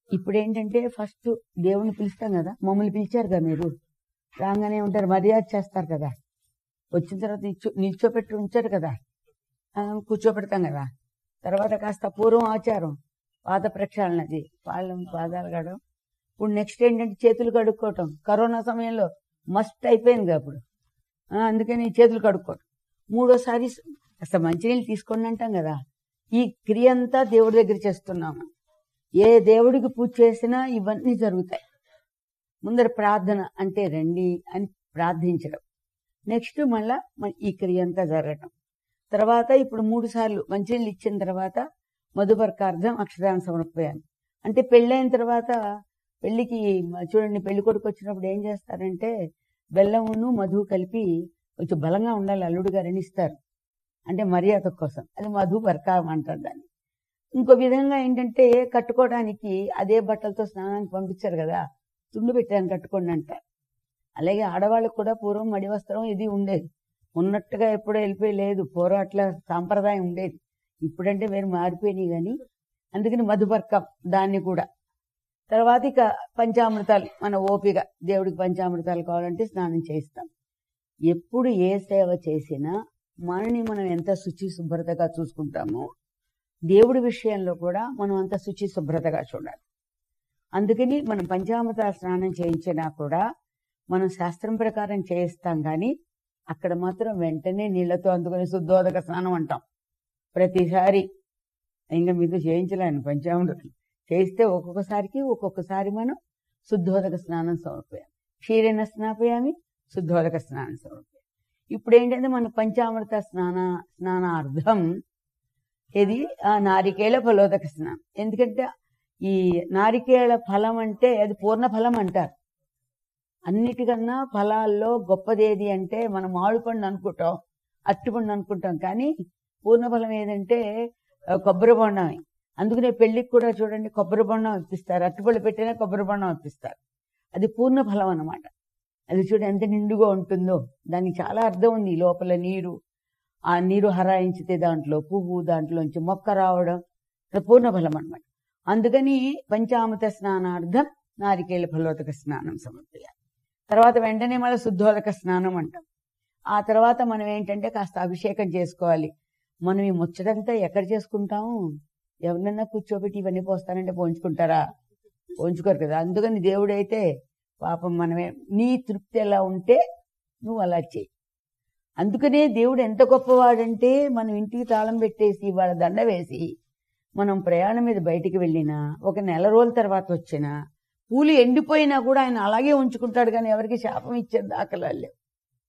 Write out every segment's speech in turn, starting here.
ఇప్పుడు ఏంటంటే ఫస్ట్ దేవుని పిలుస్తాం కదా మమ్మల్ని పిలిచారు కదా మీరు రాగానే ఉంటారు మర్యాద చేస్తారు కదా వచ్చిన తర్వాత నిల్చో నిల్చోపెట్టి ఉంచారు కదా ఆ, కూర్చోపెడతాం కదా తర్వాత కాస్త పూర్వం ఆచారం పాద ప్రక్షాళనది వాళ్ళ పాదాలు కడడం ఇప్పుడు నెక్స్ట్ ఏంటంటే చేతులు కడుక్కోవటం కరోనా సమయంలో మస్ట్ అయిపోయింది కదా అప్పుడు ఆ, అందుకని చేతులు కడుక్కోవటం మూడోసారి అసలు మంచినీళ్ళు తీసుకోండి అంటాం కదా ఈ క్రియ అంతా దేవుడి దగ్గర చేస్తున్నాము ఏ దేవుడికి పూజ చేసినా ఇవన్నీ జరుగుతాయి ముందర ప్రార్థన అంటే రండి అని ప్రార్థించడం నెక్స్ట్ మళ్ళా మన ఈ క్రియ అంతా జరగటం తర్వాత ఇప్పుడు మూడు సార్లు మంచినీళ్ళు ఇచ్చిన తర్వాత మధుపర్కార్థం అక్షరాన్ని సమర్పయాను అంటే పెళ్ళైన తర్వాత పెళ్లికి మ- చూడండి పెళ్లి కొడుకు వచ్చినప్పుడు ఏం చేస్తారంటే బెల్లమును మధు కలిపి కొంచెం బలంగా ఉండాలి అల్లుడు గారని ఇస్తారు అంటే మర్యాద కోసం అది మధు పర్కారం అంటారు దాన్ని ఇంకో విధంగా ఏంటంటే కట్టుకోవడానికి అదే బట్టలతో స్నానానికి పంపించారు కదా తుండు పెట్టాను కట్టుకోండి అంటారు అలాగే ఆడవాళ్ళకు కూడా పూర్వం మడి వస్త్రం ఇది ఉండేది ఉన్నట్టుగా ఎప్పుడో వెళ్ళిపోయి లేదు పూర్వం అట్లా సాంప్రదాయం ఉండేది ఇప్పుడంటే వేరు మారిపోయినాయి కానీ అందుకని మధుపర్కం దాన్ని కూడా తర్వాత ఇక పంచామృతాలు మన ఓపిక దేవుడికి పంచామృతాలు కావాలంటే స్నానం చేయిస్తాం ఎప్పుడు ఏ సేవ చేసినా మనని మనం ఎంత శుచి శుభ్రతగా చూసుకుంటామో దేవుడి విషయంలో కూడా మనం అంత శుచి శుభ్రతగా చూడాలి అందుకని మనం పంచామృత స్నానం చేయించినా కూడా మనం శాస్త్రం ప్రకారం చేయిస్తాం కానీ అక్కడ మాత్రం వెంటనే నీళ్లతో అందుకొని శుద్ధోదక స్నానం అంటాం ప్రతిసారి ఇంకా మీతో చేయించలేను పంచామృతం చేయిస్తే ఒక్కొక్కసారికి ఒక్కొక్కసారి మనం శుద్ధోదక స్నానం సమర్పయామి క్షీరైన స్నాపయామి శుద్ధోదక స్నానం సమర్పయామి ఇప్పుడు ఏంటంటే మన పంచామృత స్నాన స్నానార్థం ఇది ఆ నారికేళ ఫలోదక స్నానం ఎందుకంటే ఈ నారికేళ ఫలం అంటే అది పూర్ణ ఫలం అంటారు అన్నిటికన్నా ఫలాల్లో గొప్పదేది అంటే మనం మామిడి పండు అనుకుంటాం అరటిపండు అనుకుంటాం కానీ పూర్ణ ఫలం ఏదంటే ఆ, కొబ్బరి బొండమే అందుకనే పెళ్లికి కూడా చూడండి కొబ్బరి బొండం ఇప్పిస్తారు అరటిపళ్ళు పెట్టినా కొబ్బరి బొండం ఇప్పిస్తారు అది పూర్ణ ఫలం అన్నమాట అది చూడ ఎంత నిండుగా ఉంటుందో దానికి చాలా అర్థం ఉంది ఈ లోపల నీరు ఆ నీరు హరాయించితే దాంట్లో పువ్వు దాంట్లోంచి మొక్క రావడం అది పూర్ణ ఫలం అన్నమాట అందుకని పంచామృత స్నానార్థం నారికేళ ఫలోదక స్నానం సమర్పయాలి తర్వాత వెంటనే మళ్ళీ శుద్ధోదక స్నానం అంటాం ఆ తర్వాత మనం ఏంటంటే కాస్త అభిషేకం చేసుకోవాలి మనం ఈ ముచ్చటంతా ఎక్కడ చేసుకుంటాము ఎవరినన్నా కూర్చోబెట్టి ఇవన్నీ పోస్తానంటే పోంచుకుంటారా పోంచుకోరు కదా అందుకని దేవుడైతే పాపం మనమే నీ తృప్తి ఎలా ఉంటే నువ్వు అలా చెయ్యి అందుకనే దేవుడు ఎంత గొప్పవాడంటే మనం ఇంటికి తాళం పెట్టేసి వాళ్ళ దండ వేసి మనం ప్రయాణం మీద బయటికి వెళ్ళినా ఒక నెల రోజుల తర్వాత వచ్చినా పూలు ఎండిపోయినా కూడా ఆయన అలాగే ఉంచుకుంటాడు కానీ ఎవరికి శాపం ఇచ్చే దాఖలాలు లేవు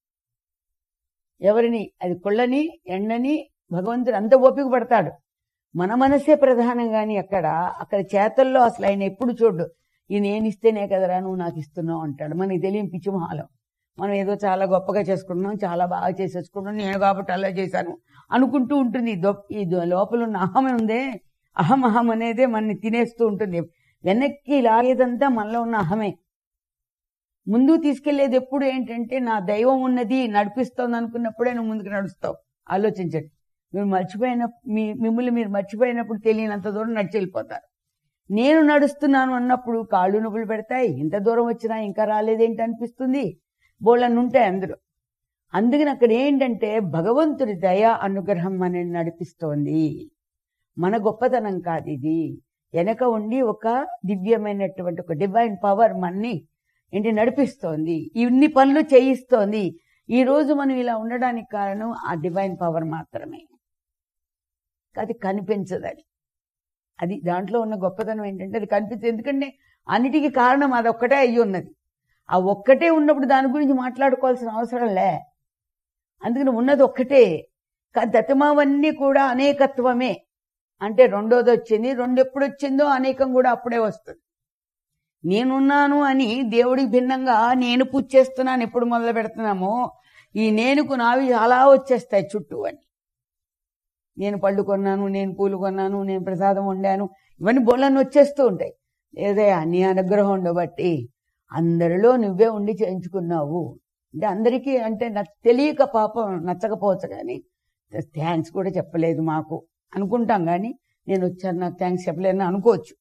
ఎవరిని అది కొళ్ళని ఎండని భగవంతుడు అంత ఓపిక పడతాడు మన మనసే ప్రధానం గాని అక్కడ అక్కడ చేతల్లో అసలు ఆయన ఎప్పుడు చూడు ఈ నేను ఇస్తేనే కదరా నువ్వు నాకు ఇస్తున్నావు అంటాడు మనకి తెలియని పిచ్చి మొహాలం మనం ఏదో చాలా గొప్పగా చేసుకుంటున్నాం చాలా బాగా చేసేసుకుంటున్నాం నేను కాబట్టి అలా చేశాను అనుకుంటూ ఉంటుంది ఈ దొ- ఈ దొ- లోపల ఉన్న అహం ఉందే అహం అహం అనేదే మనని తినేస్తూ ఉంటుంది వెనక్కి లాగేదంతా మనలో ఉన్న అహమే ముందు తీసుకెళ్లేది ఎప్పుడు ఏంటంటే నా దైవం ఉన్నది నడిపిస్తోంది అనుకున్నప్పుడే నువ్వు ముందుకు నడుస్తావు ఆలోచించండి మీరు మర్చిపోయిన మీ మిమ్మల్ని మీరు మర్చిపోయినప్పుడు తెలియనంత దూరం నడిచి వెళ్ళిపోతారు నేను నడుస్తున్నాను అన్నప్పుడు కాళ్ళు నొప్పులు పెడతాయి ఇంత దూరం వచ్చినా ఇంకా రాలేదేంటి అనిపిస్తుంది బోళ్ళని ఉంటాయి అందులో అందుకని అక్కడ ఏంటంటే భగవంతుడి దయ అనుగ్రహం మనని నడిపిస్తోంది మన గొప్పతనం కాదు ఇది వెనక ఉండి ఒక దివ్యమైనటువంటి ఒక డివైన్ పవర్ మనని ఏంటి నడిపిస్తోంది ఇన్ని పనులు చేయిస్తోంది ఈ రోజు మనం ఇలా ఉండడానికి కారణం ఆ డివైన్ పవర్ మాత్రమే అది కనిపించదు అది అది దాంట్లో ఉన్న గొప్పతనం ఏంటంటే అది కనిపించదు ఎందుకంటే అన్నిటికీ కారణం అది ఒక్కటే అయ్యి ఉన్నది ఆ ఒక్కటే ఉన్నప్పుడు దాని గురించి మాట్లాడుకోవాల్సిన అవసరం లే అందుకని ఉన్నది ఒక్కటే కానీ తత్వమవన్నీ కూడా అనేకత్వమే అంటే రెండోది వచ్చింది రెండు ఎప్పుడు వచ్చిందో అనేకం కూడా అప్పుడే వస్తుంది నేనున్నాను అని దేవుడికి భిన్నంగా నేను పూజ చేస్తున్నాను ఎప్పుడు మొదలు పెడుతున్నామో ఈ నేనుకు నావి అలా వచ్చేస్తాయి చుట్టూ అని నేను పళ్ళు కొన్నాను నేను పూలు కొన్నాను నేను ప్రసాదం వండాను ఇవన్నీ బోళ్ళని వచ్చేస్తూ ఉంటాయి లేదే నీ అనుగ్రహం ఉండబట్టి అందరిలో నువ్వే ఉండి చేయించుకున్నావు అంటే అందరికీ అంటే నాకు తెలియక పాపం నచ్చకపోవచ్చు కానీ థ్యాంక్స్ కూడా చెప్పలేదు మాకు అనుకుంటాం కానీ నేను వచ్చాను నాకు థ్యాంక్స్ చెప్పలేదని అనుకోవచ్చు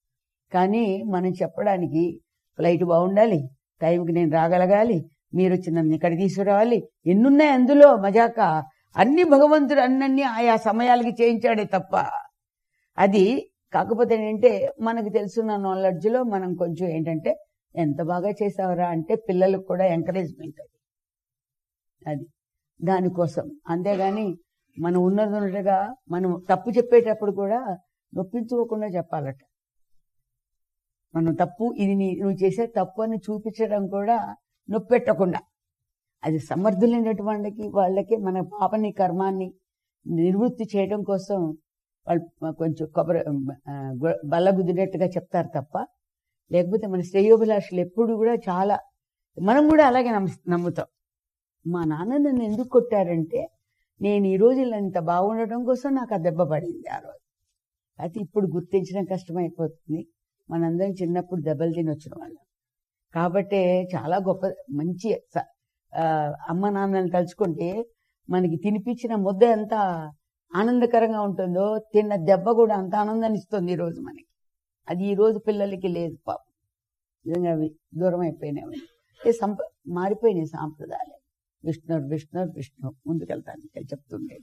కానీ మనం చెప్పడానికి ఫ్లైట్ బాగుండాలి టైంకి నేను రాగలగాలి మీరు వచ్చి నన్ను ఇక్కడ తీసుకురావాలి ఎన్నున్నాయి అందులో మజాక అన్ని భగవంతుడు అన్నీ ఆయా సమయాలకి చేయించాడే తప్ప అది కాకపోతే ఏంటంటే మనకు తెలుసున్న నాలెడ్జ్లో మనం కొంచెం ఏంటంటే ఎంత బాగా చేసావరా అంటే పిల్లలకు కూడా ఎంకరేజ్మెంట్ అది అది దానికోసం అంతేగాని మనం ఉన్నది ఉన్నట్టుగా మనం తప్పు చెప్పేటప్పుడు కూడా నొప్పించుకోకుండా చెప్పాలట మనం తప్పు ఇది నీ నువ్వు చేసే తప్పు అని చూపించడం కూడా నొప్పెట్టకుండా అది సమర్థులైనటువంటి వాళ్ళకి మన పాపని కర్మాన్ని నివృత్తి చేయడం కోసం వాళ్ళు కొంచెం కొబ్బరి ఆ, గు- బల్లగుద్దినట్టుగా చెప్తారు తప్ప లేకపోతే మన శ్రేయోభిలాషులు ఎప్పుడు కూడా చాలా మనం కూడా అలాగే నమ్ము నమ్ముతాం మా నాన్న నన్ను ఎందుకు కొట్టారంటే నేను ఈ రోజు ఇలా ఇంత బాగుండటం కోసం నాకు ఆ దెబ్బ పడింది ఆ రోజు అది ఇప్పుడు గుర్తించడం కష్టమైపోతుంది మనందరం చిన్నప్పుడు దెబ్బలు తిని వచ్చిన వాళ్ళం కాబట్టే చాలా గొప్ప మంచి స- ఆ, అమ్మ నాన్నని తలుచుకుంటే మనకి తినిపించిన ముద్ద ఎంత ఆనందకరంగా ఉంటుందో తిన్న దెబ్బ కూడా అంత ఆనందాన్ని ఇస్తుంది ఈ రోజు మనకి అది ఈ రోజు పిల్లలకి లేదు పాపం నిజంగా అవి దూరం అయిపోయినాయి ఏ సంప మారిపోయినాయి సాంప్రదాయాలు విష్ణు విష్ణు విష్ణు ముందుకెళ్తాను ఇక్కడ చెప్తుండే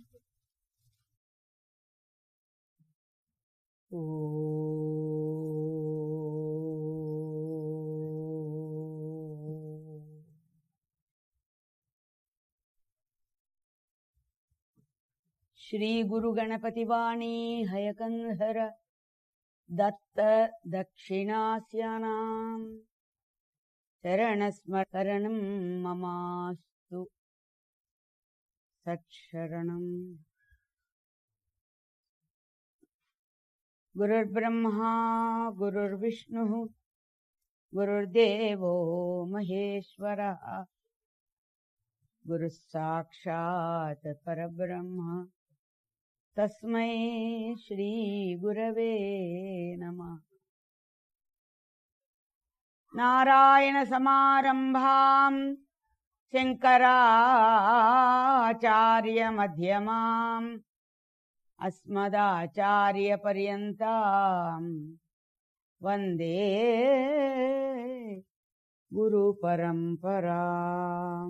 శ్రీ గురు గణపతి వాణి హయకంధర దత్త దక్షిణాస్యానాం శరణస్మరణం మమాస్తు సత్శరణం గురుర్బ్రహ్మా గురుర్విష్ణు గురుర్దేవో మహేశ్వర గురు సాక్షాత్ పరబ్రహ్మ తస్మై శ్రీ గురవే నమ నారాయణ సమారంభాం శంకరాచార్య మధ్యమాం అస్మదాచార్య పర్యంతం వందే గురు పరంపరాం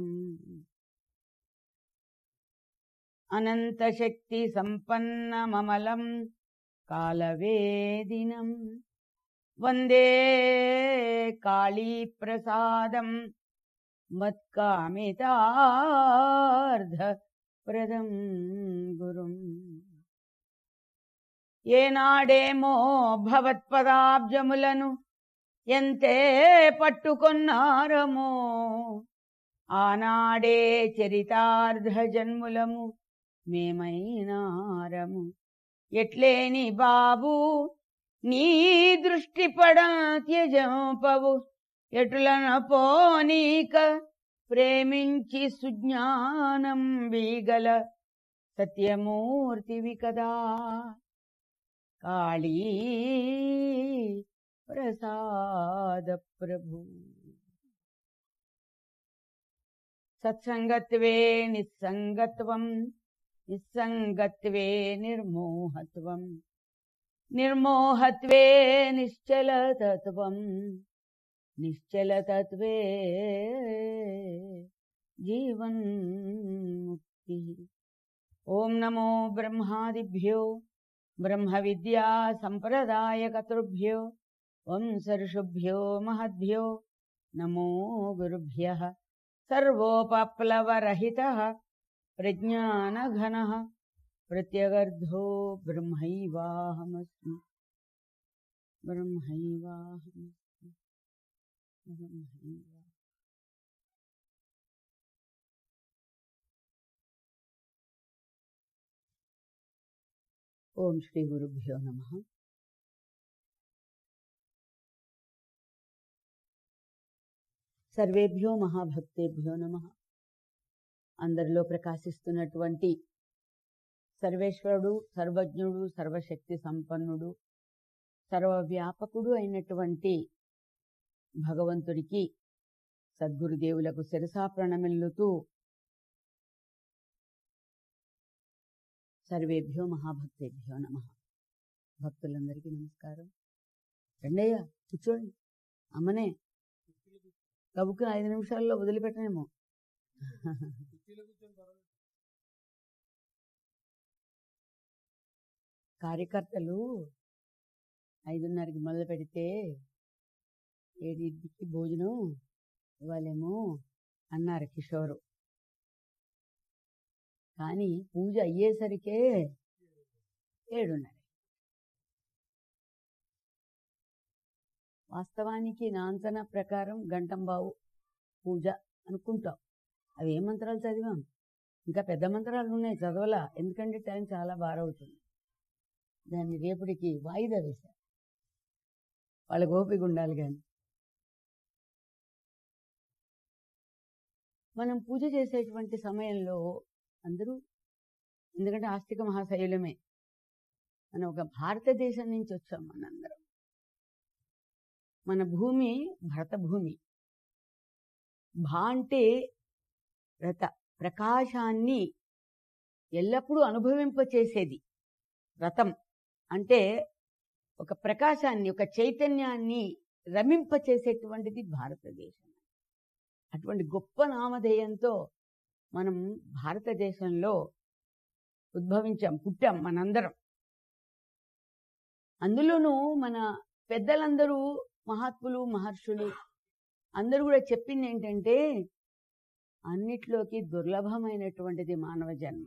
అనంతశక్తి సంపన్నమమలం కాలవేదినం వందే కాళీప్రసాదం మత్కామితార్థప్రదం గురుం ఏనాడేమో భవత్పదాబ్జములను ఎంతే పట్టుకొన్నారమో ఆనాడే చరితార్థ జన్ములము మేమైనారము ఎట్లేని బాబు నీ దృష్టి పడ త్యజంపవు ఎటులన పోనీక ప్రేమించి సుజ్ఞానం వీగల సత్యమూర్తివి కదా కాళీ ప్రసాద ప్రభు సత్సంగత్వే నిస్సంగత్వం నిస్సంగత్వే నిర్మోహత్వం నిర్మోహత్వే నిశ్చలతత్వం నిశ్చలతత్వే జీవన్ముక్తి ఓం నమో బ్రహ్మాదిభ్యో బ్రహ్మ విద్యా సంప్రదాయకతృభ్యో వంశర్షుభ్యో మహద్భ్యో నమో గురుభ్య సర్వోపప్లవరహిత ప్రజ్ఞానఘన ప్రత్యగర్ధో బ్రహ్మైవాహమస్మి బ్రహ్మైవాహమస్మి బ్రహ్మైవా ఓం శ్రీ గురుభ్యో నమ సర్వేభ్యో మహాభక్తేభ్యో నమ అందరిలో ప్రకాశిస్తున్నటువంటి సర్వేశ్వరుడు సర్వజ్ఞుడు సర్వశక్తి సంపన్నుడు సర్వవ్యాపకుడు అయినటువంటి భగవంతుడికి సద్గురుదేవులకు శిరసా ప్రణమిల్లుతూ సర్వేభ్యో మహాభక్తేభ్యో నమ భక్తులందరికీ నమస్కారం రండయ్య కూర్చోండి అమ్మనే కబుక్కుని ఐదు నిమిషాల్లో వదిలిపెట్టనేమో కార్యకర్తలు ఐదున్నరకి మొదలు పెడితే ఏడింటికి భోజనం ఇవ్వాలేమో అన్నారు కిషోరు కానీ పూజ అయ్యేసరికే ఏడున్నర వాస్తవానికి నా అంచనా ప్రకారం గంటంబావు పూజ అనుకుంటాం అవి ఏ మంత్రాలు చదివాం ఇంకా పెద్ద మంత్రాలు ఉన్నాయి చదవలా ఎందుకంటే టైం చాలా బారవుతుంది దాన్ని రేపటికి వాయిదా వేశారు వాళ్ళకి ఓపిక ఉండాలి కానీ మనం పూజ చేసేటువంటి సమయంలో అందరూ ఎందుకంటే ఆస్తిక మహాశైలమే మనం ఒక భారతదేశం నుంచి వచ్చాం మనందరం మన భూమి భరత భూమి భా అంటే రత ప్రకాశాన్ని ఎల్లప్పుడూ అనుభవింపచేసేది రథం అంటే ఒక ప్రకాశాన్ని ఒక చైతన్యాన్ని రమింపచేసేటువంటిది భారతదేశం అటువంటి గొప్ప నామధేయంతో మనం భారతదేశంలో ఉద్భవించాం పుట్టాం మనందరం అందులోనూ మన పెద్దలందరూ మహాత్ములు మహర్షులు అందరూ కూడా చెప్పింది ఏంటంటే అన్నిట్లోకి దుర్లభమైనటువంటిది మానవ జన్మ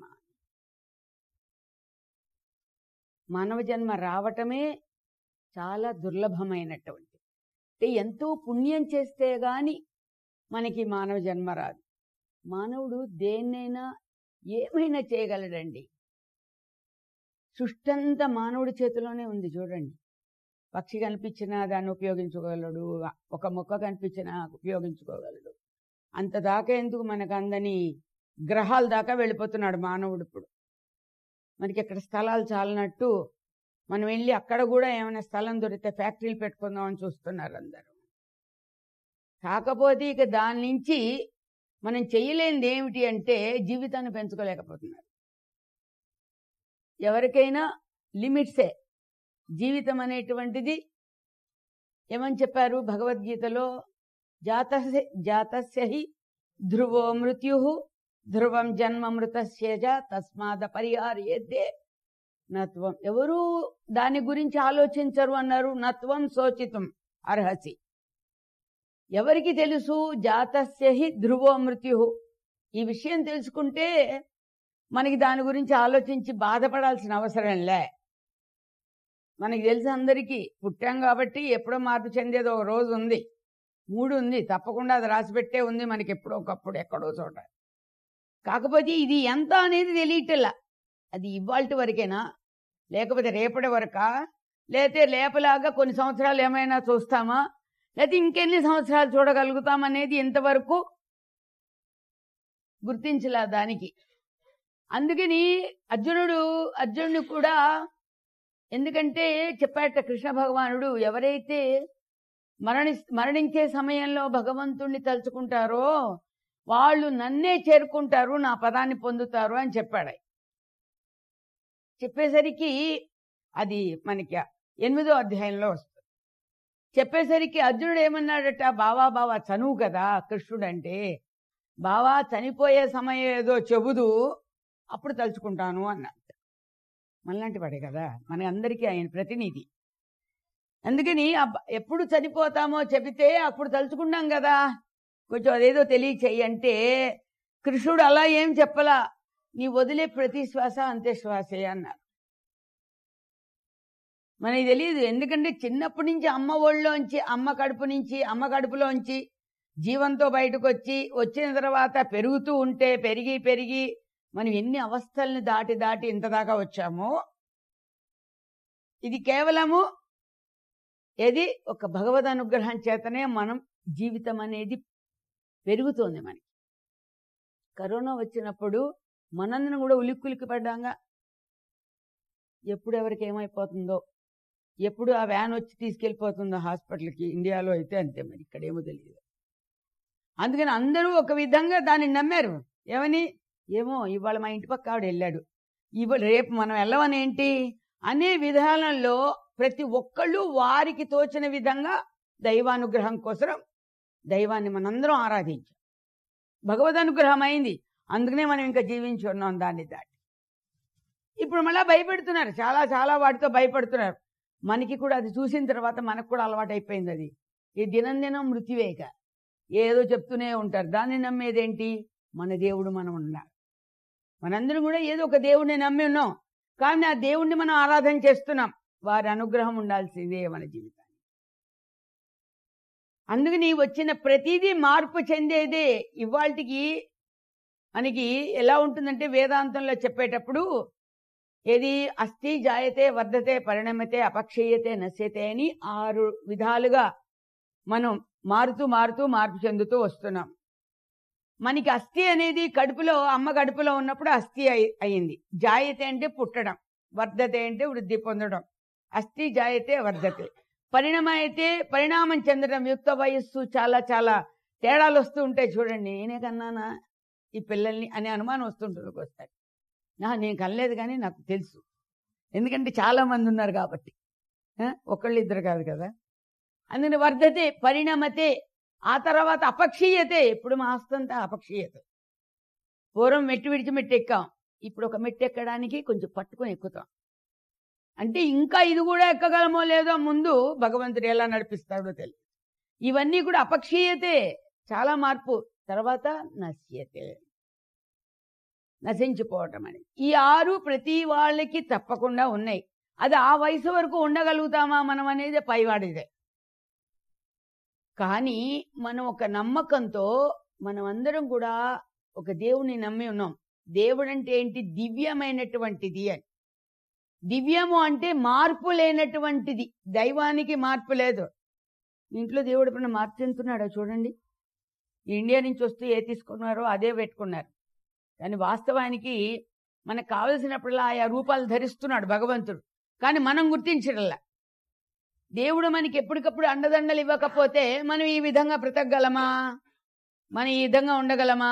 మానవ జన్మ రావటమే చాలా దుర్లభమైనటువంటి అంటే ఎంతో పుణ్యం చేస్తే గాని మనకి మానవ జన్మ రాదు మానవుడు దేన్నైనా ఏమైనా చేయగలడండి సృష్టంతా మానవుడి చేతిలోనే ఉంది చూడండి పక్షి కనిపించినా దాన్ని ఉపయోగించుకోగలడు ఒక మొక్క కనిపించినా ఉపయోగించుకోగలడు అంత దాకా ఎందుకు మనకు అందని గ్రహాల దాకా వెళ్ళిపోతున్నాడు మానవుడు ఇప్పుడు మనకి ఇక్కడ స్థలాలు చాలినట్టు మనం వెళ్ళి అక్కడ కూడా ఏమైనా స్థలం దొరికితే ఫ్యాక్టరీలు పెట్టుకుందామని చూస్తున్నారు అందరూ కాకపోతే ఇక దాని నుంచి మనం చేయలేనిది ఏమిటి అంటే జీవితాన్ని పెంచుకోలేకపోతున్నారు ఎవరికైనా లిమిట్సే జీవితం అనేటువంటిది ఏమని చెప్పారు భగవద్గీతలో జాతస్య జాతస్య హి ధ్రువో మృత్యు ధ్రువం జన్మ మృతస్యజ తస్మాద పరిహార్యేద్దే నత్వం ఎవరు దాని గురించి ఆలోచించరు అన్నారు నత్వం శోచితం అర్హసి ఎవరికి తెలుసు జాతస్య హి ధ్రువో మృత్యు ఈ విషయం తెలుసుకుంటే మనకి దాని గురించి ఆలోచించి బాధపడాల్సిన అవసరం లే మనకి తెలుసు అందరికీ పుట్టాం కాబట్టి ఎప్పుడో మార్పు చెందేది ఒక రోజు ఉంది మూడు ఉంది తప్పకుండా అది రాసిపెట్టే ఉంది మనకి ఎప్పుడో ఒకప్పుడు ఎక్కడో చోట కాకపోతే ఇది ఎంత అనేది తెలియటల్లా అది ఇవాళ వరకేనా లేకపోతే రేపటి వరకా లేతే లేపలాగా కొన్ని సంవత్సరాలు ఏమైనా చూస్తామా లేకపోతే ఇంకెన్ని సంవత్సరాలు చూడగలుగుతామనేది ఇంతవరకు గుర్తించలా దానికి అందుకని అర్జునుడు అర్జునుడు కూడా ఎందుకంటే చెప్పాట కృష్ణ భగవానుడు ఎవరైతే మరణి మరణించే సమయంలో భగవంతుణ్ణి తలుచుకుంటారో వాళ్ళు నన్నే చేరుకుంటారు నా పదాన్ని పొందుతారు అని చెప్పాడు చెప్పేసరికి అది మనకి ఎనిమిదో అధ్యాయంలో వస్తుంది చెప్పేసరికి అర్జునుడు ఏమన్నాడట బావా బావా చనువు కదా కృష్ణుడు అంటే బావా చనిపోయే సమయం ఏదో చెబుదు అప్పుడు తలుచుకుంటాను అన్నాడు మనలాంటి వాడే కదా మన అందరికీ ఆయన ప్రతినిధి అందుకని అబ్బ- ఎప్పుడు చనిపోతామో చెబితే అప్పుడు తలుచుకుంటాం కదా కొంచెం అదేదో తెలియచేయి అంటే కృష్ణుడు అలా ఏం చెప్పలా నీ వదిలే ప్రతి శ్వాస అంతే శ్వాసే అన్నారు మనకి తెలియదు ఎందుకంటే చిన్నప్పటి నుంచి అమ్మ ఒళ్ళోంచి అమ్మ కడుపు నుంచి అమ్మ కడుపులోంచి జీవంతో బయటకు వచ్చి వచ్చిన తర్వాత పెరుగుతూ ఉంటే పెరిగి పెరిగి మనం ఎన్ని అవస్థల్ని దాటి దాటి ఇంత దాకా వచ్చామో ఇది కేవలము ఏది ఒక భగవద్ అనుగ్రహం చేతనే మనం జీవితం అనేది పెరుగుతోంది మనకి కరోనా వచ్చినప్పుడు మనందరం కూడా ఉలిక్కులిక్కి పడ్డాగా ఎప్పుడు ఎవరికి ఏమైపోతుందో ఎప్పుడు ఆ వ్యాన్ వచ్చి తీసుకెళ్ళిపోతుందో హాస్పిటల్కి ఇండియాలో అయితే అంతే మరి ఇక్కడేమో తెలియదు అందుకని అందరూ ఒక విధంగా దాన్ని నమ్మారు ఏమని ఏమో ఇవాళ మా ఇంటి పక్క ఆవిడ వెళ్ళాడు ఇవాళ రేపు మనం వెళ్ళమని ఏంటి అనే విధానంలో ప్రతి ఒక్కళ్ళు వారికి తోచిన విధంగా దైవానుగ్రహం కోసం దైవాన్ని మనందరం ఆరాధించాం భగవద్ అనుగ్రహం అయింది అందుకనే మనం ఇంకా జీవించి ఉన్నాం దాన్ని దాటి ఇప్పుడు మళ్ళా భయపెడుతున్నారు చాలా చాలా వాటితో భయపడుతున్నారు మనకి కూడా అది చూసిన తర్వాత మనకు కూడా అలవాటు అయిపోయింది అది ఈ దినం దినం మృత్యువేక ఏదో చెప్తూనే ఉంటారు దాన్ని నమ్మేదేంటి మన దేవుడు మనం ఉండాలి మనందరం కూడా ఏదో ఒక దేవుడిని నమ్మి ఉన్నాం కానీ ఆ దేవుణ్ణి మనం ఆరాధన చేస్తున్నాం వారి అనుగ్రహం ఉండాల్సిందే మన జీవితాన్ని అందుకని వచ్చిన ప్రతిదీ మార్పు చెందేదే ఇవాళకి మనకి ఎలా ఉంటుందంటే వేదాంతంలో చెప్పేటప్పుడు ఏది అస్థి జాయతే వర్ధతే పరిణమతే అపక్షీయతే నశ్యతే అని ఆరు విధాలుగా మనం మారుతూ మారుతూ మార్పు చెందుతూ వస్తున్నాం మనకి అస్థి అనేది కడుపులో అమ్మ కడుపులో ఉన్నప్పుడు అస్థి అయి- అయింది జాయతే అంటే పుట్టడం వర్ధతే అంటే వృద్ధి పొందడం అస్థి జాయతే వర్ధతే పరిణామం అయితే పరిణామం చెందడం యుక్త వయస్సు చాలా చాలా తేడాలు వస్తూ ఉంటాయి చూడండి నేనే కన్నానా ఈ పిల్లల్ని అనే అనుమానం వస్తుంటుంది ఒకసారి నా నేను కనలేదు కానీ నాకు తెలుసు ఎందుకంటే చాలా మంది ఉన్నారు కాబట్టి ఆ, ఒకళ్ళు ఇద్దరు కాదు కదా అందుకని వర్ధతే పరిణమతే ఆ తర్వాత అపక్షీయతే ఇప్పుడు మా ఆస్తంతా అపక్షీయత పూర్వం మెట్టు విడిచి మెట్టు ఎక్కాం ఇప్పుడు ఒక మెట్టు ఎక్కడానికి కొంచెం పట్టుకొని ఎక్కుతాం అంటే ఇంకా ఇది కూడా ఎక్కగలమో లేదో ముందు భగవంతుడు ఎలా నడిపిస్తాడో తెలియదు ఇవన్నీ కూడా అపక్షీయతే చాలా మార్పు తర్వాత నశ్యతే నశించిపోవటం అని ఈ ఆరు ప్రతి వాళ్ళకి తప్పకుండా ఉన్నాయి అది ఆ వయసు వరకు ఉండగలుగుతామా మనం అనేది పైవాడిదే కానీ మనం ఒక నమ్మకంతో మనం అందరం కూడా ఒక దేవుని నమ్మి ఉన్నాం దేవుడు అంటే ఏంటి దివ్యమైనటువంటిది అని దివ్యము అంటే మార్పు లేనటువంటిది దైవానికి మార్పు లేదు మీ ఇంట్లో దేవుడు ఎప్పుడైనా మార్పు చెందుతున్నాడో చూడండి ఇండియా నుంచి వస్తూ ఏ తీసుకున్నారో అదే పెట్టుకున్నారు కానీ వాస్తవానికి మనకు కావలసినప్పుడల్లా ఆయా రూపాలు ధరిస్తున్నాడు భగవంతుడు కానీ మనం గుర్తించడంలా దేవుడు మనకి ఎప్పటికప్పుడు అండదండలు ఇవ్వకపోతే మనం ఈ విధంగా బ్రతకగలమా మనం ఈ విధంగా ఉండగలమా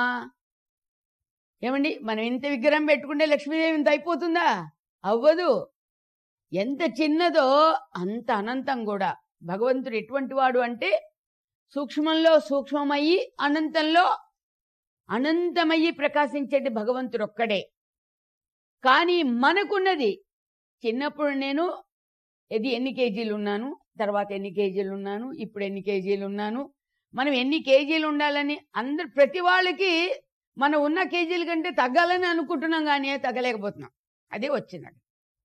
ఏమండి మనం ఇంత విగ్రహం పెట్టుకుంటే లక్ష్మీదేవి ఇంత అయిపోతుందా అవ్వదు ఎంత చిన్నదో అంత అనంతం కూడా భగవంతుడు ఎటువంటి వాడు అంటే సూక్ష్మంలో సూక్ష్మమయ్యి అనంతంలో అనంతమయ్యి ప్రకాశించేటి భగవంతుడు ఒక్కడే కానీ మనకున్నది చిన్నప్పుడు నేను ఇది ఎన్ని కేజీలు ఉన్నాను తర్వాత ఎన్ని కేజీలు ఉన్నాను ఇప్పుడు ఎన్ని కేజీలు ఉన్నాను మనం ఎన్ని కేజీలు ఉండాలని అందరు ప్రతి వాళ్ళకి మనం ఉన్న కేజీల కంటే తగ్గాలని అనుకుంటున్నాం కానీ తగ్గలేకపోతున్నాం అదే వచ్చింది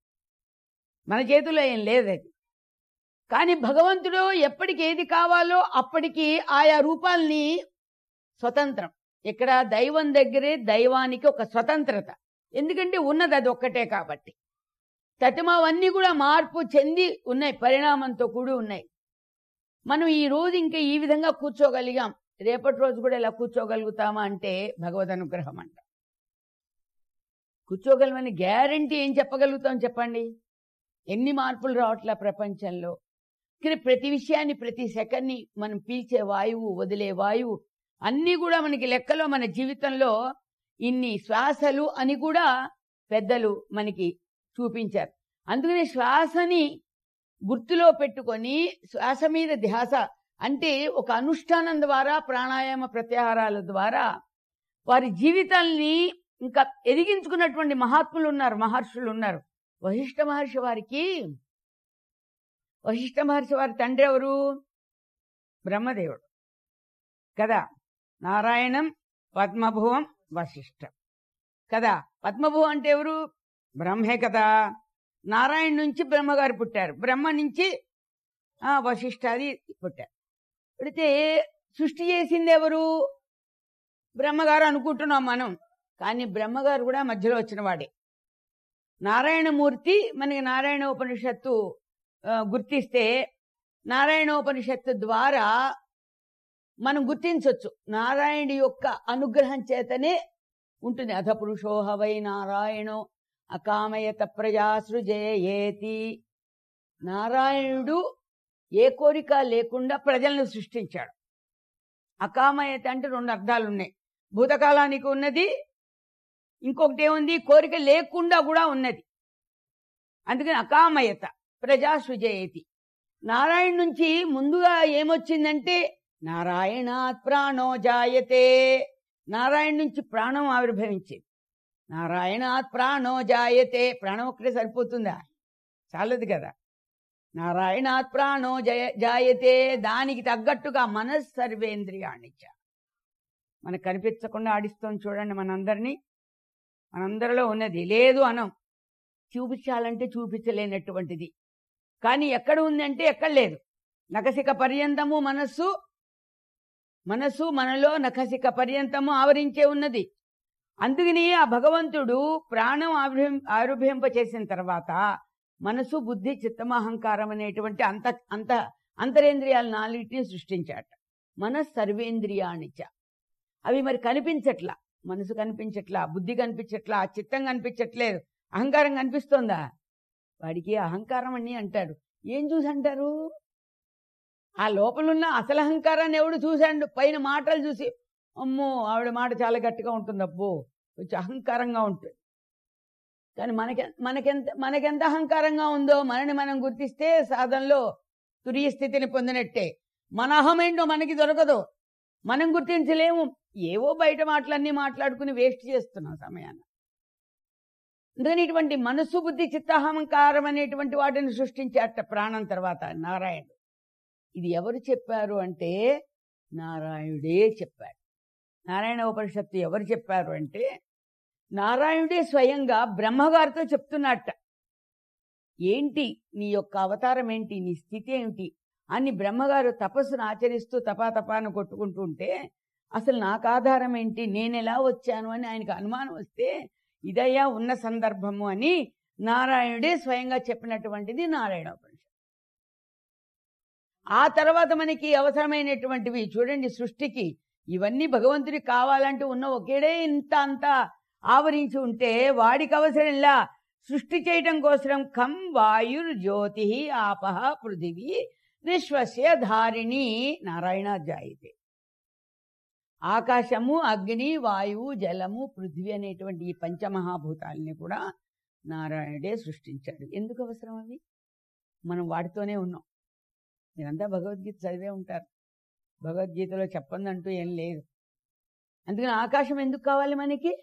మన చేతిలో ఏం లేదు అది కానీ భగవంతుడు ఎప్పటికి ఏది కావాలో అప్పటికి ఆయా రూపాల్ని స్వతంత్రం ఇక్కడ దైవం దగ్గరే దైవానికి ఒక స్వతంత్రత ఎందుకంటే ఉన్నది అది ఒక్కటే కాబట్టి తతిమావన్నీ కూడా మార్పు చెంది ఉన్నాయి పరిణామంతో కూడి ఉన్నాయి మనం ఈ రోజు ఇంకా ఈ విధంగా కూర్చోగలిగాం రేపటి రోజు కూడా ఇలా కూర్చోగలుగుతామా అంటే భగవద్ అనుగ్రహం అంట కూర్చోగలమని గ్యారంటీ ఏం చెప్పగలుగుతాం చెప్పండి ఎన్ని మార్పులు రావట్లే ప్రపంచంలో కానీ ప్రతి విషయాన్ని ప్రతి సెకండ్ని మనం పీల్చే వాయువు వదిలే వాయువు అన్నీ కూడా మనకి లెక్కలో మన జీవితంలో ఇన్ని శ్వాసలు అని కూడా పెద్దలు మనకి చూపించారు అందుకని శ్వాసని గుర్తులో పెట్టుకొని శ్వాస మీద ధ్యాస అంటే ఒక అనుష్ఠానం ద్వారా ప్రాణాయామ ప్రత్యాహారాల ద్వారా వారి జీవితాల్ని ఇంకా ఎదిగించుకున్నటువంటి మహాత్ములు ఉన్నారు మహర్షులు ఉన్నారు వశిష్ఠ మహర్షి వారికి వశిష్ఠ మహర్షి వారి తండ్రి ఎవరు బ్రహ్మదేవుడు కదా నారాయణం పద్మభువం వశిష్ఠం కదా పద్మభువం అంటే ఎవరు బ్రహ్మే కదా నారాయణ నుంచి బ్రహ్మగారు పుట్టారు బ్రహ్మ నుంచి ఆ వశిష్ఠాది పుట్టారు పుడితే సృష్టి చేసింది ఎవరు బ్రహ్మగారు అనుకుంటున్నాం మనం కానీ బ్రహ్మగారు కూడా మధ్యలో వచ్చిన వాడే నారాయణమూర్తి మనకి నారాయణ ఉపనిషత్తు ఆ, గుర్తిస్తే నారాయణోపనిషత్తు ద్వారా మనం గుర్తించవచ్చు నారాయణుడి యొక్క అనుగ్రహం చేతనే ఉంటుంది అథ పురుషోహ వై నారాయణో అకామయత ప్రజాసృజేయేతి నారాయణుడు ఏ కోరిక లేకుండా ప్రజలను సృష్టించాడు అకామయత అంటే రెండు అర్థాలు ఉన్నాయి భూతకాలానికి ఉన్నది ఇంకొకటి ఏముంది కోరిక లేకుండా కూడా ఉన్నది అందుకని అకామయత ప్రజా సృజయతి నారాయణ నుంచి ముందుగా ఏమొచ్చిందంటే నారాయణాత్ ప్రాణో జాయతే నారాయణ నుంచి ప్రాణం ఆవిర్భవించింది నారాయణాత్ ప్రాణో జాయతే ప్రాణం ఒక్కటే సరిపోతుందా చాలదు కదా నారాయణాత్ ప్రాణో జయ జాయతే దానికి తగ్గట్టుగా మనస్ సర్వేంద్రియాణిచ మనకు కనిపించకుండా ఆడిస్తాం చూడండి మనందరినీ మనందరిలో ఉన్నది లేదు అనం చూపించాలంటే చూపించలేనటువంటిది కానీ ఎక్కడ ఉంది అంటే ఎక్కడ లేదు నకసిక పర్యంతము మనస్సు మనస్సు మనలో నఖసిక పర్యంతము ఆవరించే ఉన్నది అందుకని ఆ భగవంతుడు ప్రాణం ఆవిర్భం ఆవిర్భవింప చేసిన తర్వాత మనసు బుద్ధి చిత్తమ అహంకారం అనేటువంటి అంత అంత అంతరేంద్రియాల నాలుగిటిని సృష్టించాట మనస్ సర్వేంద్రియాణిచ అవి మరి కనిపించట్లా మనసు కనిపించట్లా బుద్ధి కనిపించట్లా చిత్తం కనిపించట్లేదు అహంకారం కనిపిస్తోందా వాడికి అహంకారం అని అంటాడు ఏం చూసి అంటారు ఆ లోపలున్న అసలు అహంకారాన్ని ఎవడు చూశాడు పైన మాటలు చూసి అమ్మో ఆవిడ మాట చాలా గట్టిగా ఉంటుంది అబ్బో కొంచెం అహంకారంగా ఉంటుంది కానీ మనకి మనకెంత మనకెంత అహంకారంగా ఉందో మనని మనం గుర్తిస్తే సాధనలో తురియ స్థితిని పొందినట్టే మన అహమేంటో మనకి దొరకదు మనం గుర్తించలేము ఏవో బయట మాటలన్నీ మాట్లాడుకుని వేస్ట్ చేస్తున్నాం సమయాన్ని అందుకని ఇటువంటి మనస్సు బుద్ధి చిత్తహంకారం అనేటువంటి వాటిని సృష్టించాట ప్రాణం తర్వాత నారాయణుడు ఇది ఎవరు చెప్పారు అంటే నారాయణుడే చెప్పాడు నారాయణ ఉపనిషత్తు ఎవరు చెప్పారు అంటే నారాయణుడే స్వయంగా బ్రహ్మగారితో చెప్తున్నట్ట ఏంటి నీ యొక్క అవతారం ఏంటి నీ స్థితి ఏమిటి అని బ్రహ్మగారు తపస్సును ఆచరిస్తూ తపాతపాను కొట్టుకుంటూ ఉంటే అసలు నాకు ఆధారం ఏంటి నేను ఎలా వచ్చాను అని ఆయనకు అనుమానం వస్తే ఇదయ్యా ఉన్న సందర్భము అని నారాయణుడే స్వయంగా చెప్పినటువంటిది నారాయణ ఉపనిషత్తు ఆ తర్వాత మనకి అవసరమైనటువంటివి చూడండి సృష్టికి ఇవన్నీ భగవంతుడికి కావాలంటూ ఉన్న ఒకేడే ఇంత అంత ఆవరించి ఉంటే వాడికి అవసరంలా సృష్టి చేయటం కోసం ఖం వాయుర్ జ్యోతి ఆపహ పృథివీ విశ్వస్య ధారిణి నారాయణ జాయితే ఆకాశము అగ్ని వాయువు జలము పృథ్వీ అనేటువంటి ఈ పంచమహాభూతాలని కూడా నారాయణుడే సృష్టించాడు ఎందుకు అవసరం అవి మనం వాటితోనే ఉన్నాం మీరంతా భగవద్గీత చదివే ఉంటారు భగవద్గీతలో చెప్పందంటూ ఏం లేదు అందుకని ఆకాశం ఎందుకు కావాలి మనకి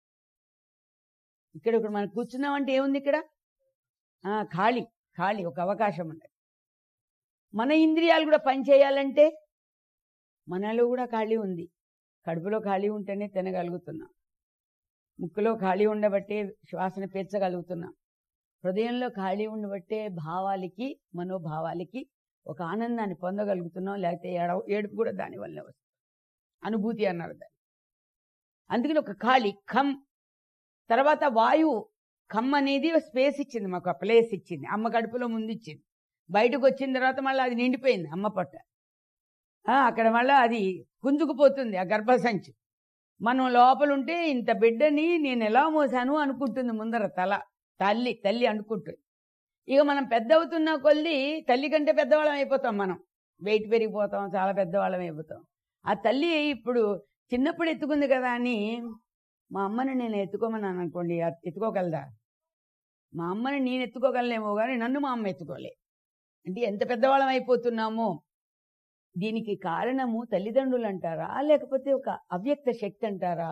ఇక్కడ ఇప్పుడు మనం కూర్చున్నామంటే ఏముంది ఇక్కడ ఆ, ఖాళీ ఖాళీ ఒక అవకాశం ఉన్నది మన ఇంద్రియాలు కూడా పనిచేయాలంటే మనలో కూడా ఖాళీ ఉంది కడుపులో ఖాళీ ఉంటేనే తినగలుగుతున్నాం ముక్కులో ఖాళీ ఉండబట్టే శ్వాసను పీల్చగలుగుతున్నాం హృదయంలో ఖాళీ ఉండబట్టే భావాలకి మనోభావాలకి ఒక ఆనందాన్ని పొందగలుగుతున్నాం లేకపోతే ఏడవ ఏడుపు కూడా దానివల్లనే వస్తుంది అనుభూతి అన్నారు దాన్ని అందుకని ఒక ఖాళీ ఖమ్ తర్వాత వాయువు ఖమ్ అనేది స్పేస్ ఇచ్చింది మాకు ఆ ప్లేస్ ఇచ్చింది అమ్మ కడుపులో ముందు ఇచ్చింది బయటకు వచ్చిన తర్వాత మళ్ళీ అది నిండిపోయింది అమ్మ పొట్ట ఆ, అక్కడ మళ్ళీ అది గుంజుకుపోతుంది ఆ గర్భసంచి మనం లోపల ఉంటే ఇంత బిడ్డని నేను ఎలా మోసాను అనుకుంటుంది ముందర తల తల్లి తల్లి అనుకుంటుంది ఇక మనం పెద్ద అవుతున్న కొద్దీ తల్లి కంటే పెద్దవాళ్ళం అయిపోతాం మనం వెయిట్ పెరిగిపోతాం చాలా పెద్దవాళ్ళం అయిపోతాం ఆ తల్లి ఇప్పుడు చిన్నప్పుడు ఎత్తుకుంది కదా అని మా అమ్మని నేను ఎత్తుకోమన్నాను అనుకోండి అది ఎత్తుకోగలదా మా అమ్మని నేను ఎత్తుకోగలనేమో కానీ నన్ను మా అమ్మ ఎత్తుకోలే అంటే ఎంత పెద్దవాళ్ళం అయిపోతున్నామో దీనికి కారణము తల్లిదండ్రులు అంటారా లేకపోతే ఒక అవ్యక్త శక్తి అంటారా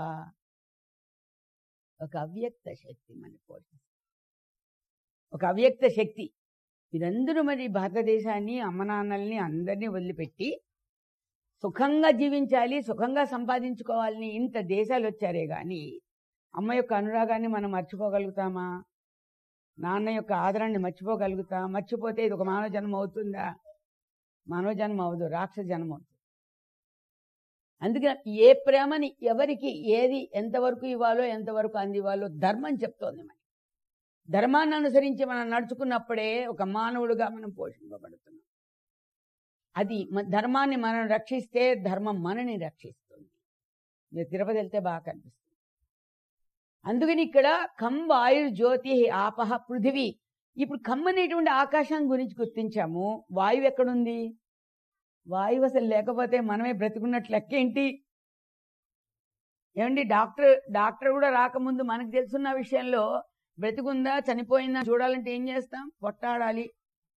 ఒక అవ్యక్త శక్తి మన పోషిస్తుంది ఒక అవ్యక్త శక్తి మీరందరూ మరి భారతదేశాన్ని అమ్మ నాన్నల్ని అందరినీ వదిలిపెట్టి సుఖంగా జీవించాలి సుఖంగా సంపాదించుకోవాలని ఇంత దేశాలు వచ్చారే గాని అమ్మ యొక్క అనురాగాన్ని మనం మర్చిపోగలుగుతామా నాన్న యొక్క ఆదరణని మర్చిపోగలుగుతా మర్చిపోతే ఇది ఒక మానవ జన్మ అవుతుందా మానవ జన్మ అవదు రాక్షస జన్మ అవుతుంది అందుకని ఏ ప్రేమని ఎవరికి ఏది ఎంతవరకు ఇవ్వాలో ఎంతవరకు అందివ్వాలో ధర్మం చెప్తోంది మనకి ధర్మాన్ని అనుసరించి మనం నడుచుకున్నప్పుడే ఒక మానవుడుగా మనం పోషింపబడుతున్నాం అది మ- ధర్మాన్ని మనం రక్షిస్తే ధర్మం మనని రక్షిస్తుంది మీరు తిరుపతి వెళ్తే బాగా కనిపిస్తుంది అందుకని ఇక్కడ ఖం వాయు జ్యోతి ఆపహ పృథివీ ఇప్పుడు ఖమ్ అనేటువంటి ఆకాశం గురించి గుర్తించాము వాయువు ఎక్కడుంది వాయువు అసలు లేకపోతే మనమే బ్రతుకున్నట్లు లెక్కేంటి ఏమండి డాక్టర్ డాక్టర్ కూడా రాకముందు మనకు తెలుసున్న విషయంలో బ్రతికుందా చనిపోయిందా చూడాలంటే ఏం చేస్తాం పొట్టాడాలి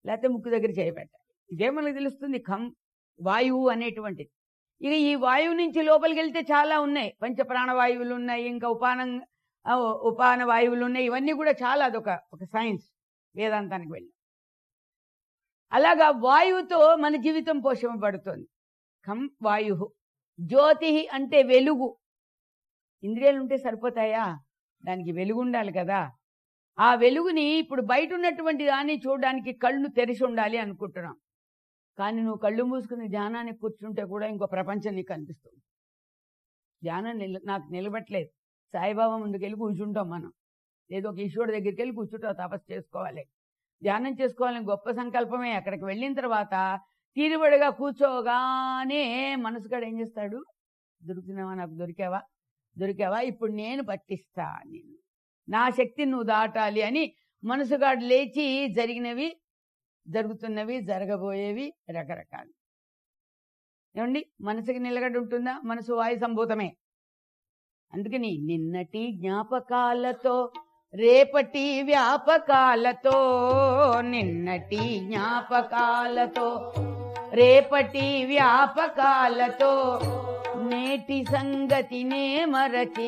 లేకపోతే ముక్కు దగ్గర చేయబెట్టాలి ఇదే మనకు తెలుస్తుంది ఖం వాయువు అనేటువంటిది ఇక ఈ వాయువు నుంచి లోపలికి వెళ్తే చాలా ఉన్నాయి పంచ ప్రాణవాయువులు ఉన్నాయి ఇంకా ఉపానం ఆ, ఉపాన వాయువులు ఉన్నాయి ఇవన్నీ కూడా చాలా అదొక ఒక సైన్స్ వేదాంతానికి వెళ్ళి అలాగా వాయువుతో మన జీవితం పోషింపబడుతుంది ఖం వాయు జ్యోతి అంటే వెలుగు ఇంద్రియాలు ఉంటే సరిపోతాయా దానికి వెలుగు ఉండాలి కదా ఆ వెలుగుని ఇప్పుడు బయట ఉన్నటువంటి దాన్ని చూడడానికి కళ్ళు తెరిచి ఉండాలి అనుకుంటున్నాం కానీ నువ్వు కళ్ళు మూసుకుని ధ్యానానికి కూర్చుంటే కూడా ఇంకో ప్రపంచం నీకు కనిపిస్తుంది ధ్యానం నిల నాకు నిలబట్లేదు సాయిబాబా ముందుకు వెళ్ళి కూర్చుంటాం మనం ఏదో ఒక ఈశ్వరుడు దగ్గరికి వెళ్ళి కూర్చుంటాం తపస్సు చేసుకోవాలి ధ్యానం చేసుకోవాలని గొప్ప సంకల్పమే అక్కడికి వెళ్ళిన తర్వాత తీరుబడిగా కూర్చోగానే మనసుగాడు ఏం చేస్తాడు దొరుకుతున్నావా నాకు దొరికావా దొరికావా ఇప్పుడు నేను పట్టిస్తా నిన్ను నా శక్తిని నువ్వు దాటాలి అని మనసుగాడు లేచి జరిగినవి జరుగుతున్నవి జరగబోయేవి రకరకాలు ఏమండి మనసుకి నిలగడ ఉంటుందా మనసు వాయు సంభూతమే అందుకని నిన్నటి జ్ఞాపకాలతో రేపటి వ్యాపకాలతో నిన్నటి జ్ఞాపకాలతో రేపటి వ్యాపకాలతో నేటి సంగతినే మరచి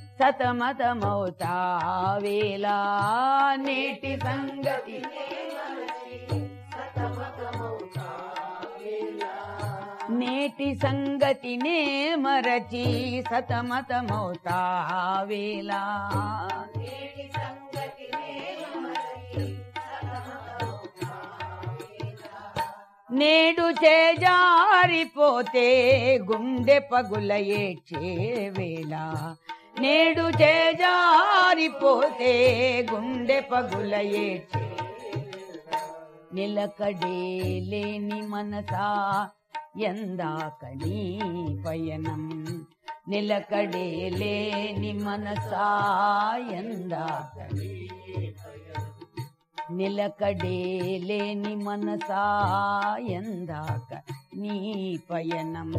సతమతమవుతావేలా నేటి సంగతి నేటి సంగతినే మరచి సతమతమవుతావేలా నేడు చేజారిపోతే గుండె పగుల ఏడ్చే వేళ నేడు చేజారిపోతే గుండె పగుల ఏడ్చే నిలకడే లేని మనసా ఎందాక నీ పయనం నిలకడే లేని మనసా ఎందాక నీ నిలకడే లేని మనసా ఎందాక నీ పయనం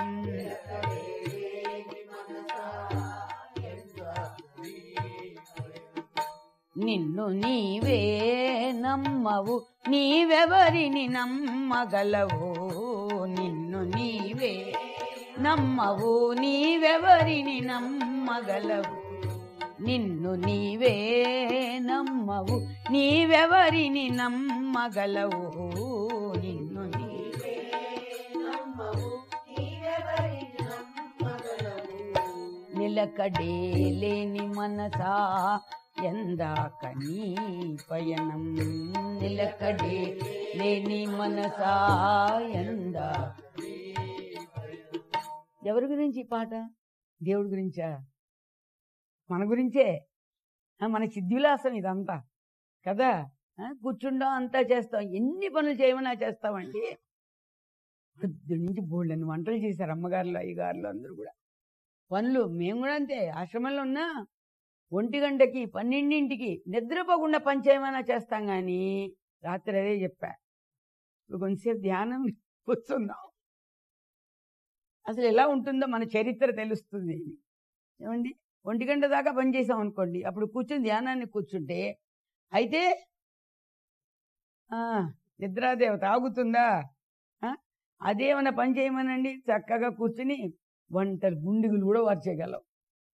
నిన్ను నీవే నమ్మవు నీవెవరిని నమ్మగలవు నిన్ను నీవే నమ్మవు నీవెవరిని నమ్మగలవు నిన్ను నీవే నమ్మవు నీవెవరిని నమ్మగలవు నిన్ను నీవే నిలకడే లేని మనసా ఎందాక నీ పయనం నిలకడే లేని మనసా ఎందా ఎవరి గురించి ఈ పాట దేవుడి గురించా మన గురించే ఆ, మన సిద్ధివిలాసం ఇదంతా కదా ఆ, కూర్చుంటాం అంతా చేస్తాం ఎన్ని పనులు చేయమన్నా చేస్తామండి పొద్దు నుంచి బోళ్ళని వంటలు చేశారు అమ్మగారులు అయ్యగారులు అందరూ కూడా పనులు మేము కూడా అంతే ఆశ్రమంలో ఉన్నా ఒంటి గంటకి పన్నెండింటికి నిద్రపోకుండా పని చేయమన్నా చేస్తాం కానీ రాత్రి అదే చెప్పా ఇప్పుడు కొంచెంసేపు ధ్యానం కూర్చుందాం అసలు ఎలా ఉంటుందో మన చరిత్ర తెలుస్తుంది ఏమండి ఒంటి గంట దాకా పని చేసాం అనుకోండి అప్పుడు కూర్చుని ధ్యానాన్ని కూర్చుంటే అయితే ఆ, నిద్రాదేవత ఆగుతుందా ఆ, అదేమన్నా పని చేయమనండి చక్కగా కూర్చుని వంటలు గుండిగులు కూడా వార్చేయగలవు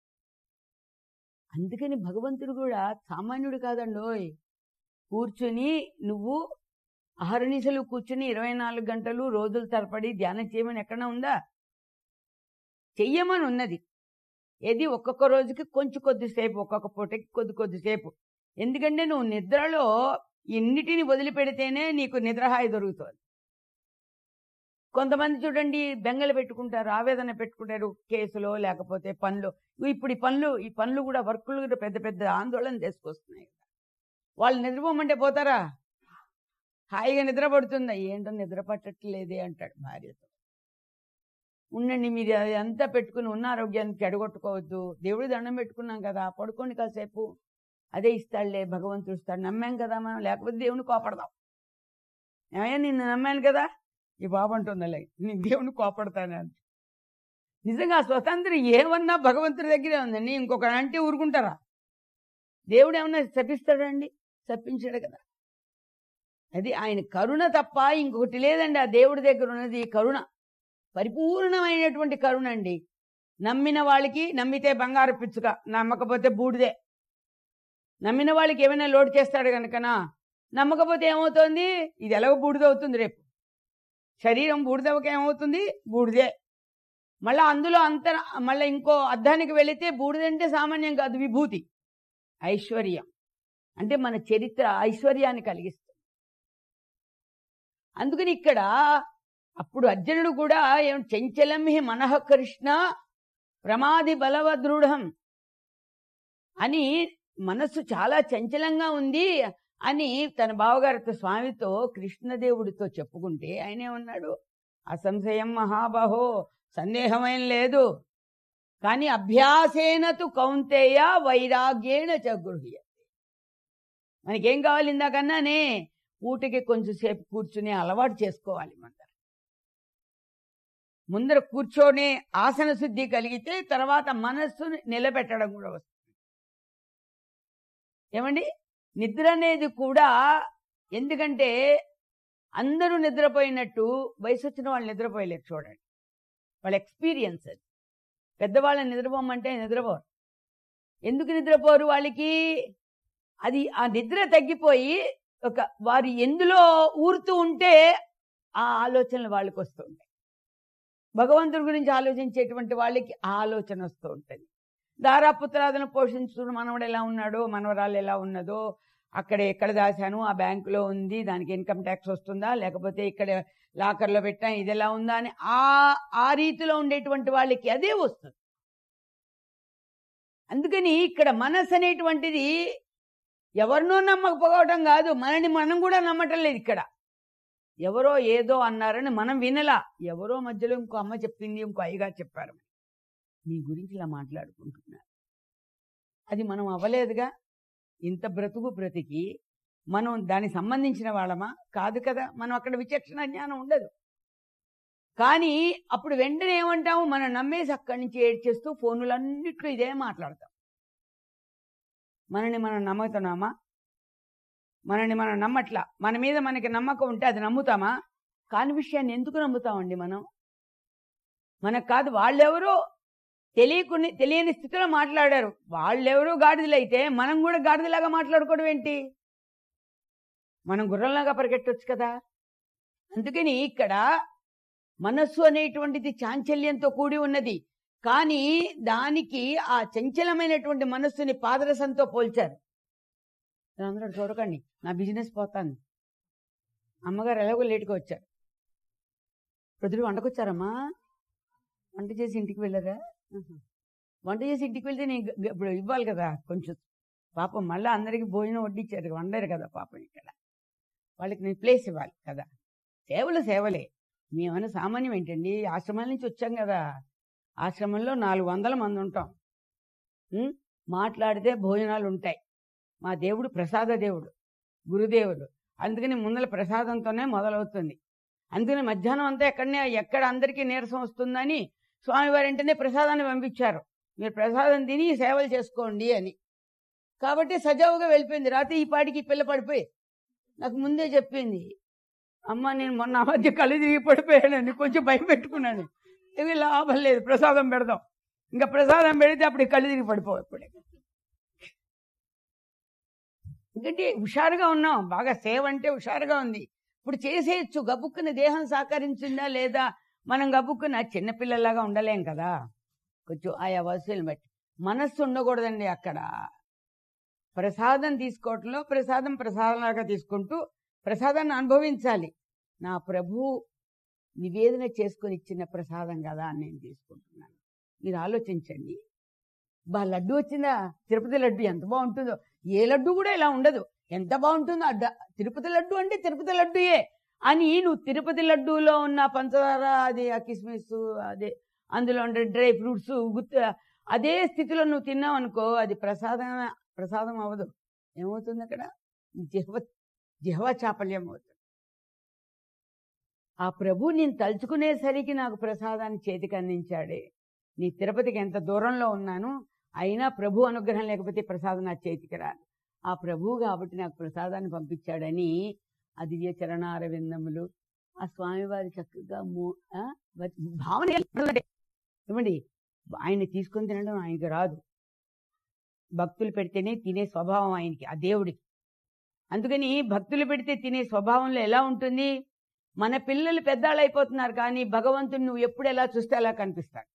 అందుకని భగవంతుడు కూడా సామాన్యుడు కాదండోయ్ కూర్చుని నువ్వు అహర్నిశలు కూర్చుని ఇరవై నాలుగు గంటలు రోజుల తరపడి ధ్యానం చేయమని ఎక్కడా ఉందా చెయ్యమని ఉన్నది ఏది ఒక్కొక్క రోజుకి కొంచెం కొద్దిసేపు ఒక్కొక్క పూటకి కొద్ది కొద్దిసేపు ఎందుకంటే నువ్వు నిద్రలో ఇన్నిటిని వదిలిపెడితేనే నీకు నిద్రహాయి దొరుకుతుంది కొంతమంది చూడండి బెంగలు పెట్టుకుంటారు ఆవేదన పెట్టుకుంటారు కేసులో లేకపోతే పనులు ఇప్పుడు ఈ పనులు ఈ పనులు కూడా వర్కులు కూడా పెద్ద పెద్ద ఆందోళన తీసుకొస్తున్నాయి వాళ్ళు నిద్రపోమంటే పోతారా హాయిగా నిద్ర పడుతుందా ఏంటో నిద్ర పట్టట్లేదే అంటాడు భార్యతో ఉండండి మీరు అది అంతా పెట్టుకుని ఉన్న ఆరోగ్యాన్ని చెడగొట్టుకోవద్దు దేవుడి దండం పెట్టుకున్నాం కదా పడుకోండి కాసేపు అదే ఇస్తాడులే భగవంతుడు ఇస్తాడు నమ్మాం కదా మనం లేకపోతే దేవుని కోపడదాం ఏమయ్యా నిన్ను నమ్మాను కదా ఈ బాబు అంటుందలే నేను దేవుని కోపడతాను అని నిజంగా స్వతంత్రం ఏమన్నా భగవంతుడి దగ్గరే ఉందండి ఇంకొక అంటే ఊరుకుంటారా దేవుడు ఏమన్నా శపిస్తాడండి శపించాడు కదా అది ఆయన కరుణ తప్ప ఇంకొకటి లేదండి ఆ దేవుడి దగ్గర ఉన్నది కరుణ పరిపూర్ణమైనటువంటి కరుణ అండి నమ్మిన వాళ్ళకి నమ్మితే బంగారు పిచ్చుక నమ్మకపోతే బూడిదే నమ్మిన వాళ్ళకి ఏమైనా లోడ్ చేస్తాడు కనుకనా నమ్మకపోతే ఏమవుతుంది ఇది ఎలాగో బూడిదవుతుంది రేపు శరీరం బూడిదవక ఏమవుతుంది బూడిదే మళ్ళా అందులో అంత మళ్ళీ ఇంకో అర్థానికి వెళితే బూడిదంటే సామాన్యం కాదు విభూతి ఐశ్వర్యం అంటే మన చరిత్ర ఐశ్వర్యాన్ని కలిగిస్తుంది అందుకని ఇక్కడ అప్పుడు అర్జునుడు కూడా ఏం చంచలం హి మనః కృష్ణ ప్రమాది బలవదృఢం అని మనస్సు చాలా చంచలంగా ఉంది అని తన బావగారితో స్వామితో కృష్ణదేవుడితో చెప్పుకుంటే ఆయనే ఉన్నాడు అసంశయం మహాబాహో సందేహమేం లేదు కానీ అభ్యాసేనతు కౌంతేయ వైరాగ్యేణ చ గృహ్య మనకేం కావాలి ఇందాకన్నానే పూటకి కొంచెంసేపు కూర్చుని అలవాటు చేసుకోవాలి ముందర ముందర కూర్చొని ఆసన శుద్ధి కలిగితే తర్వాత మనస్సుని నిలబెట్టడం కూడా వస్తుంది ఏమండి నిద్ర అనేది కూడా ఎందుకంటే అందరూ నిద్రపోయినట్టు వయసు వచ్చిన వాళ్ళు నిద్రపోయలేరు చూడండి వాళ్ళ ఎక్స్పీరియన్స్ అది పెద్దవాళ్ళని నిద్రపోమంటే నిద్రపోరు ఎందుకు నిద్రపోరు వాళ్ళకి అది ఆ నిద్ర తగ్గిపోయి ఒక వారు ఎందులో ఊరుతూ ఉంటే ఆ ఆలోచనలు వాళ్ళకి వస్తూ ఉంటాయి భగవంతుడి గురించి ఆలోచించేటువంటి వాళ్ళకి ఆ ఆలోచన వస్తూ ఉంటుంది దారాపుత్రాలను పోషించుకున్న మనవడు ఎలా ఉన్నాడో మనవరాలు ఎలా ఉన్నదో అక్కడ ఎక్కడ దాచాను ఆ బ్యాంకులో ఉంది దానికి ఇన్కమ్ ట్యాక్స్ వస్తుందా లేకపోతే ఇక్కడ లాకర్లో పెట్టా ఇది ఎలా ఉందా అని ఆ ఆ రీతిలో ఉండేటువంటి వాళ్ళకి అదే వస్తుంది అందుకని ఇక్కడ మనసు అనేటువంటిది ఎవరినో నమ్మకపోవటం కాదు మనని మనం కూడా నమ్మటం లేదు ఇక్కడ ఎవరో ఏదో అన్నారని మనం వినలా ఎవరో మధ్యలో ఇంకో అమ్మ చెప్పింది ఇంకో అయ్యగారు చెప్పారు నీ గురించి ఇలా మాట్లాడుకుంటున్నారు అది మనం అవ్వలేదుగా ఇంత బ్రతుకు బ్రతికి మనం దానికి సంబంధించిన వాళ్ళమా కాదు కదా మనం అక్కడ విచక్షణ జ్ఞానం ఉండదు కానీ అప్పుడు వెంటనే ఏమంటాము మనం నమ్మేసి అక్కడి నుంచి ఏడ్చేస్తూ ఫోనులన్నిట్లో ఇదే మాట్లాడతాం మనని మనం నమ్ముతున్నామా మనని మనం నమ్మట్లా మన మీద మనకి నమ్మకం ఉంటే అది నమ్ముతామా కాని విషయాన్ని ఎందుకు నమ్ముతామండి మనం మనకు కాదు వాళ్ళెవరో తెలియకుని తెలియని స్థితిలో మాట్లాడారు వాళ్ళెవరో గాడిదలైతే మనం కూడా గాడిదలాగా మాట్లాడుకోవడం ఏంటి మనం గుర్రంలాగా పరిగెట్టొచ్చు కదా అందుకని ఇక్కడ మనస్సు అనేటువంటిది చాంచల్యంతో కూడి ఉన్నది కానీ దానికి ఆ చంచలమైనటువంటి మనస్సుని పాదరసంతో పోల్చారు అందరూ చూడకండి నా బిజినెస్ పోతాను అమ్మగారు ఎలాగో లేటుగా వచ్చారు ప్రొద్దుడు వంటకొచ్చారమ్మా వంట చేసి ఇంటికి వెళ్ళారా ఆహా. వంట చేసి ఇంటికి వెళ్తే నేను గ- గ- ఇప్పుడు ఇవ్వాలి కదా కొంచెం పాపం మళ్ళీ అందరికి భోజనం వడ్డించారు వండారు కదా పాపం ఇక్కడ వాళ్ళకి నేను ప్లేస్ ఇవ్వాలి కదా సేవలు సేవలే మేమైనా సామాన్యం ఏంటండి ఆశ్రమాల నుంచి వచ్చాం కదా ఆశ్రమంలో నాలుగు వందల మంది ఉంటాం ఉం? మాట్లాడితే భోజనాలు ఉంటాయి మా దేవుడు ప్రసాద దేవుడు గురుదేవుడు అందుకని ముందల ప్రసాదంతోనే మొదలవుతుంది అందుకని మధ్యాహ్నం అంతా ఎక్కడనే ఎక్కడ అందరికీ నీరసం వస్తుందని స్వామివారి వెంటనే ప్రసాదాన్ని పంపించారు మీరు ప్రసాదం తిని సేవలు చేసుకోండి అని కాబట్టి సజావుగా వెళ్ళిపోయింది రాత్రి ఈ పాటికి ఈ పిల్ల పడిపోయి నాకు ముందే చెప్పింది అమ్మ నేను మొన్న ఆ మధ్య కళ్ళు తిరిగి పడిపోయానండి కొంచెం భయం పెట్టుకున్నాను ఇవి లాభం లేదు ప్రసాదం పెడదాం ఇంకా ప్రసాదం పెడితే అప్పుడు ఈ కళ్ళు తిరిగి పడిపోవు ఇప్పుడే ఎందుకంటే హుషారుగా ఉన్నాం బాగా సేవ అంటే హుషారుగా ఉంది ఇప్పుడు చేసేయచ్చు గబుక్కున దేహం సహకరించిందా లేదా మనం గబుక్కున చిన్నపిల్లలాగా ఉండలేం కదా కొంచెం ఆయా వస్తువులు బట్టి మనస్సు ఉండకూడదండి అక్కడ ప్రసాదం తీసుకోవటంలో ప్రసాదం ప్రసాదంలాగా తీసుకుంటూ ప్రసాదాన్ని అనుభవించాలి నా ప్రభు నివేదన చేసుకొని ఇచ్చిన ప్రసాదం కదా అని నేను తీసుకుంటున్నాను మీరు ఆలోచించండి బా లడ్డు వచ్చిందా తిరుపతి లడ్డు ఎంత బాగుంటుందో ఏ లడ్డు కూడా ఇలా ఉండదు ఎంత బాగుంటుందో అడ్డ తిరుపతి లడ్డు అంటే తిరుపతి లడ్డుయే అని నువ్వు తిరుపతి లడ్డూలో ఉన్న పంచదార అది ఆ కిస్మిస్ అదే అందులో ఉండే డ్రై ఫ్రూట్స్ గుత్త అదే స్థితిలో నువ్వు తిన్నావు అనుకో అది ప్రసాదం ప్రసాదం అవ్వదు ఏమవుతుంది అక్కడ జిహ్వ జిహ్వ చాపల్యం అవుతుంది ఆ ప్రభు నేను తలుచుకునేసరికి నాకు ప్రసాదాన్ని చేతికి అందించాడే నీ తిరుపతికి ఎంత దూరంలో ఉన్నాను అయినా ప్రభు అనుగ్రహం లేకపోతే ప్రసాదం నా చేతికి రాదు ఆ ప్రభు కాబట్టి నాకు ప్రసాదాన్ని పంపించాడని ఆ దివ్య చరణార విందములు ఆ స్వామివారి చక్కగా మో- ఆ, వ- భావన ఎట్లుందంటే, ఏమండి ఆయన్ని తీసుకొని తినడం ఆయనకి రాదు భక్తులు పెడితేనే తినే స్వభావం ఆయనకి ఆ దేవుడికి అందుకని భక్తులు పెడితే తినే స్వభావంలో ఎలా ఉంటుంది మన పిల్లలు పెద్దాళ్ళు అయిపోతున్నారు కానీ భగవంతుని నువ్వు ఎప్పుడు ఎలా చూస్తే అలా కనిపిస్తాడు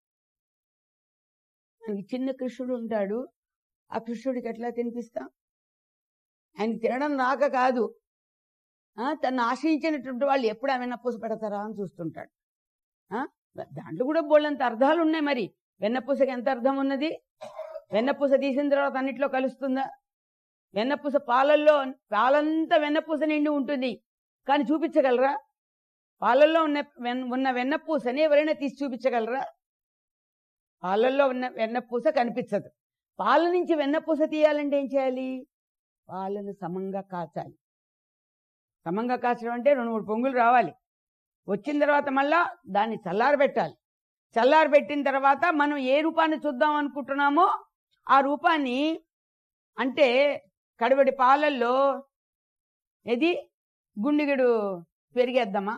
మనకి చిన్న కృష్ణుడు ఉంటాడు ఆ కృష్ణుడికి ఎట్లా తినిపిస్తాం ఆయన తినడం రాక కాదు ఆ, తను ఆశ్రయించినటువంటి వాళ్ళు ఎప్పుడు ఆమె పూస పెడతారా అని చూస్తుంటాడు ఆ, దాంట్లో కూడా బోళ్ళంత అర్థాలు ఉన్నాయి మరి వెన్నపూసకి ఎంత అర్థం ఉన్నది వెన్నపూస తీసిన తర్వాత అన్నిట్లో కలుస్తుందా వెన్నపూస పాలల్లో పాలంతా వెన్నపూస నిండి ఉంటుంది కానీ చూపించగలరా పాలల్లో ఉన్న వెన్- ఉన్న వెన్నపూసని ఎవరైనా తీసి చూపించగలరా పాలల్లో ఉన్న వెన్నపూస కనిపించదు పాల నుంచి వెన్నపూస తీయాలంటే ఏం చేయాలి పాలను సమంగా కాచాలి సమంగా కాచడం అంటే రెండు మూడు పొంగులు రావాలి వచ్చిన తర్వాత మళ్ళా దాన్ని చల్లారబెట్టాలి చల్లారబెట్టిన తర్వాత మనం ఏ రూపాన్ని చూద్దాం అనుకుంటున్నామో ఆ రూపాన్ని అంటే కడవడి పాలల్లో ఏది గుండిగడు పెరిగేద్దామా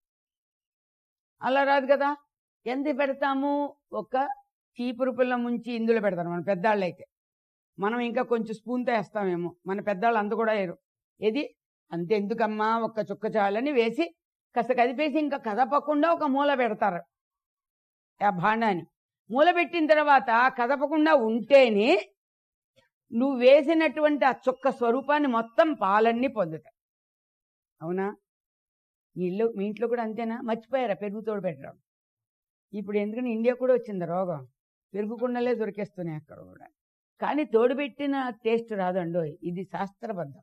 అలా రాదు కదా ఎంత పెడతాము ఒక చీపురు పిల్ల ముంచి ఇందులో పెడతారు మన పెద్దాళ్ళు అయితే మనం ఇంకా కొంచెం స్పూన్తో వేస్తామేమో మన పెద్దాళ్ళు అంత కూడా వేయరు ఏది అంతే ఎందుకమ్మా ఒక్క చుక్క చాలని వేసి కాస్త కదిపేసి ఇంకా కదపకుండా ఒక మూల పెడతారు ఆ భాండాన్ని మూల పెట్టిన తర్వాత కదపకుండా ఉంటేనే నువ్వు వేసినటువంటి ఆ చుక్క స్వరూపాన్ని మొత్తం పాలన్నీ పొందుతాయి అవునా మీ ఇల్లు మీ ఇంట్లో కూడా అంతేనా మర్చిపోయారా పెరుగు తోడు పెట్టడం ఇప్పుడు ఎందుకని ఇండియా కూడా వచ్చింది రోగం పెరుగు కుండలే దొరికేస్తున్నాయి అక్కడ కూడా కానీ తోడుపెట్టిన టేస్ట్ రాదండోయ్ ఇది శాస్త్రబద్ధం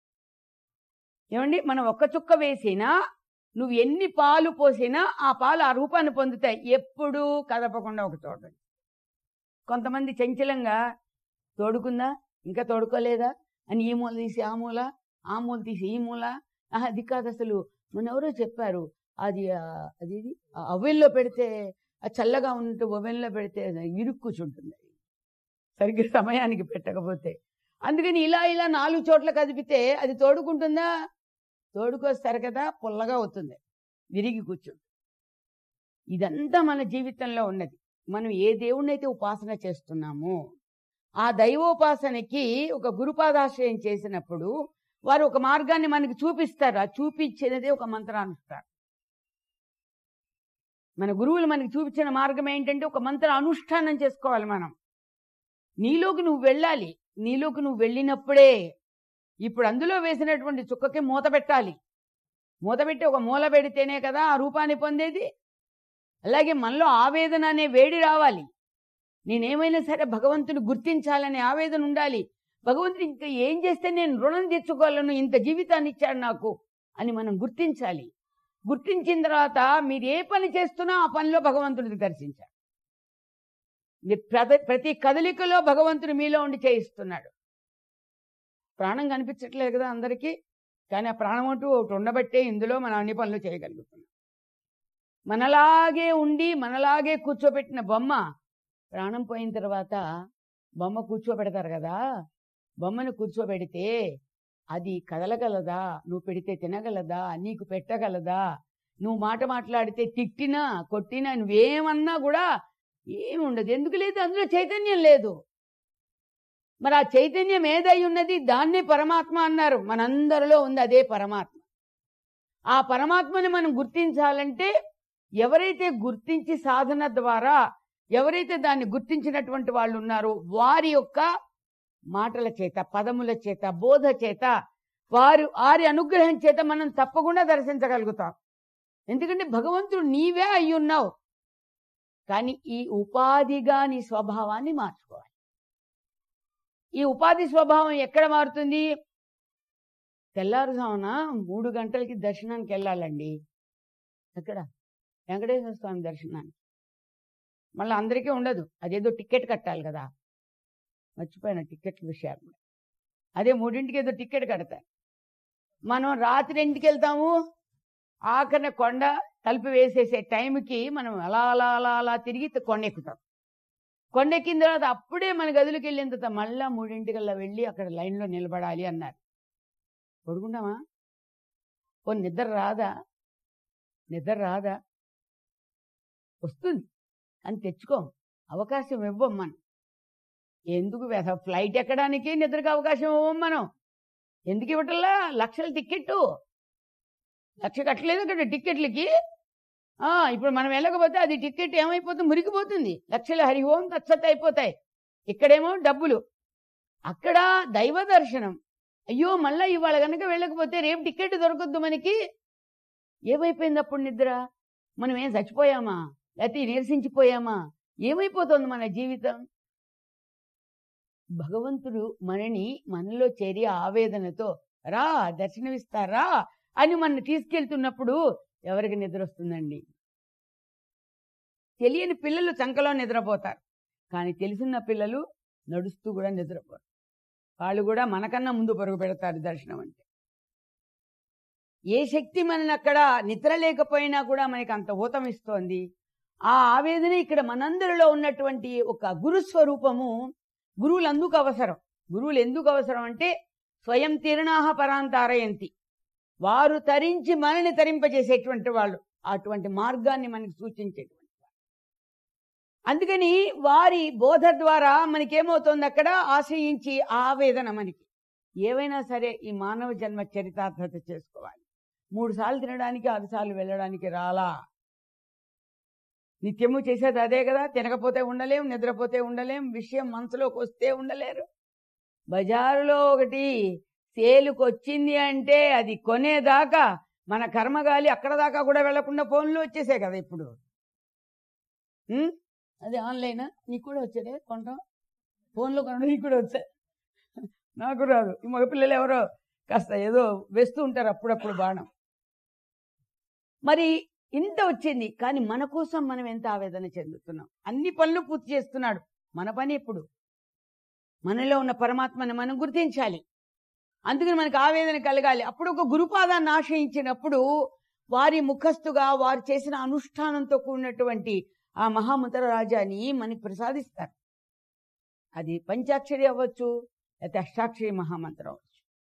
ఏమండి మనం ఒక్క చుక్క వేసినా నువ్వు ఎన్ని పాలు పోసినా ఆ పాలు ఆ రూపాన్ని పొందుతాయి ఎప్పుడూ కదపకుండా ఒక చోట కొంతమంది చంచలంగా తోడుకుందా ఇంకా తోడుకోలేదా అని ఈ మూల తీసి ఆ మూల ఆ మూల తీసి ఈ మూల ఆహా, అది కాదు అసలు మన ఎవరో చెప్పారు అది ఆ, అది ఇది, ఆ ఓవెన్లో పెడితే ఆ చల్లగా ఉంటే ఓవెన్లో పెడితే అది ఇరుక్కు కూర్చుంటుంది సరిగ్గా సమయానికి పెట్టకపోతే అందుకని ఇలా ఇలా నాలుగు చోట్ల కదిపితే అది తోడుకుంటుందా తోడుకొస్తారు కదా పుల్లగా అవుతుంది విరిగి కూర్చుంటుంది ఇదంతా మన జీవితంలో ఉన్నది మనం ఏ దేవుణ్ణైతే ఉపాసన చేస్తున్నామో ఆ దైవోపాసనకి ఒక గురుపాదాశ్రయం చేసినప్పుడు వారు ఒక మార్గాన్ని మనకి చూపిస్తారు ఆ చూపించినదే ఒక మంత్రానుష్ఠానం మన గురువులు మనకి చూపించిన మార్గం ఏంటంటే ఒక మంత్ర అనుష్ఠానం చేసుకోవాలి మనం నీలోకి నువ్వు వెళ్ళాలి నీలోకి నువ్వు వెళ్ళినప్పుడే ఇప్పుడు అందులో వేసినటువంటి చుక్కకి మూత పెట్టాలి మూత పెట్టి ఒక మూల పెడితేనే కదా ఆ రూపాన్ని పొందేది అలాగే మనలో ఆవేదన అనే వేడి రావాలి నేనేమైనా సరే భగవంతుని గుర్తించాలనే ఆవేదన ఉండాలి భగవంతుడు ఇంకా ఏం చేస్తే నేను రుణం తెచ్చుకోవాలను ఇంత జీవితాన్ని ఇచ్చాడు నాకు అని మనం గుర్తించాలి గుర్తించిన తర్వాత మీరు ఏ పని చేస్తున్నా ఆ పనిలో భగవంతుడిని దర్శించాలి మీరు ప్రతి- ప్రతి కదలికలో భగవంతుడు మీలో ఉండి చేయిస్తున్నాడు ప్రాణం కనిపించట్లేదు కదా అందరికీ కానీ ఆ ప్రాణం అంటూ ఒకటి ఉండబట్టే ఇందులో మనం అన్ని పనులు చేయగలుగుతున్నాం మనలాగే ఉండి మనలాగే కూర్చోబెట్టిన బొమ్మ ప్రాణం పోయిన తర్వాత బొమ్మ కూర్చోబెడతారు కదా బొమ్మను కూర్చోబెడితే అది కదలగలదా నువ్వు పెడితే తినగలదా నీకు పెట్టగలదా నువ్వు మాట మాట్లాడితే తిట్టినా కొట్టినా నువ్వేమన్నా కూడా ఏమి ఉండదు ఎందుకు లేదు అందులో చైతన్యం లేదు మరి ఆ చైతన్యం ఏదై ఉన్నది దాన్నే పరమాత్మ అన్నారు మనందరిలో ఉంది అదే పరమాత్మ ఆ పరమాత్మని మనం గుర్తించాలంటే ఎవరైతే గుర్తించి సాధన ద్వారా ఎవరైతే దాన్ని గుర్తించినటువంటి వాళ్ళు ఉన్నారో వారి యొక్క మాటల చేత పదముల చేత బోధ చేత వారు వారి అనుగ్రహం చేత మనం తప్పకుండా దర్శించగలుగుతాం ఎందుకంటే భగవంతుడు నీవే అయి ఉన్నావు కానీ ఈ ఉపాధిగా నీ స్వభావాన్ని మార్చుకోవాలి ఈ ఉపాధి స్వభావం ఎక్కడ మారుతుంది తెల్లారుజామున మూడు గంటలకి దర్శనానికి వెళ్ళాలండి ఎక్కడ వెంకటేశ్వర స్వామి దర్శనానికి మళ్ళీ అందరికీ ఉండదు అదేదో టికెట్ కట్టాలి కదా మర్చిపోయిన టికెట్ విషయాలు కూడా అదే మూడింటికి ఏదో టికెట్ కడతారు మనం రాత్రి ఇంటికి వెళ్తాము ఆఖరిన కొండ తలుపు వేసేసే టైంకి మనం అలా అలా అలా అలా తిరిగి కొండ ఎక్కుతాం కొండ ఎక్కిన తర్వాత అప్పుడే మన గదిలోకి వెళ్ళిన తర్వాత మళ్ళా మూడింటికల్లా వెళ్ళి అక్కడ లైన్లో నిలబడాలి అన్నారు పడుకుంటామా ఓ నిద్ర రాదా నిద్ర రాదా వస్తుంది అని తెచ్చుకో అవకాశం ఇవ్వం మనం ఎందుకు వ్యధ ఫ్లైట్ ఎక్కడానికి నిద్రకు అవకాశం ఇవ్వం మనం ఎందుకు ఇవ్వటల్లా లక్షల టికెట్టు లక్ష కట్టలేదు కదా టిక్కెట్లకి ఆ, ఇప్పుడు మనం వెళ్ళకపోతే అది టికెట్ ఏమైపోతుంది మురికిపోతుంది లక్షల హరిహోం తత్సత్ అయిపోతాయి ఇక్కడేమో డబ్బులు అక్కడ దైవ దర్శనం అయ్యో మళ్ళా ఇవాళ కనుక వెళ్ళకపోతే రేపు టికెట్ దొరకద్దు మనకి ఏమైపోయింది అప్పుడు నిద్ర మనం ఏం చచ్చిపోయామా లేకపోతే నీరసించిపోయామా ఏమైపోతుంది మన జీవితం భగవంతుడు మనని మనలో చేరి ఆవేదనతో రా దర్శనమిస్తారా అని మన తీసుకెళ్తున్నప్పుడు ఎవరికి నిద్ర వస్తుందండి తెలియని పిల్లలు చంకలో నిద్రపోతారు కానీ తెలిసిన పిల్లలు నడుస్తూ కూడా నిద్రపోరు వాళ్ళు కూడా మనకన్నా ముందు పరుగు పెడతారు దర్శనం అంటే ఏ శక్తి మనని అక్కడ నిద్ర లేకపోయినా కూడా మనకి అంత ఊతం ఇస్తోంది ఆ ఆవేదన ఇక్కడ మనందరిలో ఉన్నటువంటి ఒక గురు స్వరూపము గురువులు అందుకు అవసరం గురువులు ఎందుకు అవసరం అంటే స్వయం తిరణాహ పరాంతారయంతి వారు తరించి మనని తరింపజేసేటువంటి వాళ్ళు అటువంటి మార్గాన్ని మనకి సూచించేటువంటి వాళ్ళు. అందుకని వారి బోధ ద్వారా మనకేమవుతుంది అక్కడ ఆశ్రయించి ఆవేదన మనకి ఏవైనా సరే ఈ మానవ జన్మ చరితార్థత చేసుకోవాలి మూడు సార్లు తినడానికి ఆరు సార్లు వెళ్ళడానికి రాలా నిత్యము చేసేది అదే కదా తినకపోతే ఉండలేం నిద్రపోతే ఉండలేం విషయం మనసులోకి వస్తే ఉండలేరు బజారులో ఒకటి సేలుకు వచ్చింది అంటే అది కొనేదాకా మన కర్మగాలి అక్కడ దాకా కూడా వెళ్లకుండా ఫోన్లో వచ్చేసాయి కదా ఇప్పుడు ఉం? అది ఆన్లైనా నీకు కూడా వచ్చాడే కొంటాం ఫోన్లో కొనడం నీకు కూడా వచ్చాయి నాకు రాదు ఈ మగపిల్లలు ఎవరో కాస్త ఏదో వేస్తూ ఉంటారు అప్పుడప్పుడు బాణం మరి ఇంత వచ్చింది కానీ మన కోసం మనం ఎంత ఆవేదన చెందుతున్నాం అన్ని పనులు పూర్తి చేస్తున్నాడు మన పని ఎప్పుడు మనలో ఉన్న పరమాత్మని మనం గుర్తించాలి అందుకని మనకు ఆవేదన కలగాలి అప్పుడు ఒక గురుపాదాన్ని ఆశ్రయించినప్పుడు వారి ముఖస్థుగా వారు చేసిన అనుష్ఠానంతో కూడినటువంటి ఆ మహామంత్ర రాజాని మనకి ప్రసాదిస్తారు అది పంచాక్షరి అవ్వచ్చు లేకపోతే అష్టాక్షరి మహామంత్రం అవ్వచ్చు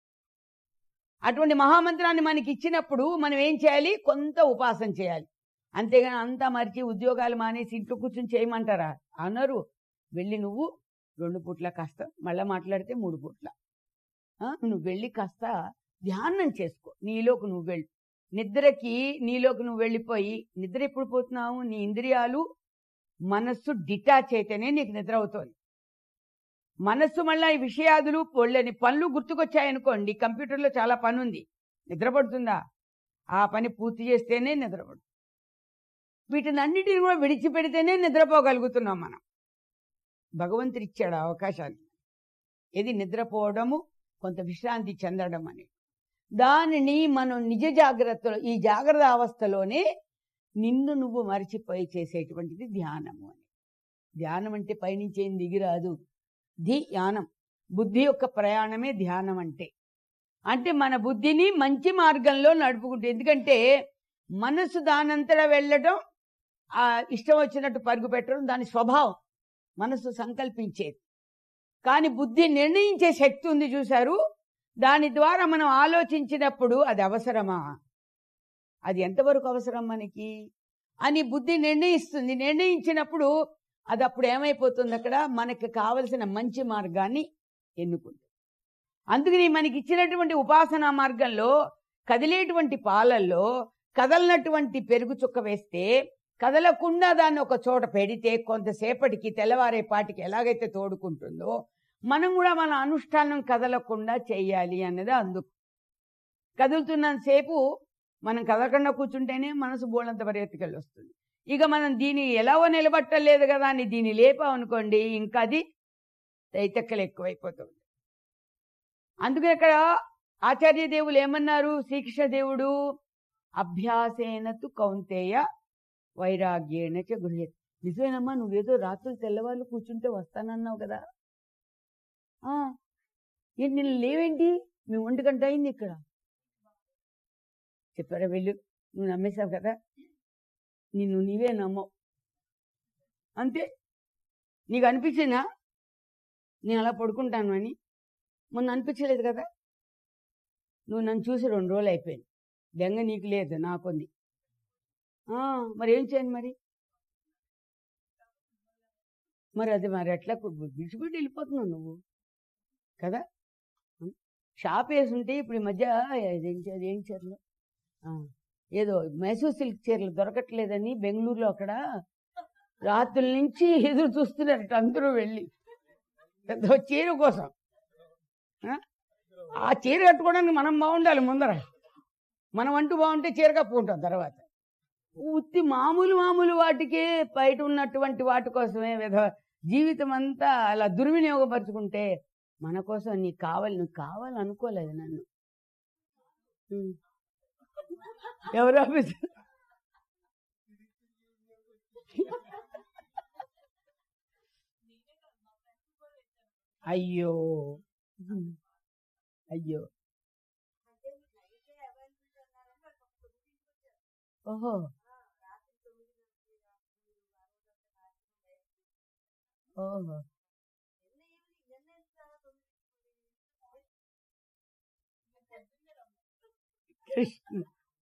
అటువంటి మహామంత్రాన్ని మనకి ఇచ్చినప్పుడు మనం ఏం చేయాలి కొంత ఉపాసన చేయాలి అంతేగాని అంతా మరిచి ఉద్యోగాలు మానేసి ఇంట్లో కూర్చొని చేయమంటారా అనరు వెళ్ళి నువ్వు రెండు పూట్ల కాస్త మళ్ళీ మాట్లాడితే మూడు పూట్ల ఆ, నువ్వు వెళ్ళి కాస్త ధ్యానం చేసుకో నీలోకి నువ్వు వెళ్ళి నిద్రకి నీలోకి నువ్వు వెళ్ళిపోయి నిద్ర ఎప్పుడు పోతున్నావు నీ ఇంద్రియాలు మనస్సు డిటాచ్ అయితేనే నీకు నిద్ర అవుతోంది మనస్సు మళ్ళా ఈ విషయాదులు పొళ్ళని పనులు గుర్తుకొచ్చాయనుకోండి కంప్యూటర్లో చాలా పని ఉంది నిద్రపడుతుందా ఆ పని పూర్తి చేస్తేనే నిద్రపడుతుంది వీటిని అన్నిటిని కూడా విడిచిపెడితేనే నిద్రపోగలుగుతున్నాం మనం భగవంతుడు ఇచ్చాడు ఆ అవకాశాన్ని ఇది నిద్రపోవడము కొంత విశ్రాంతి చెందడం అని దానిని మనం నిజ జాగ్రత్తలో ఈ జాగ్రత్త అవస్థలోనే నిన్ను నువ్వు మరిచిపోయి చేసేటువంటిది ధ్యానము అని ధ్యానం అంటే పైనుంచి ఏం దిగిరాదు ధి యానం బుద్ధి యొక్క ప్రయాణమే ధ్యానం అంటే అంటే మన బుద్ధిని మంచి మార్గంలో నడుపుకుంటే ఎందుకంటే మనసు దానంతటా వెళ్ళటం ఆ ఇష్టం వచ్చినట్టు పరుగు పెట్టడం దాని స్వభావం మనసు సంకల్పించేది కానీ బుద్ధి నిర్ణయించే శక్తి ఉంది చూశారు దాని ద్వారా మనం ఆలోచించినప్పుడు అది అవసరమా అది ఎంతవరకు అవసరం మనకి అని బుద్ధి నిర్ణయిస్తుంది నిర్ణయించినప్పుడు అది అప్పుడు ఏమైపోతుంది అక్కడ మనకి కావలసిన మంచి మార్గాన్ని ఎన్నుకుంటుంది అందుకని మనకి ఇచ్చినటువంటి ఉపాసనా మార్గంలో కదిలేటువంటి పాలల్లో కదలనటువంటి పెరుగు చుక్క వేస్తే కదలకుండా దాన్ని ఒక చోట పెడితే కొంతసేపటికి తెల్లవారేపాటికి ఎలాగైతే తోడుకుంటుందో మనం కూడా మన అనుష్ఠానం కదలకుండా చేయాలి అన్నది అందుకు కదులుతున్నంతసేపు మనం కదలకుండా కూర్చుంటేనే మనసు బోళ్ళంత పరిగెత్తుకెళ్ళి వస్తుంది ఇక మనం దీన్ని ఎలాగో నిలబట్టలేదు కదా అని దీన్ని లేపామనుకోండి ఇంకా అది తైతెక్కలు ఎక్కువైపోతుంది అందుకే ఇక్కడ ఆచార్య దేవులు ఏమన్నారు శ్రీకృష్ణ దేవుడు అభ్యాసేనతు కౌంతేయ వైరాగ్యేణ చ గృహ్యత్ నిజమేనమ్మా నువ్వేదో రాత్రులు తెల్లవాళ్ళు కూర్చుంటే వస్తానన్నావు కదా ఆ, ఏంటి నిన్న లేవేంటి మేము ఒంటి గంట అయింది ఇక్కడ చెప్పారా వెళ్ళు నువ్వు నమ్మేశావు కదా నిన్ను నీవే నమ్మవు అంతే నీకు అనిపించిందా నేను అలా పడుకుంటాను అని మొన్న అనిపించలేదు కదా నువ్వు నన్ను చూసి రెండు రోజులు అయిపోయింది బెంగ నీకు లేదు నాకుంది ఆ, మరి ఏం చేయను మరి మరి అది మరి ఎట్లా కు- విడిచిపెట్టి వెళ్ళిపోతున్నావు నువ్వు కదా ఉం? షాప్ వేసుంటే ఇప్పుడు ఈ మధ్య అదేం చీర ఏం చీరలు ఆ, ఏదో మైసూర్ సిల్క్ చీరలు దొరకట్లేదని బెంగళూరులో అక్కడ రాత్రుల నుంచి ఎదురు చూస్తున్నారట అందరూ వెళ్ళి పెద్ద చీర కోసం ఆ? ఆ చీర కట్టుకోవడానికి మనం బాగుండాలి ముందర మనం అంటూ బాగుంటే చీర కప్పుకుంటాం తర్వాత ఉత్తి మామూలు మామూలు వాటికే బయట ఉన్నటువంటి వాటి కోసమే విధ జీవితం అంతా అలా దుర్వినియోగపరుచుకుంటే మన కోసం నీకు కావాలి నువ్వు కావాలి అనుకోలేదు నన్ను ఉం. ఎవరు ఆఫీసర్ అయ్యో ఉం. అయ్యో ఓహో ఓహో కృష్ణ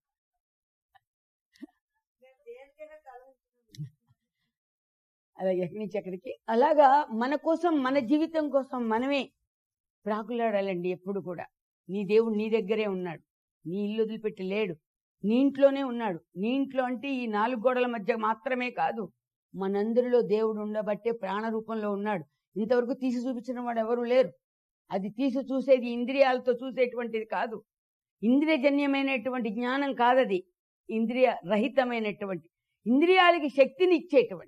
అలాగే ఎక్కడి నుంచి ఎక్కడికి అలాగా మన కోసం మన జీవితం కోసం మనమే ప్రాకులాడాలండి ఎప్పుడు కూడా నీ దేవుడు నీ దగ్గరే ఉన్నాడు నీ ఇల్లు వదిలిపెట్టి లేడు నీ ఇంట్లోనే ఉన్నాడు నీ ఇంట్లో అంటే ఈ నాలుగు గోడల మధ్య మాత్రమే కాదు మనందరిలో దేవుడు ఉండబట్టే ప్రాణ రూపంలో ఉన్నాడు ఇంతవరకు తీసి చూపించిన వాడు ఎవరు లేరు అది తీసి చూసేది ఇంద్రియాలతో చూసేటువంటిది కాదు ఇంద్రియజన్యమైనటువంటి జ్ఞానం కాదది ఇంద్రియ రహితమైనటువంటి ఇంద్రియాలకి శక్తిని ఇచ్చేటువంటి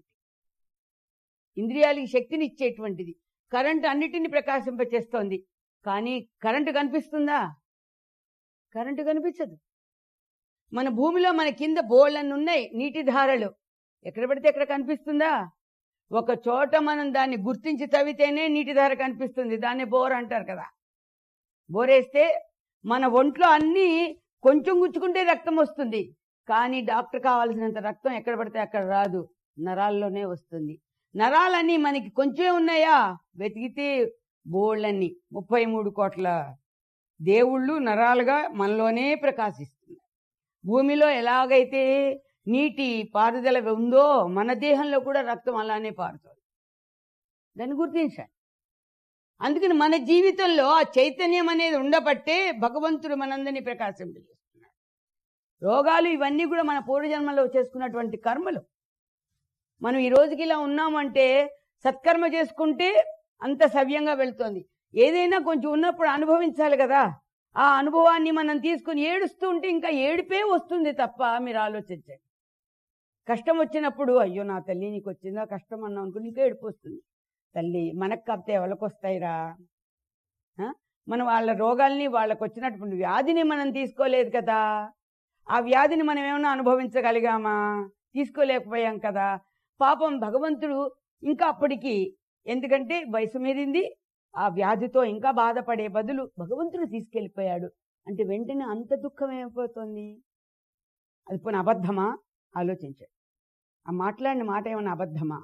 ఇంద్రియాలకి శక్తిని ఇచ్చేటువంటిది కరెంటు అన్నిటిని ప్రకాశింపచేస్తోంది కానీ కరెంటు కనిపిస్తుందా కరెంటు కనిపించదు మన భూమిలో మన కింద బోళ్ళన్ని ఉన్నాయి నీటి ధారలు ఎక్కడ పడితే ఎక్కడ కనిపిస్తుందా ఒక చోట మనం దాన్ని గుర్తించి తవ్వితేనే నీటి ధార కనిపిస్తుంది దాన్ని బోర్ అంటారు కదా బోరేస్తే మన ఒంట్లో అన్ని కొంచెం గుచ్చుకుంటే రక్తం వస్తుంది కానీ డాక్టర్ కావాల్సినంత రక్తం ఎక్కడ పడితే అక్కడ రాదు నరాల్లోనే వస్తుంది నరాలన్నీ మనకి కొంచెమే ఉన్నాయా వెతికితే బోళ్ళన్నీ ముప్పై మూడు కోట్ల దేవుళ్ళు నరాలుగా మనలోనే ప్రకాశిస్తుంది భూమిలో ఎలాగైతే నీటి పారుదల ఉందో మన దేహంలో కూడా రక్తం అలానే పారుతుంది దాన్ని గుర్తించాలి అందుకని మన జీవితంలో ఆ చైతన్యం అనేది ఉండబట్టే భగవంతుడు మనందరినీ ప్రకాశింపజేస్తున్నాడు రోగాలు ఇవన్నీ కూడా మన పూర్వజన్మలో చేసుకున్నటువంటి కర్మలు మనం ఈ రోజుకి ఇలా ఉన్నామంటే సత్కర్మ చేసుకుంటే అంత సవ్యంగా వెళ్తోంది ఏదైనా కొంచెం ఉన్నప్పుడు అనుభవించాలి కదా ఆ అనుభవాన్ని మనం తీసుకుని ఏడుస్తూ ఉంటే ఇంకా ఏడిపే వస్తుంది తప్ప మీరు ఆలోచించండి కష్టం వచ్చినప్పుడు అయ్యో నా తల్లి నీకు వచ్చిందా కష్టం అన్నాం అనుకుని ఇంకా ఏడుపు వస్తుంది తల్లి మనకు కాపితే ఎవరికి వస్తాయిరా ఆ? మనం వాళ్ళ రోగాల్ని వాళ్ళకు వచ్చినటువంటి వ్యాధిని మనం తీసుకోలేదు కదా ఆ వ్యాధిని మనం ఏమైనా అనుభవించగలిగామా తీసుకోలేకపోయాం కదా పాపం భగవంతుడు ఇంకా అప్పటికి ఎందుకంటే వయసు మీరింది ఆ వ్యాధితో ఇంకా బాధపడే బదులు భగవంతుడు తీసుకెళ్ళిపోయాడు అంటే వెంటనే అంత దుఃఖం ఏమైపోతుంది అది పోనీ అబద్ధమా ఆలోచించండి ఆ మాట్లాడిన మాట ఏమైనా అబద్ధమా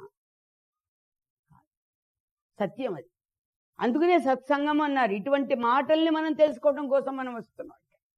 సత్యం అది అందుకనే సత్సంగం అన్నారు ఇటువంటి మాటల్ని మనం తెలుసుకోవడం కోసం మనం వస్తున్నాం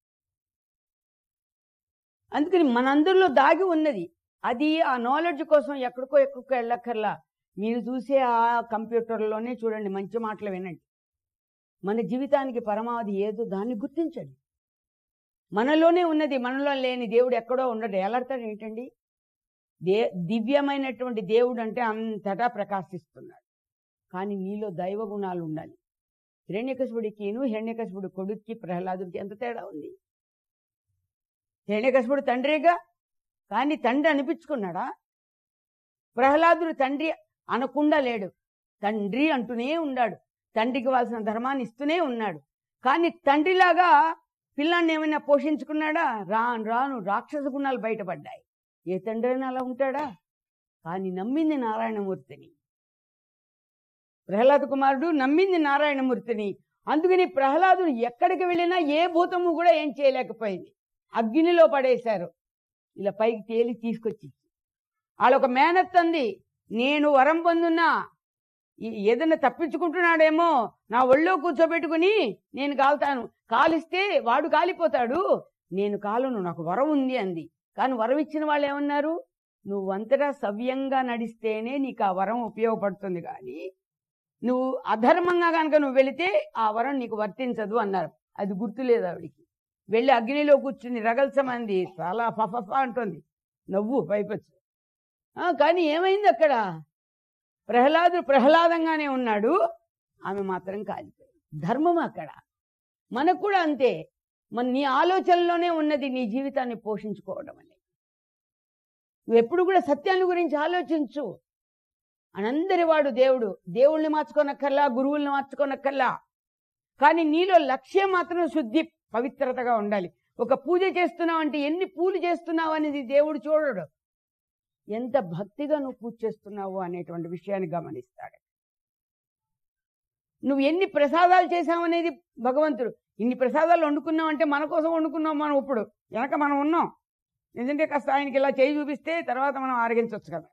అందుకని మనందరిలో దాగి ఉన్నది అది ఆ నాలెడ్జ్ కోసం ఎక్కడికో ఎక్కడికో వెళ్ళక్కర్లా మీరు చూసే ఆ కంప్యూటర్లోనే చూడండి మంచి మాటలు వినండి మన జీవితానికి పరమావధి ఏదో దాన్ని గుర్తించండి మనలోనే ఉన్నది మనలో లేని దేవుడు ఎక్కడో ఉండడు ఎలాడతాడు ఏంటండి దే దివ్యమైనటువంటి దేవుడు అంటే అంతటా ప్రకాశిస్తున్నాడు కానీ నీలో దైవ గుణాలు ఉండాలి హిరణ్యకశుడికిను హిరణ్యకశుడి కొడుక్కి ప్రహ్లాదుడికి ఎంత తేడా ఉంది హిరణ్యకశుడు తండ్రిగా కానీ తండ్రి అనిపించుకున్నాడా ప్రహ్లాదుడు తండ్రి అనకుండా లేడు తండ్రి అంటూనే ఉన్నాడు తండ్రికి కావాల్సిన ధర్మాన్ని ఇస్తూనే ఉన్నాడు కానీ తండ్రిలాగా పిల్లాన్ని ఏమైనా పోషించుకున్నాడా రాను రాను రాక్షస గుణాలు బయటపడ్డాయి ఏ తండ్రి అయినా అలా ఉంటాడా కానీ నమ్మింది నారాయణమూర్తిని ప్రహ్లాద కుమారుడు నమ్మింది నారాయణమూర్తిని అందుకని ప్రహ్లాదుడు ఎక్కడికి వెళ్ళినా ఏ భూతము కూడా ఏం చేయలేకపోయింది అగ్నిలో పడేశారు ఇలా పైకి తేలి తీసుకొచ్చి వాళ్ళొక మేనత్ అంది నేను వరం పొందున్నా ఈ- ఏదైనా తప్పించుకుంటున్నాడేమో నా ఒళ్ళో కూర్చోబెట్టుకుని నేను కాలుతాను కాలిస్తే వాడు కాలిపోతాడు నేను కాలను నాకు వరం ఉంది అంది కానీ వరం ఇచ్చిన వాళ్ళు ఏమన్నారు నువ్వు అంతటా సవ్యంగా నడిస్తేనే నీకు ఆ వరం ఉపయోగపడుతుంది కానీ నువ్వు అధర్మంగా కనుక నువ్వు వెళితే ఆ వరం నీకు వర్తించదు అన్నారు అది గుర్తులేదు ఆవిడికి వెళ్ళి అగ్నిలో కూర్చుని రగల్సమంది చాలా ఫఫఫ అంటుంది నవ్వు పైపచ్చు ఆ, కానీ ఏమైంది అక్కడ ప్రహ్లాదు ప్రహ్లాదంగానే ఉన్నాడు ఆమె మాత్రం కాలిపోయింది ధర్మం అక్కడ మనకు కూడా అంతే మన నీ ఆలోచనలోనే ఉన్నది నీ జీవితాన్ని పోషించుకోవడం అనేది నువ్వు ఎప్పుడు కూడా సత్యాన్ని గురించి ఆలోచించు అనందరి వాడు దేవుడు దేవుళ్ళని మార్చుకోనక్కర్లా గురువుల్ని మార్చుకోనక్కర్లా కానీ నీలో లక్ష్యం మాత్రం శుద్ధి పవిత్రతగా ఉండాలి ఒక పూజ చేస్తున్నావు అంటే ఎన్ని పూలు చేస్తున్నావు అనేది దేవుడు చూడడు ఎంత భక్తిగా నువ్వు పూజ చేస్తున్నావు అనేటువంటి విషయాన్ని గమనిస్తాడు నువ్వు ఎన్ని ప్రసాదాలు చేసావు అనేది భగవంతుడు ఇన్ని ప్రసాదాలు వండుకున్నావు అంటే మన కోసం వండుకున్నాం మనం ఇప్పుడు వెనక మనం ఉన్నాం ఎందుకంటే కాస్త ఆయనకి ఇలా చేయి చూపిస్తే తర్వాత మనం ఆరగించవచ్చు కదా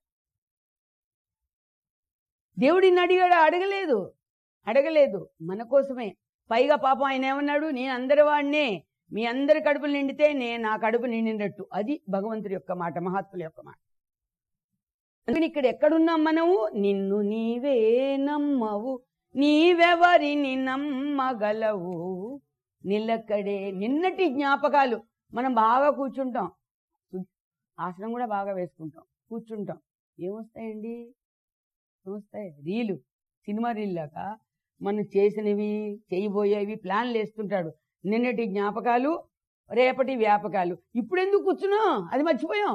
దేవుడిని అడిగాడు అడగలేదు అడగలేదు మన కోసమే పైగా పాపం ఆయన ఏమన్నాడు నేను అందరి వాడినే మీ అందరి కడుపులు నిండితే నేను నా కడుపు నిండినట్టు అది భగవంతుడి యొక్క మాట మహాత్ముల యొక్క మాట అందుకని ఇక్కడ ఎక్కడున్నాం మనము నిన్ను నీవే నమ్మవు నీవెవరిని నమ్మగలవు నిలకడే నిన్నటి జ్ఞాపకాలు మనం బాగా కూర్చుంటాం ఆసనం కూడా బాగా వేసుకుంటాం కూర్చుంటాం ఏమొస్తాయండి ఏమొస్తాయి రీలు సినిమా రీల్ లాగా మనం చేసినవి చేయబోయేవి ప్లాన్లు వేస్తుంటాడు నిన్నటి జ్ఞాపకాలు రేపటి వ్యాపకాలు ఇప్పుడు ఎందుకు కూర్చున్నాం అది మర్చిపోయాం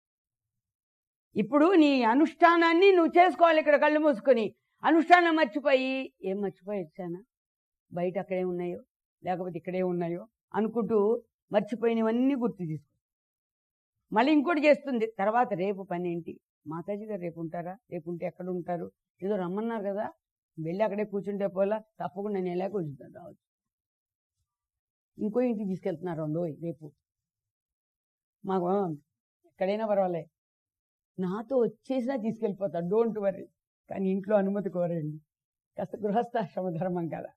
ఇప్పుడు నీ అనుష్ఠానాన్ని నువ్వు చేసుకోవాలి ఇక్కడ కళ్ళు మూసుకొని అనుష్ఠానం మర్చిపోయి ఏం మర్చిపోయి వచ్చానా బయట అక్కడే ఉన్నాయో లేకపోతే ఇక్కడే ఉన్నాయో అనుకుంటూ మర్చిపోయినవన్నీ గుర్తు తీసుకో మళ్ళీ ఇంకోటి చేస్తుంది తర్వాత రేపు పని ఏంటి మాతాజీ గారు రేపు ఉంటారా రేపు ఉంటే ఎక్కడ ఉంటారు ఏదో రమ్మన్నారు కదా వెళ్ళి అక్కడే కూర్చుంటే పోలా తప్పకుండా నేను ఎలా కూర్చుంటాను రావచ్చు ఇంకో ఇంటికి తీసుకెళ్తున్నారు రెండో రేపు మాకు ఎక్కడైనా పర్వాలే నాతో వచ్చేసినా తీసుకెళ్ళిపోతాడు డోంట్ వరీ కానీ ఇంట్లో అనుమతి కోరండి కాస్త గృహస్థాశ్రమ ధర్మం కదా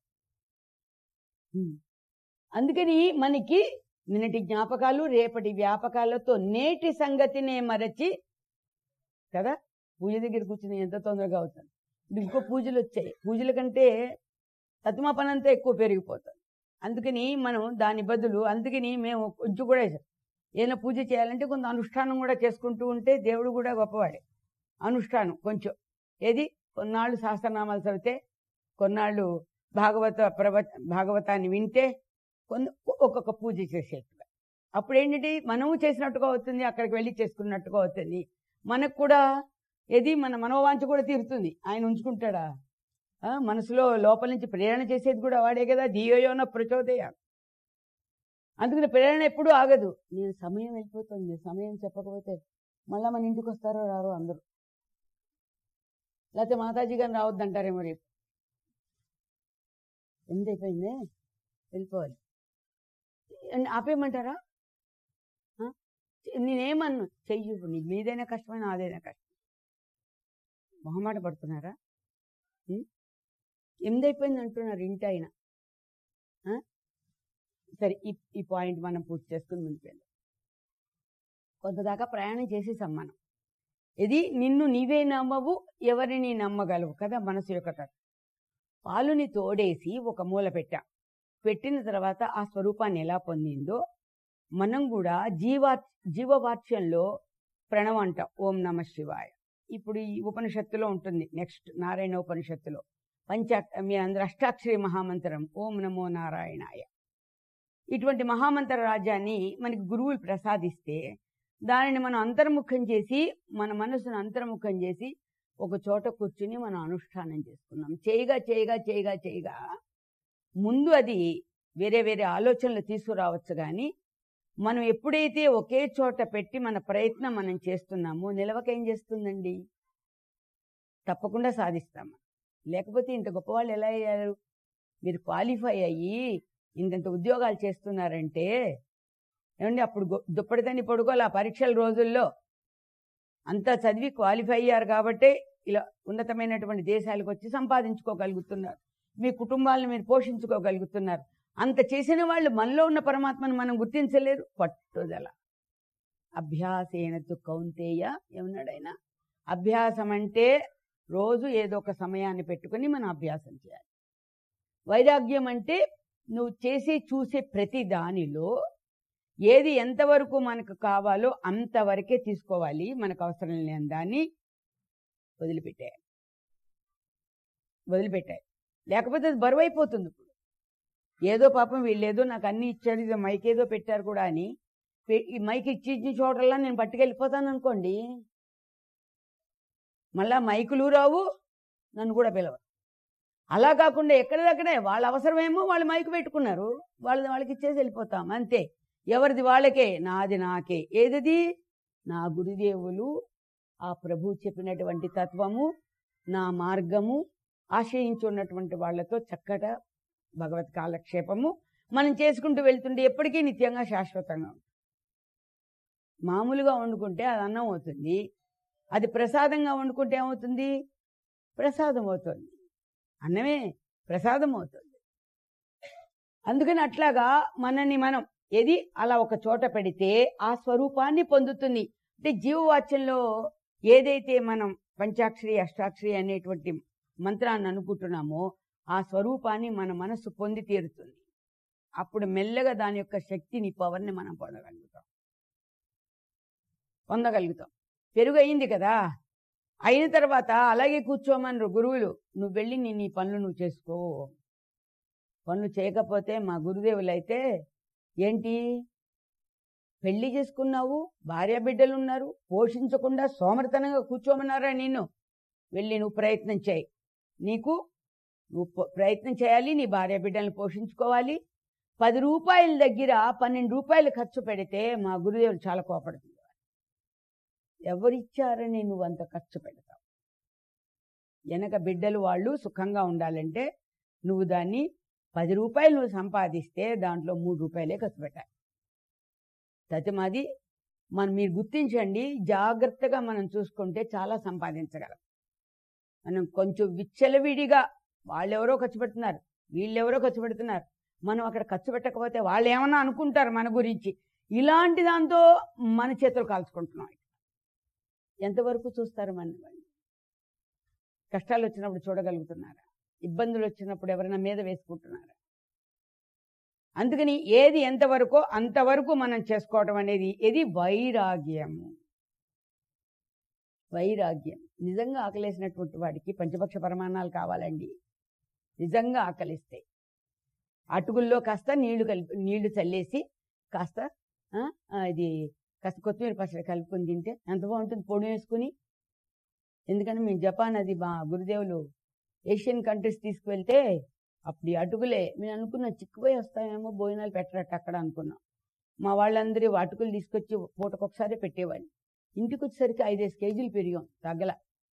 హ్మ్. అందుకని మనకి నిన్నటి జ్ఞాపకాలు రేపటి వ్యాపకాలతో నేటి సంగతినే మరచి కదా పూజ దగ్గర కూర్చుని ఎంత తొందరగా అవుతాను ఇప్పుడు ఇంకో పూజలు వచ్చాయి పూజల కంటే తత్మా పని అంతా ఎక్కువ పెరిగిపోతుంది అందుకని మనం దాని బదులు అందుకని మేము కొంచెం కూడా ఏదైనా పూజ చేయాలంటే కొంత అనుష్ఠానం కూడా చేసుకుంటూ ఉంటే దేవుడు కూడా గొప్పవాడే అనుష్ఠానం కొంచెం ఏది కొన్నాళ్ళు సహస్రనామాలు చదివితే కొన్నాళ్ళు భాగవత ప్రవ భాగవతాన్ని వింటే కొన్ని ఒక్కొక్క పూజ చేసేట్టుగా అప్పుడు ఏంటంటే మనము చేసినట్టుగా అవుతుంది అక్కడికి వెళ్ళి చేసుకున్నట్టుగా అవుతుంది మనకు కూడా ఏది మన మనోవాంఛ కూడా తీరుతుంది ఆయన ఉంచుకుంటాడా ఆ, మనసులో లోపల నుంచి ప్రేరణ చేసేది కూడా వాడే కదా ధియోయోన ప్రచోదయ అందుకని ప్రేరణ ఎప్పుడూ ఆగదు నేను సమయం వెళ్ళిపోతుంది సమయం చెప్పకపోతే మళ్ళా మన ఇంటికి వస్తారో రారో అందరూ లేకపోతే మాతాజీ గారిని రావద్దంటారేమో రేపు ఎంత అయిపోయిందే వెళ్ళిపోవాలి అండ్ ఆపేయమంటారా ఆ? నేనేమన్ను చెయ్యి ఇప్పుడు నీ మీదైనా కష్టమైన నాదైనా కష్టం మొహమాట పడుతున్నారా ఉం? ఎనిమిది అయిపోయింది అంటున్నారు ఇంటి ఆయన ఆ? సరే ఈ ఈ పాయింట్ మనం పూర్తి చేసుకుని ముందుకు వెళ్దాం కొంతదాకా ప్రయాణం చేసేసాం మనం ఇది నిన్ను నీవే నమ్మవు ఎవరిని నమ్మగలవు కదా మనసు యొక్క కథ పాలుని తోడేసి ఒక మూల పెట్టా పెట్టిన తర్వాత ఆ స్వరూపాన్ని ఎలా పొందిందో మనం కూడా జీవా జీవవాక్యంలో ప్రణవం అంటాం ఓం నమ శివాయ ఇప్పుడు ఈ ఉపనిషత్తులో ఉంటుంది నెక్స్ట్ నారాయణ ఉపనిషత్తులో పంచా మీ అందరు అష్టాక్షరి మహామంత్రం ఓం నమో నారాయణాయ ఇటువంటి మహామంత్ర రాజ్యాన్ని మనకి గురువులు ప్రసాదిస్తే దానిని మనం అంతర్ముఖం చేసి మన మనసును అంతర్ముఖం చేసి ఒక చోట కూర్చుని మనం అనుష్ఠానం చేసుకున్నాం చేయగా చేయగా చేయగా చేయగా ముందు అది వేరే వేరే ఆలోచనలు తీసుకురావచ్చు కానీ మనం ఎప్పుడైతే ఒకే చోట పెట్టి మన ప్రయత్నం మనం చేస్తున్నామో నిలవకేం చేస్తుందండి తప్పకుండా సాధిస్తాము లేకపోతే ఇంత గొప్పవాళ్ళు ఎలా అయ్యారు మీరు క్వాలిఫై అయ్యి ఇంతంత ఉద్యోగాలు చేస్తున్నారంటే ఏమండి అప్పుడు గొ- దుప్పటితని పడుకోవాలి ఆ పరీక్షల రోజుల్లో అంతా చదివి క్వాలిఫై అయ్యారు కాబట్టే ఇలా ఉన్నతమైనటువంటి దేశాలకు వచ్చి సంపాదించుకోగలుగుతున్నారు మీ కుటుంబాలను మీరు పోషించుకోగలుగుతున్నారు అంత చేసిన వాళ్ళు మనలో ఉన్న పరమాత్మను మనం గుర్తించలేరు పట్టుదల అభ్యాసేనతు కౌంతేయ ఏమన్నాడైనా అభ్యాసం అంటే రోజు ఏదో ఒక సమయాన్ని పెట్టుకొని మనం అభ్యాసం చేయాలి వైరాగ్యం అంటే నువ్వు చేసి చూసే ప్రతి దానిలో ఏది ఎంతవరకు మనకు కావాలో అంతవరకే తీసుకోవాలి మనకు అవసరం లేని దాన్ని వదిలిపెట్టాయి వదిలిపెట్టాయి లేకపోతే అది బరువు అయిపోతుంది ఇప్పుడు ఏదో పాపం వీళ్ళేదో నాకు అన్ని ఇచ్చారు ఇది మైక్ ఏదో పెట్టారు కూడా అని పె- ఈ మైక్ ఇచ్చి ఇచ్చి చోటల్లా నేను పట్టుకెళ్ళిపోతాను అనుకోండి మళ్ళా మైకులు రావు నన్ను కూడా పిలవరు అలా కాకుండా ఎక్కడిదక్కడే వాళ్ళ అవసరమేమో వాళ్ళు మైకు పెట్టుకున్నారు వాళ్ళది వాళ్ళకి ఇచ్చేసి వెళ్ళిపోతాం అంతే ఎవరిది వాళ్ళకే నాది నాకే ఏదది నా గురుదేవులు ఆ ప్రభు చెప్పినటువంటి తత్వము నా మార్గము ఆశ్రయించున్నటువంటి వాళ్ళతో చక్కట భగవత్ కాలక్షేపము మనం చేసుకుంటూ వెళ్తుంటే ఎప్పటికీ నిత్యంగా శాశ్వతంగా ఉంటుంది మామూలుగా వండుకుంటే అది అన్నం అవుతుంది అది ప్రసాదంగా వండుకుంటే ఏమవుతుంది ప్రసాదం అవుతుంది అన్నమే ప్రసాదం అవుతుంది అందుకని అట్లాగా మనని మనం ఏది అలా ఒక చోట పెడితే ఆ స్వరూపాన్ని పొందుతుంది అంటే జీవవాచ్యంలో ఏదైతే మనం పంచాక్షరి అష్టాక్షరి అనేటువంటి మంత్రాన్ని అనుకుంటున్నామో ఆ స్వరూపాన్ని మన మనస్సు పొంది తీరుతుంది అప్పుడు మెల్లగా దాని యొక్క శక్తిని పవర్ని మనం పొందగలుగుతాం పొందగలుగుతాం పెరుగు అయింది కదా అయిన తర్వాత అలాగే కూర్చోమన్నారు గురువులు నువ్వు వెళ్ళి నీ నీ పనులు నువ్వు చేసుకో పనులు చేయకపోతే మా గురుదేవులు అయితే ఏంటి పెళ్లి చేసుకున్నావు భార్య బిడ్డలు ఉన్నారు పోషించకుండా సోమరితనంగా కూర్చోమన్నారా నిన్ను వెళ్ళి నువ్వు ప్రయత్నం చేయి నీకు నువ్వు ప- ప్రయత్నం చేయాలి నీ భార్య బిడ్డల్ని పోషించుకోవాలి పది రూపాయల దగ్గర పన్నెండు రూపాయలు ఖర్చు పెడితే మా గురుదేవులు చాలా కోపడుతుంది ఎవరిచ్చారని నువ్వు అంత ఖర్చు పెడతావు వెనక బిడ్డలు వాళ్ళు సుఖంగా ఉండాలంటే నువ్వు దాన్ని పది రూపాయలు నువ్వు సంపాదిస్తే దాంట్లో మూడు రూపాయలే ఖర్చు పెట్టాలి తతిమాది మనం మీరు గుర్తించండి జాగ్రత్తగా మనం చూసుకుంటే చాలా సంపాదించగలం మనం కొంచెం విచ్చలవిడిగా వాళ్ళెవరో ఖర్చు పెడుతున్నారు వీళ్ళెవరో ఖర్చు పెడుతున్నారు మనం అక్కడ ఖర్చు పెట్టకపోతే వాళ్ళు ఏమన్నా అనుకుంటారు మన గురించి ఇలాంటి దాంతో మన చేతులు కాల్చుకుంటున్నాం ఎంతవరకు చూస్తారు మన కష్టాలు వచ్చినప్పుడు చూడగలుగుతున్నారా ఇబ్బందులు వచ్చినప్పుడు ఎవరైనా మీద వేసుకుంటున్నారా అందుకని ఏది ఎంతవరకో అంతవరకు మనం చేసుకోవటం అనేది ఇది వైరాగ్యము వైరాగ్యం నిజంగా ఆకలేసినటువంటి వాడికి పంచపక్ష ప్రమాణాలు కావాలండి నిజంగా ఆకలిస్తే అటుకుల్లో కాస్త నీళ్లు కలిపి నీళ్లు చల్లేసి కాస్త ఆ, ఆ, ఇది కాస్త కొత్తిమీర పచ్చడి కలుపుకొని తింటే ఎంత బాగుంటుంది పొడి వేసుకుని ఎందుకంటే మేము జపాన్ అది మా గురుదేవులు ఏషియన్ కంట్రీస్ తీసుకువెళ్తే అప్పుడు ఈ అటుకులే మేము అనుకున్న చిక్కుపోయి వస్తామేమో భోజనాలు పెట్టరట్టు అక్కడ అనుకున్నాం మా వాళ్ళందరూ అటుకులు తీసుకొచ్చి పూటకొకసారి పెట్టేవాళ్ళు ఇంటికి వచ్చేసరికి ఐదేసి కేజీలు పెరిగాం తగ్గల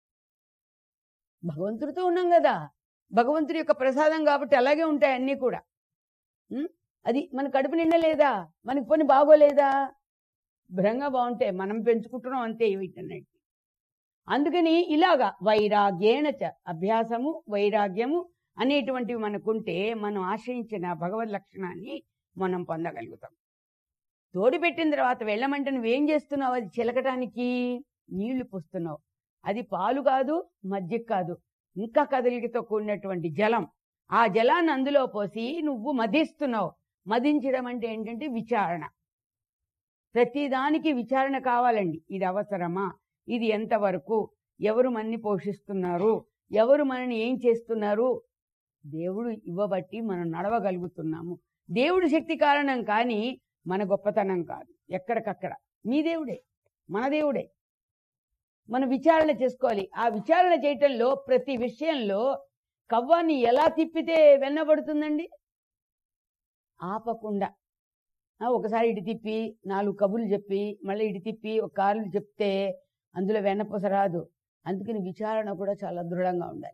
భగవంతుడితో ఉన్నాం కదా భగవంతుడి యొక్క ప్రసాదం కాబట్టి అలాగే ఉంటాయి అన్నీ కూడా ఉం? అది మన కడుపు నిండా లేదా మనకి పని బాగోలేదా భ్రంగా బాగుంటాయి మనం పెంచుకుంటున్నాం అంతే వీటన్నిటి అందుకని ఇలాగా వైరాగ్యేణ చ అభ్యాసము వైరాగ్యము అనేటువంటివి మనకుంటే మనం ఆశ్రయించిన భగవద్ లక్షణాన్ని మనం పొందగలుగుతాం తోడు పెట్టిన తర్వాత వెళ్ళమంటే నువ్వేం చేస్తున్నావు అది చిలకటానికి నీళ్లు పోస్తున్నావు అది పాలు కాదు మజ్జిగ కాదు ఇంకా కదలికతో కూడినటువంటి జలం ఆ జలాన్ని అందులో పోసి నువ్వు మదిస్తున్నావు మదించడం అంటే ఏంటంటే విచారణ ప్రతిదానికి విచారణ కావాలండి ఇది అవసరమా ఇది ఎంతవరకు ఎవరు మనని పోషిస్తున్నారు ఎవరు మనని ఏం చేస్తున్నారు దేవుడు ఇవ్వబట్టి మనం నడవగలుగుతున్నాము దేవుడి శక్తి కారణం కానీ మన గొప్పతనం కాదు ఎక్కడికక్కడ మీ దేవుడే మన దేవుడే మనం విచారణ చేసుకోవాలి ఆ విచారణ చేయటంలో ప్రతి విషయంలో కవ్వాన్ని ఎలా తిప్పితే వెన్నబడుతుందండి ఆపకుండా ఆ, ఒకసారి ఇటు తిప్పి నాలుగు కబుర్లు చెప్పి మళ్ళీ ఇటు తిప్పి ఒక కార్లు చెప్తే అందులో వెన్నపూస రాదు అందుకని విచారణ కూడా చాలా దృఢంగా ఉండాలి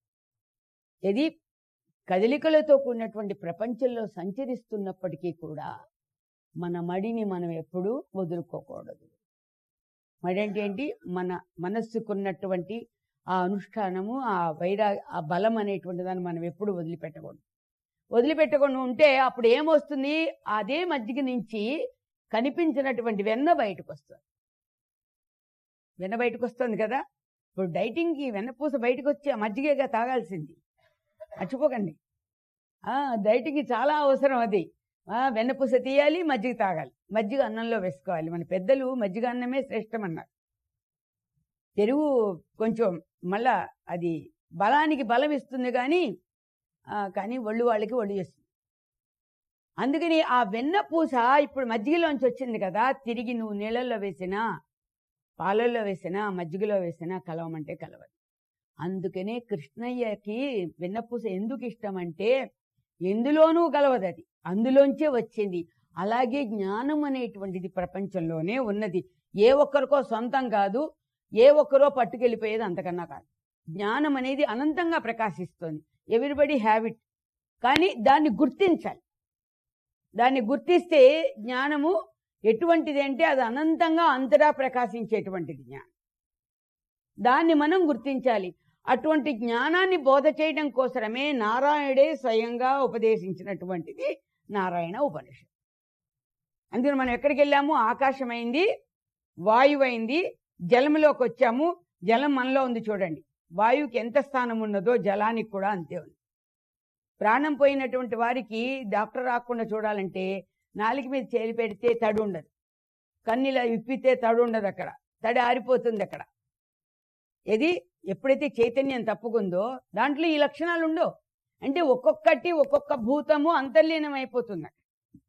ఇది కదలికలతో కూడినటువంటి ప్రపంచంలో సంచరిస్తున్నప్పటికీ కూడా మన మడిని మనం ఎప్పుడూ వదులుకోకూడదు మడి అంటే ఏంటి మన మనస్సుకున్నటువంటి ఆ అనుష్ఠానము ఆ వైరా ఆ బలం అనేటువంటి దాన్ని మనం ఎప్పుడు వదిలిపెట్టకూడదు వదిలిపెట్టకుండా ఉంటే అప్పుడు ఏమొస్తుంది అదే మజ్జిగ నుంచి కనిపించినటువంటి వెన్న బయటకు వస్తుంది వెన్న బయటకు వస్తుంది కదా ఇప్పుడు డైటింగ్కి వెన్నపూస బయటకు వచ్చి ఆ మజ్జిగగా తాగాల్సింది మర్చిపోకండి ఆ, డైటింగ్కి చాలా అవసరం అది ఆ, వెన్నపూస తీయాలి మజ్జిగ తాగాలి మజ్జిగ అన్నంలో వేసుకోవాలి మన పెద్దలు మజ్జిగ అన్నమే శ్రేష్టం అన్నారు పెరుగు కొంచెం మళ్ళా అది బలానికి బలం ఇస్తుంది కానీ ఆ, కానీ ఒళ్ళు వాళ్ళకి ఒళ్ళు చేస్తుంది అందుకని ఆ వెన్న పూస ఇప్పుడు మజ్జిగలోంచి వచ్చింది కదా తిరిగి నువ్వు నీళ్ళల్లో వేసినా పాలల్లో వేసినా మజ్జిగలో వేసినా కలవమంటే కలవదు అందుకనే కృష్ణయ్యకి వెన్నపూస ఎందుకు ఇష్టం అంటే ఎందులోనూ కలవదు అది అందులోంచే వచ్చింది అలాగే జ్ఞానం అనేటువంటిది ప్రపంచంలోనే ఉన్నది ఏ ఒక్కరికో సొంతం కాదు ఏ ఒక్కరో పట్టుకెళ్ళిపోయేది అంతకన్నా కాదు జ్ఞానం అనేది అనంతంగా ప్రకాశిస్తుంది ఎవ్రీబడి హ్యావ్ ఇట్ కానీ దాన్ని గుర్తించాలి దాన్ని గుర్తిస్తే జ్ఞానము ఎటువంటిది అంటే అది అనంతంగా అంతటా ప్రకాశించేటువంటిది జ్ఞానం దాన్ని మనం గుర్తించాలి అటువంటి జ్ఞానాన్ని బోధ చేయడం కోసమే నారాయణుడే స్వయంగా ఉపదేశించినటువంటిది నారాయణ ఉపనిషత్ అందుకని మనం ఎక్కడికి వెళ్ళాము ఆకాశమైంది వాయువైంది జలములోకి వచ్చాము జలం మనలో ఉంది చూడండి వాయువుకి ఎంత స్థానం ఉన్నదో జలానికి కూడా అంతే ఉంది ప్రాణం పోయినటువంటి వారికి డాక్టర్ రాకుండా చూడాలంటే నాలుగు మీద చేలి పెడితే తడి ఉండదు కన్నీలా విప్పితే తడి ఉండదు అక్కడ తడి ఆరిపోతుంది అక్కడ ఇది ఎప్పుడైతే చైతన్యం తప్పుకుందో దాంట్లో ఈ లక్షణాలు ఉండవు అంటే ఒక్కొక్కటి ఒక్కొక్క భూతము అంతర్లీనం అయిపోతుంది అక్కడ.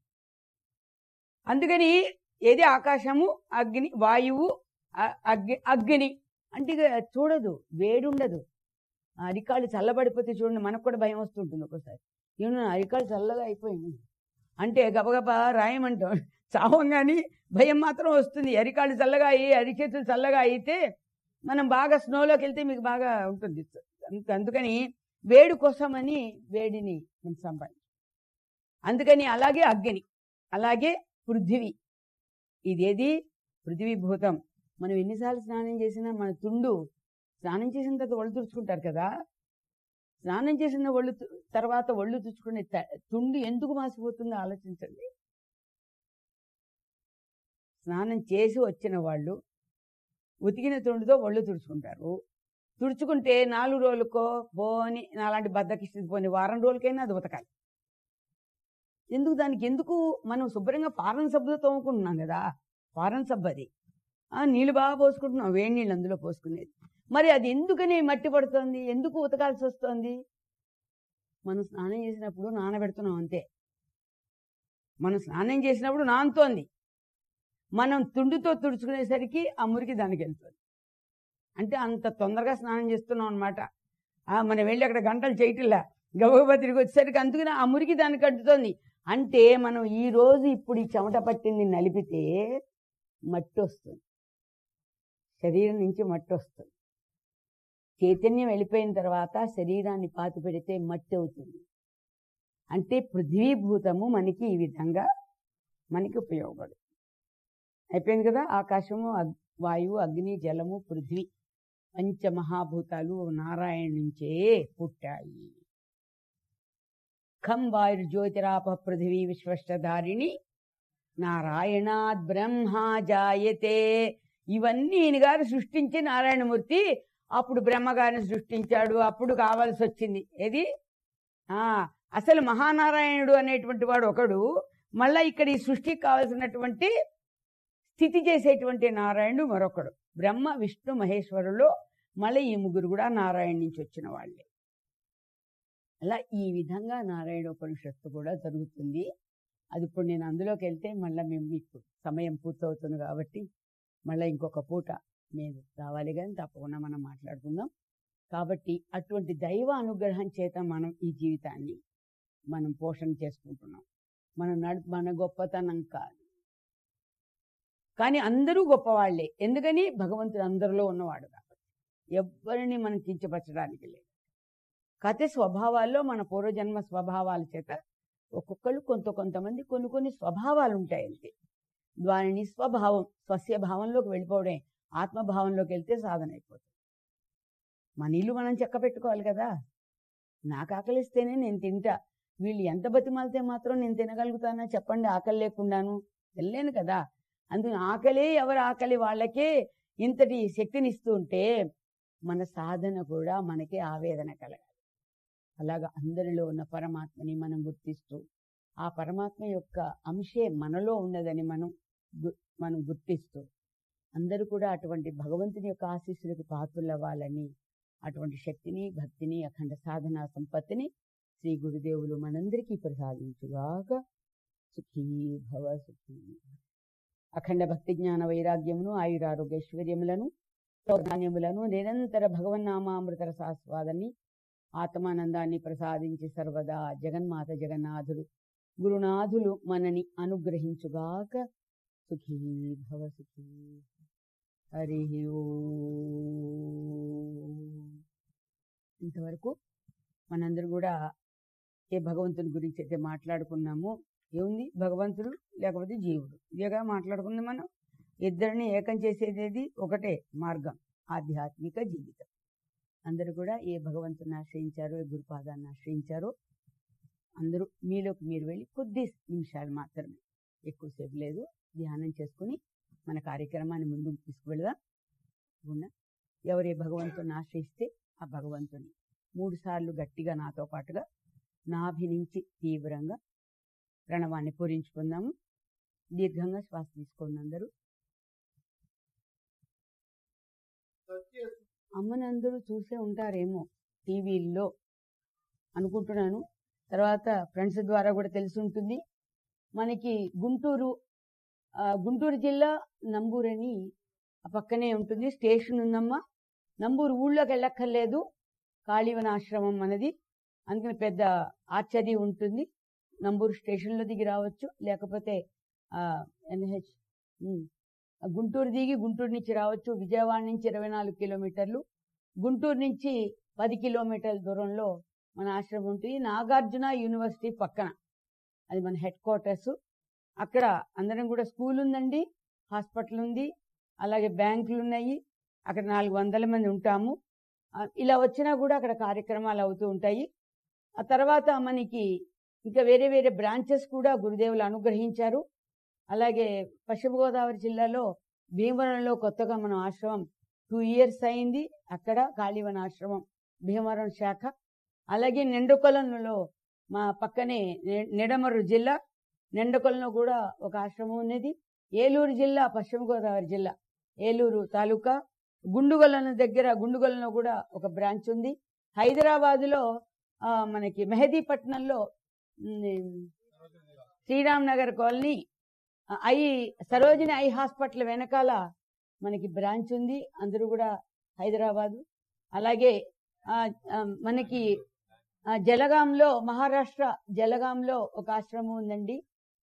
అందుకని ఏది ఆకాశము అగ్ని వాయువు అ- అగ్ని అగ్ని అంటే ఇక చూడదు వేడి ఉండదు ఆ అరికాళ్ళు చల్లబడిపోతే చూడండి మనకు కూడా భయం వస్తుంటుంది ఒక్కోసారి ఏమన్నా అరికాళ్ళు చల్లగా అయిపోయింది అంటే గబగబా రాయమంటాం చావం కానీ భయం మాత్రం వస్తుంది అరికాళ్ళు చల్లగా అయ్యి అరిచేతులు చల్లగా అయితే మనం బాగా స్నోలోకి వెళ్తే మీకు బాగా ఉంటుంది అంత- అందుకని వేడి కోసమని వేడిని మనం సంపాదించాం అందుకని అలాగే అగ్ని అలాగే పృథివీ ఇదేది పృథివీభూతం మనం ఎన్నిసార్లు స్నానం చేసినా మన తుండు స్నానం చేసిన తర్వాత ఒళ్ళు తుడుచుకుంటారు కదా స్నానం చేసిన ఒళ్ళు తు- తర్వాత ఒళ్ళు తుడుచుకునే త- తుండు ఎందుకు మాసిపోతుందో ఆలోచించండి స్నానం చేసి వచ్చిన వాళ్ళు ఉతికిన తుండుతో ఒళ్ళు తుడుచుకుంటారు తుడుచుకుంటే నాలుగు రోజులకో పోని నాలాంటి బద్దకిస్తుంది పోని వారం రోజులకైనా అది ఉతకాలి ఎందుకు దానికి ఎందుకు మనం శుభ్రంగా పారన్ సబ్బుతో తోముకుంటున్నాం కదా పారన్ సబ్బు అది ఆ, నీళ్ళు బాగా పోసుకుంటున్నాం వేడి నీళ్ళు అందులో పోసుకునేది మరి అది ఎందుకని మట్టి పడుతుంది ఎందుకు ఉతకాల్సి వస్తుంది మనం స్నానం చేసినప్పుడు నానబెడుతున్నాం అంతే మనం స్నానం చేసినప్పుడు నానుతోంది మనం తుండుతో తుడుచుకునేసరికి ఆ మురికి దానికి వెళ్తుంది అంటే అంత తొందరగా స్నానం చేస్తున్నాం అనమాట మనం వెళ్ళి అక్కడ గంటలు చేయటిల్లా గబగబా తిరిగి వచ్చేసరికి అందుకని ఆ మురికి దానికి అంటుతోంది అంటే మనం ఈ రోజు ఇప్పుడు ఈ చెమట పట్టింది నలిపితే మట్టి వస్తుంది శరీరం నుంచి మట్టి వస్తుంది చైతన్యం వెళ్ళిపోయిన తర్వాత శరీరాన్ని పాతి పెడితే మట్టి అవుతుంది అంటే పృథ్వీభూతము మనకి ఈ విధంగా మనకి ఉపయోగపడు అయిపోయింది కదా ఆకాశము అగ్- వాయువు అగ్ని జలము పృథ్వీ పంచమహాభూతాలు నారాయణ నుంచే పుట్టాయి ఖం వాయుర్జ్యోతిరాప పృథివీ విశ్వష్టధారిణి నారాయణాద్ బ్రహ్మ జాయతే ఇవన్నీ ఈయన గారు సృష్టించి నారాయణమూర్తి అప్పుడు బ్రహ్మగారిని సృష్టించాడు అప్పుడు కావాల్సి వచ్చింది ఏది ఆ అసలు మహానారాయణుడు అనేటువంటి వాడు ఒకడు మళ్ళా ఇక్కడ ఈ సృష్టికి కావలసినటువంటి స్థితి చేసేటువంటి నారాయణుడు మరొకడు బ్రహ్మ విష్ణు మహేశ్వరులు మళ్ళీ ఈ ముగ్గురు కూడా నారాయణ నుంచి వచ్చిన వాళ్ళే అలా ఈ విధంగా నారాయణ ఉపనిషత్తు కూడా జరుగుతుంది అది ఇప్పుడు నేను అందులోకి వెళ్తే మళ్ళీ మేము మీకు సమయం పూర్తవుతుంది కాబట్టి మళ్ళీ ఇంకొక పూట మీరు రావాలి కానీ తప్పకుండా మనం మాట్లాడుకుందాం కాబట్టి అటువంటి దైవ అనుగ్రహం చేత మనం ఈ జీవితాన్ని మనం పోషణ చేసుకుంటున్నాం మనం నడు మన గొప్పతనం కాదు కానీ అందరూ గొప్పవాళ్లే ఎందుకని భగవంతుడు అందరిలో ఉన్నవాడు కాబట్టి ఎవ్వరిని మనం కించపరచడానికి లేదు కథ స్వభావాల్లో మన పూర్వజన్మ స్వభావాల చేత ఒక్కొక్కరు కొంత కొంతమంది కొన్ని కొన్ని స్వభావాలు ఉంటాయి అంతే దానిని స్వభావం స్వస్య భావంలోకి వెళ్ళిపోవడే ఆత్మభావంలోకి వెళ్తే సాధన అయిపోతుంది మన ఇల్లు మనం చెక్క పెట్టుకోవాలి కదా నాకు ఆకలిస్తేనే నేను తింటా వీళ్ళు ఎంత బతిమాలితే మాత్రం నేను తినగలుగుతానా చెప్పండి ఆకలి లేకుండాను వెళ్ళలేను కదా అందుకని ఆకలి ఎవరి ఆకలి వాళ్ళకే ఇంతటి శక్తిని ఇస్తూ ఉంటే మన సాధన కూడా మనకి ఆవేదన కలగాలి అలాగా అందరిలో ఉన్న పరమాత్మని మనం గుర్తిస్తూ ఆ పరమాత్మ యొక్క అంశే మనలో ఉన్నదని మనం గు- మనం గుర్తిస్తూ అందరూ కూడా అటువంటి భగవంతుని యొక్క ఆశీస్సులకు పాత్రలు అవ్వాలని అటువంటి శక్తిని భక్తిని అఖండ సాధనా సంపత్తిని శ్రీ గురుదేవులు మనందరికీ ప్రసాదించుగాక సుఖీ భవ సుఖీ భవ. అఖండ భక్తి జ్ఞాన వైరాగ్యమును ఆయురారోగ్యైశ్వర్యములను సౌధాన్యములను నిరంతర భగవన్నామామృత రసాస్వాదాన్ని ఆత్మానందాన్ని ప్రసాదించి సర్వదా జగన్మాత జగన్నాథుడు గురునాథులు మనని అనుగ్రహించుగాక సుఖీ భవ సుఖీ హరి ఇంతవరకు మనందరూ కూడా ఏ భగవంతుని గురించి అయితే మాట్లాడుకున్నామో ఏముంది భగవంతుడు లేకపోతే జీవుడు ఇదేగా మాట్లాడుకుంది మనం ఇద్దరిని ఏకం చేసేది ఒకటే మార్గం ఆధ్యాత్మిక జీవితం అందరూ కూడా ఏ భగవంతుని ఆశ్రయించారో ఏ గురుపాదాన్ని ఆశ్రయించారో అందరూ మీలోకి మీరు వెళ్ళి కొద్ది నిమిషాలు మాత్రమే ఎక్కువసేపు లేదు ధ్యానం చేసుకుని మన కార్యక్రమాన్ని ముందుకు తీసుకువెళదాం ఉన్న ఎవరే భగవంతుని ఆశ్రయిస్తే ఆ భగవంతుని మూడు సార్లు గట్టిగా నాతో పాటుగా నాభి నుంచి తీవ్రంగా ప్రణవాన్ని పూరించుకుందాము దీర్ఘంగా శ్వాస తీసుకోండి అందరూ అమ్మనందరూ చూసే ఉంటారేమో టీవీల్లో అనుకుంటున్నాను తర్వాత ఫ్రెండ్స్ ద్వారా కూడా తెలిసి ఉంటుంది మనకి గుంటూరు ఆ, గుంటూరు జిల్లా నంబూరు అని ఆ పక్కనే ఉంటుంది స్టేషన్ ఉందమ్మా నంబూరు ఊళ్ళోకి వెళ్ళక్కర్లేదు కాళీవన ఆశ్రమం మనది అందుకని పెద్ద ఆశ్చర్యం ఉంటుంది నంబూరు స్టేషన్లో దిగి రావచ్చు లేకపోతే ఎన్హెచ్ గుంటూరు దిగి గుంటూరు నుంచి రావచ్చు విజయవాడ నుంచి ఇరవై నాలుగు కిలోమీటర్లు గుంటూరు నుంచి పది కిలోమీటర్ల దూరంలో మన ఆశ్రమం ఉంటుంది నాగార్జున యూనివర్సిటీ పక్కన అది మన హెడ్ క్వార్టర్స్ అక్కడ అందరం కూడా స్కూల్ ఉందండి హాస్పిటల్ ఉంది అలాగే బ్యాంకులు ఉన్నాయి అక్కడ నాలుగు వందల మంది ఉంటాము ఆ, ఇలా వచ్చినా కూడా అక్కడ కార్యక్రమాలు అవుతూ ఉంటాయి ఆ తర్వాత మనకి ఇంకా వేరే వేరే బ్రాంచెస్ కూడా గురుదేవులు అనుగ్రహించారు అలాగే పశ్చిమ గోదావరి జిల్లాలో భీమవరంలో కొత్తగా మనం ఆశ్రమం టూ ఇయర్స్ అయింది అక్కడ కాళీవన ఆశ్రమం భీమవరం శాఖ అలాగే నిండుకొలంలో మా పక్కనే నె- నిడమర్రు జిల్లా నిండుకొలంలో కూడా ఒక ఆశ్రమం ఉన్నది ఏలూరు జిల్లా పశ్చిమ గోదావరి జిల్లా ఏలూరు తాలూకా గుండుగొలను దగ్గర గుండుగొలలో కూడా ఒక బ్రాంచ్ ఉంది హైదరాబాదులో ఆ, మనకి మెహదీపట్నంలో ఉమ్, శ్రీరామ్ నగర్ కాలనీ ఆ, ఐ సరోజిని ఐ హాస్పిటల్ వెనకాల మనకి బ్రాంచ్ ఉంది అందరూ కూడా హైదరాబాదు అలాగే ఆ, ఆ, మనకి ఆ, జలగాంలో మహారాష్ట్ర జలగాంలో ఒక ఆశ్రమం ఉందండి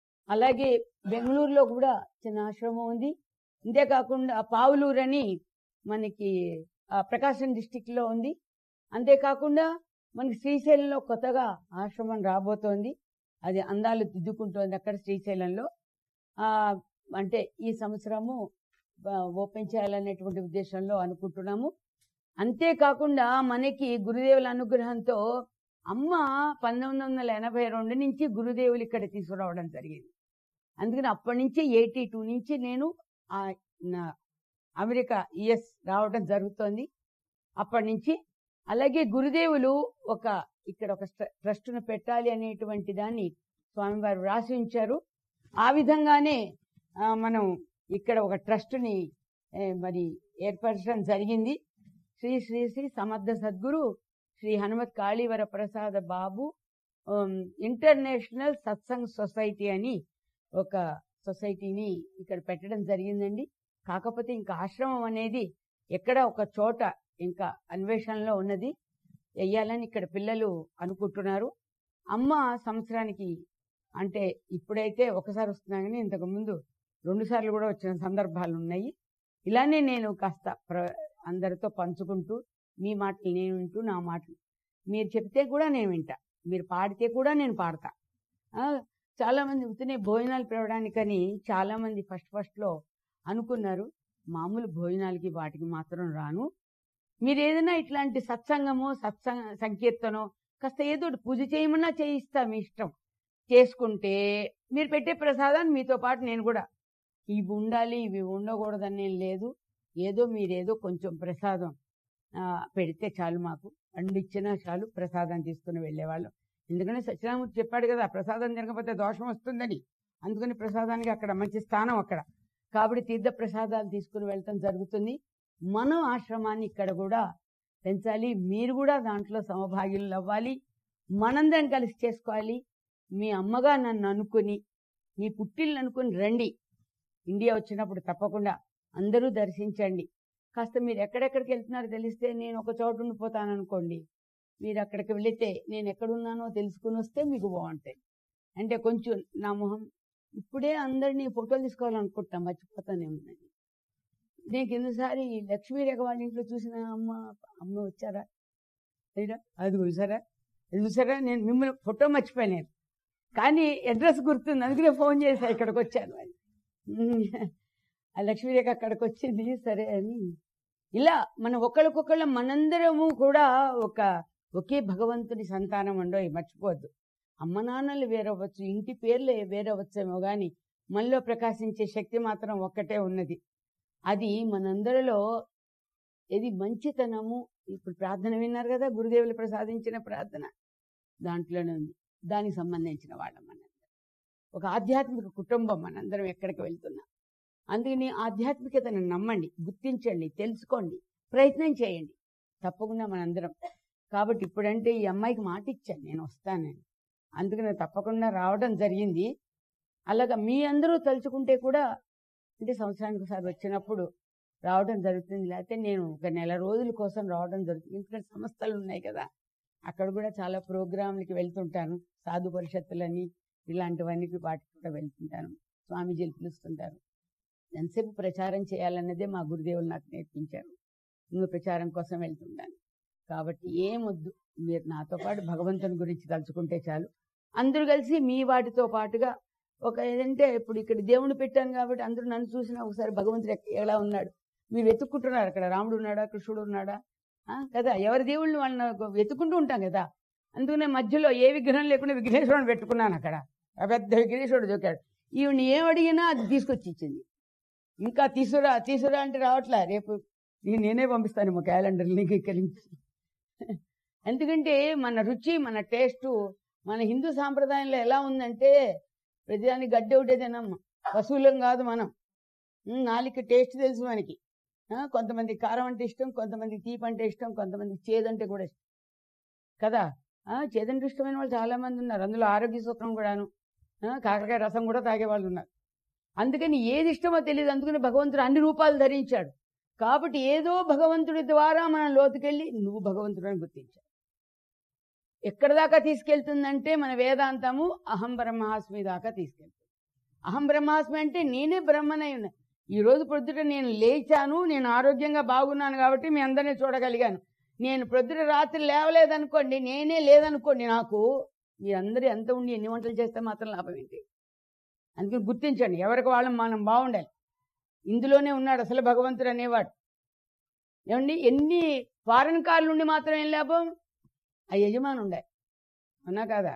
అలాగే బెంగళూరులో కూడా చిన్న ఆశ్రమం ఉంది అంతేకాకుండా పావులూరు అని మనకి ఆ, ప్రకాశం డిస్టిక్ లో ఉంది అంతేకాకుండా మనకి శ్రీశైలంలో కొత్తగా ఆశ్రమం రాబోతోంది అది అందాలు దిద్దుకుంటోంది అక్కడ శ్రీశైలంలో ఆ అంటే ఈ సంవత్సరము ఆ, ఓపెన్ చేయాలనేటువంటి ఉద్దేశంలో అనుకుంటున్నాము అంతేకాకుండా మనకి గురుదేవుల అనుగ్రహంతో అమ్మ పంతొమ్మిది వందల ఎనభై రెండు నుంచి గురుదేవులు ఇక్కడ తీసుకురావడం జరిగింది అందుకని అప్పటి నుంచి ఎయిటీ టూ నుంచి నేను ఆ నా అమెరికా యుఎస్ రావడం జరుగుతోంది అప్పటి నుంచి అలాగే గురుదేవులు ఒక ఇక్కడ ఒక స్ట్ర- ట్రస్టును పెట్టాలి అనేటువంటి దాన్ని స్వామివారు రాసి ఉంచారు ఆ విధంగానే ఆ, మనం ఇక్కడ ఒక ట్రస్టుని ఏ, మరి ఏర్పరచడం జరిగింది శ్రీ శ్రీ శ్రీ సమర్థ సద్గురు శ్రీ హనుమత్ కాళీవర ప్రసాద బాబు ఉమ్, ఇంటర్నేషనల్ సత్సంగ్ సొసైటీ అని ఒక సొసైటీని ఇక్కడ పెట్టడం జరిగిందండి కాకపోతే ఇంకా ఆశ్రమం అనేది ఎక్కడ ఒక చోట ఇంకా అన్వేషణలో ఉన్నది వెయ్యాలని ఇక్కడ పిల్లలు అనుకుంటున్నారు అమ్మ సంవత్సరానికి అంటే ఇప్పుడైతే ఒకసారి వస్తున్నా కానీ ఇంతకు ముందు రెండు సార్లు కూడా వచ్చిన సందర్భాలు ఉన్నాయి ఇలానే నేను కాస్త ప్ర అందరితో పంచుకుంటూ మీ మాటలు నేను వింటూ నా మాటలు మీరు చెప్తే కూడా నేను వింటా మీరు పాడితే కూడా నేను పాడతా ఆ, చాలా మంది ఉత్తనే భోజనాలు పిలవడానికని చాలా మంది ఫస్ట్ ఫస్ట్ లో అనుకున్నారు మామూలు భోజనాలకి వాటికి మాత్రం రాను మీరు ఏదైనా ఇట్లాంటి సత్సంగము సత్సంగ సంకీర్తనో కాస్త ఏదో ఒకటి పూజ చేయమన్నా చేయిస్తా మీ ఇష్టం చేసుకుంటే మీరు పెట్టే ప్రసాదాన్ని మీతో పాటు నేను కూడా ఇవి ఉండాలి ఇవి ఉండకూడదని ఏం లేదు ఏదో మీరేదో కొంచెం ప్రసాదం ఆ, పెడితే చాలు మాకు అండిచ్చినా చాలు ప్రసాదం తీసుకుని వెళ్ళేవాళ్ళం ఎందుకంటే సత్యనామూర్తి చెప్పాడు కదా ప్రసాదం తినకపోతే దోషం వస్తుందని అందుకని ప్రసాదానికి అక్కడ మంచి స్థానం అక్కడ కాబట్టి తీర్థ ప్రసాదాలు తీసుకుని వెళ్ళటం జరుగుతుంది మనం ఆశ్రమాన్ని ఇక్కడ కూడా పెంచాలి మీరు కూడా దాంట్లో సమభాగ్యులు అవ్వాలి మనందరం కలిసి చేసుకోవాలి మీ అమ్మగా నన్ను అనుకుని మీ పుట్టిల్ని అనుకుని రండి ఇండియా వచ్చినప్పుడు తప్పకుండా అందరూ దర్శించండి కాస్త మీరు ఎక్కడెక్కడికి వెళ్తున్నారో తెలిస్తే నేను ఒక చోట ఉండిపోతాను అనుకోండి మీరు అక్కడికి వెళితే నేను ఎక్కడున్నానో తెలుసుకుని వస్తే మీకు బాగుంటాయి అంటే కొంచెం నా మొహం ఇప్పుడే అందరినీ ఫోటోలు తీసుకోవాలనుకుంటాం మర్చిపోతానేమో నేను. నేను కిందసారి లక్ష్మీ రేఖ వాళ్ళ ఇంట్లో చూసిన అమ్మ అమ్మ వచ్చారా లేదా అది చూసారా అది చూసారా నేను మిమ్మల్ని ఫోటో మర్చిపోయాను కానీ అడ్రస్ గుర్తుంది అందుకనే ఫోన్ చేశా ఇక్కడికి వచ్చాను అని ఆ లక్ష్మీరేఖ అక్కడికి వచ్చింది సరే అని ఇలా మన ఒకళ్ళకొకళ్ళ మనందరము కూడా ఒక ఒకే భగవంతుని సంతానం అండో మర్చిపోవద్దు అమ్మ నాన్నలు వేరవచ్చు ఇంటి పేర్లే వేరవచ్చేమో గాని మనలో ప్రకాశించే శక్తి మాత్రం ఒక్కటే ఉన్నది అది మనందరిలో ఇది మంచితనము ఇప్పుడు ప్రార్థన విన్నారు కదా గురుదేవులు ప్రసాదించిన ప్రార్థన దాంట్లోనే ఉంది దానికి సంబంధించిన వాళ్ళం మనందరం ఒక ఆధ్యాత్మిక కుటుంబం మనందరం ఎక్కడికి వెళ్తున్నాం అందుకని ఆధ్యాత్మికతను నమ్మండి గుర్తించండి తెలుసుకోండి ప్రయత్నం చేయండి తప్పకుండా మనందరం కాబట్టి ఇప్పుడంటే ఈ అమ్మాయికి మాట ఇచ్చాను నేను వస్తానని అందుకని తప్పకుండా రావడం జరిగింది అలాగా మీ అందరూ తలుచుకుంటే కూడా అంటే సంవత్సరానికి ఒకసారి వచ్చినప్పుడు రావడం జరుగుతుంది లేకపోతే నేను ఒక నెల రోజుల కోసం రావడం జరుగుతుంది ఎందుకంటే సంస్థలు ఉన్నాయి కదా అక్కడ కూడా చాలా ప్రోగ్రాంలకి వెళ్తుంటాను సాధు పరిషత్తులని ఇలాంటివన్నీ వాటికి కూడా వెళ్తుంటాను స్వామీజీలు పిలుస్తుంటారు ఎంతసేపు ప్రచారం చేయాలన్నదే మా గురుదేవులు నాకు నేర్పించారు ఇంకా ప్రచారం కోసం వెళ్తుంటాను కాబట్టి ఏమొద్దు మీరు నాతో పాటు భగవంతుని గురించి తలుచుకుంటే చాలు అందరూ కలిసి మీ వాటితో పాటుగా ఒక ఏదంటే ఇప్పుడు ఇక్కడ దేవుని పెట్టాను కాబట్టి అందరూ నన్ను చూసినా ఒకసారి భగవంతుడు ఎక్క- ఎలా ఉన్నాడు మీరు వెతుక్కుంటున్నారు అక్కడ రాముడు ఉన్నాడా కృష్ణుడు ఉన్నాడా ఆ, కదా ఎవరి దేవుళ్ళని వాళ్ళని వెతుక్కుంటూ ఉంటాం కదా అందుకనే మధ్యలో ఏ విగ్రహం లేకుండా విఘ్నేశ్వరుని పెట్టుకున్నాను అక్కడ ఆ పెద్ద విఘ్నేశ్వరుడు దొరికాడు ఈవిని ఏం అడిగినా అది తీసుకొచ్చి ఇచ్చింది ఇంకా తీసురా తీసురా అంటే రావట్లే రేపు నేను నేనే పంపిస్తాను మా క్యాలెండర్ నీకు ఇక్కడి నుంచి ఎందుకంటే మన రుచి మన టేస్ట్ మన హిందూ సాంప్రదాయంలో ఎలా ఉందంటే ప్రతిదానికి గడ్డి ఒకటే తినమ్మ పశువులం కాదు మనం ఉమ్, నాలుగు టేస్ట్ తెలుసు మనకి ఆ, కొంతమంది కారం అంటే ఇష్టం కొంతమంది తీపి అంటే ఇష్టం కొంతమంది చేదంటే కూడా ఇష్టం కదా ఆ, చేదంటే ఇష్టమైన వాళ్ళు చాలా మంది ఉన్నారు అందులో ఆరోగ్య సూత్రం కూడాను ఆ, కాకరకాయ రసం కూడా తాగే వాళ్ళు ఉన్నారు అందుకని ఏది ఇష్టమో తెలియదు అందుకని భగవంతుడు అన్ని రూపాలు ధరించాడు కాబట్టి ఏదో భగవంతుడి ద్వారా మనం లోతుకెళ్ళి నువ్వు భగవంతుడు అని గుర్తించావు ఎక్కడ దాకా తీసుకెళ్తుందంటే మన వేదాంతము అహం బ్రహ్మాస్మి దాకా తీసుకెళ్తుంది అహం బ్రహ్మాస్మి అంటే నేనే బ్రహ్మనై ఉన్నా ఈ రోజు ప్రొద్దుట నేను లేచాను నేను ఆరోగ్యంగా బాగున్నాను కాబట్టి మీ అందరినీ చూడగలిగాను నేను ప్రొద్దుట రాత్రి లేవలేదనుకోండి నేనే లేదనుకోండి నాకు మీరందరూ ఎంత ఉండి ఎన్ని వంటలు చేస్తే మాత్రం లాభం ఏంటి అందుకని గుర్తించండి ఎవరికి వాళ్ళం మనం బాగుండాలి ఇందులోనే ఉన్నాడు అసలు భగవంతుడు అనేవాడు ఏమండి ఎన్ని ఫారెన్ కార్లు నుండి మాత్రం ఏం లాభం ఆ యజమాని ఉండాలి అవునా కాదా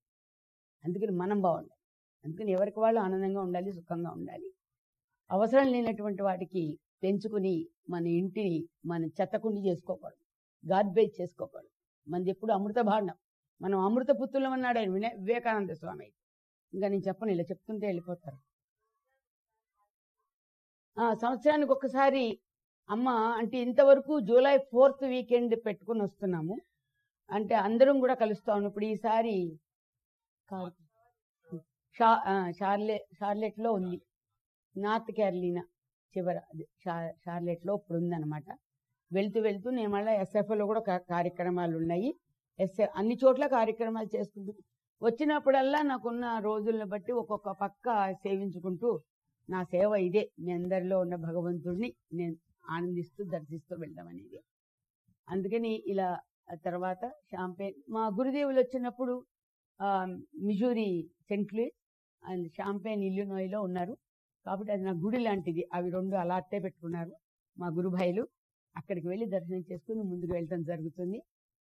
అందుకని మనం బాగుండాలి అందుకని ఎవరికి వాళ్ళు ఆనందంగా ఉండాలి సుఖంగా ఉండాలి అవసరం లేనటువంటి వాటికి పెంచుకుని మన ఇంటిని మన చెత్తకుండి చేసుకోకూడదు గార్బేజ్ చేసుకోకూడదు మనది ఎప్పుడు అమృత భాండం మనం అమృత పుత్రులం అన్నాడు ఆయన వినే వివేకానంద స్వామి అయితే. ఇంకా నేను చెప్పను ఇలా చెప్తుంటే వెళ్ళిపోతారు ఆ, సంవత్సరానికి ఒక్కసారి అమ్మ అంటే ఇంతవరకు జూలై ఫోర్త్ వీకెండ్ పెట్టుకుని వస్తున్నాము అంటే అందరం కూడా కలుస్తాము ఇప్పుడు ఈసారి కాదు. షా ఆ, షార్లే షార్లెట్లో ఉంది నార్త్ క్యారలీనా చివర అది షా- షార్లెట్లో ఇప్పుడు ఉందన్నమాట వెళ్తూ వెళ్తూ నేను మళ్ళీ ఎస్ఎఫ్లో కూడా కా- కార్యక్రమాలు ఉన్నాయి ఎస్ఎఫ్ అన్ని చోట్ల కార్యక్రమాలు చేసుకుంటూ వచ్చినప్పుడల్లా నాకున్న రోజులను బట్టి ఒక్కొక్క పక్క సేవించుకుంటూ నా సేవ ఇదే మీ అందరిలో ఉన్న భగవంతుడిని నేను ఆనందిస్తూ దర్శిస్తూ వెళ్దాం అనేది అందుకని ఇలా ఆ తర్వాత షాంపేన్ మా గురుదేవులు వచ్చినప్పుడు ఆ, Missouri Saint Louis and Champaign ఇల్లునోయ్లో ఉన్నారు కాబట్టి అది నా గుడి లాంటిది అవి రెండు అలా అట్టే పెట్టుకున్నారు మా గురుభాయిలు అక్కడికి వెళ్ళి దర్శనం చేసుకుని ముందుకు వెళ్ళటం జరుగుతుంది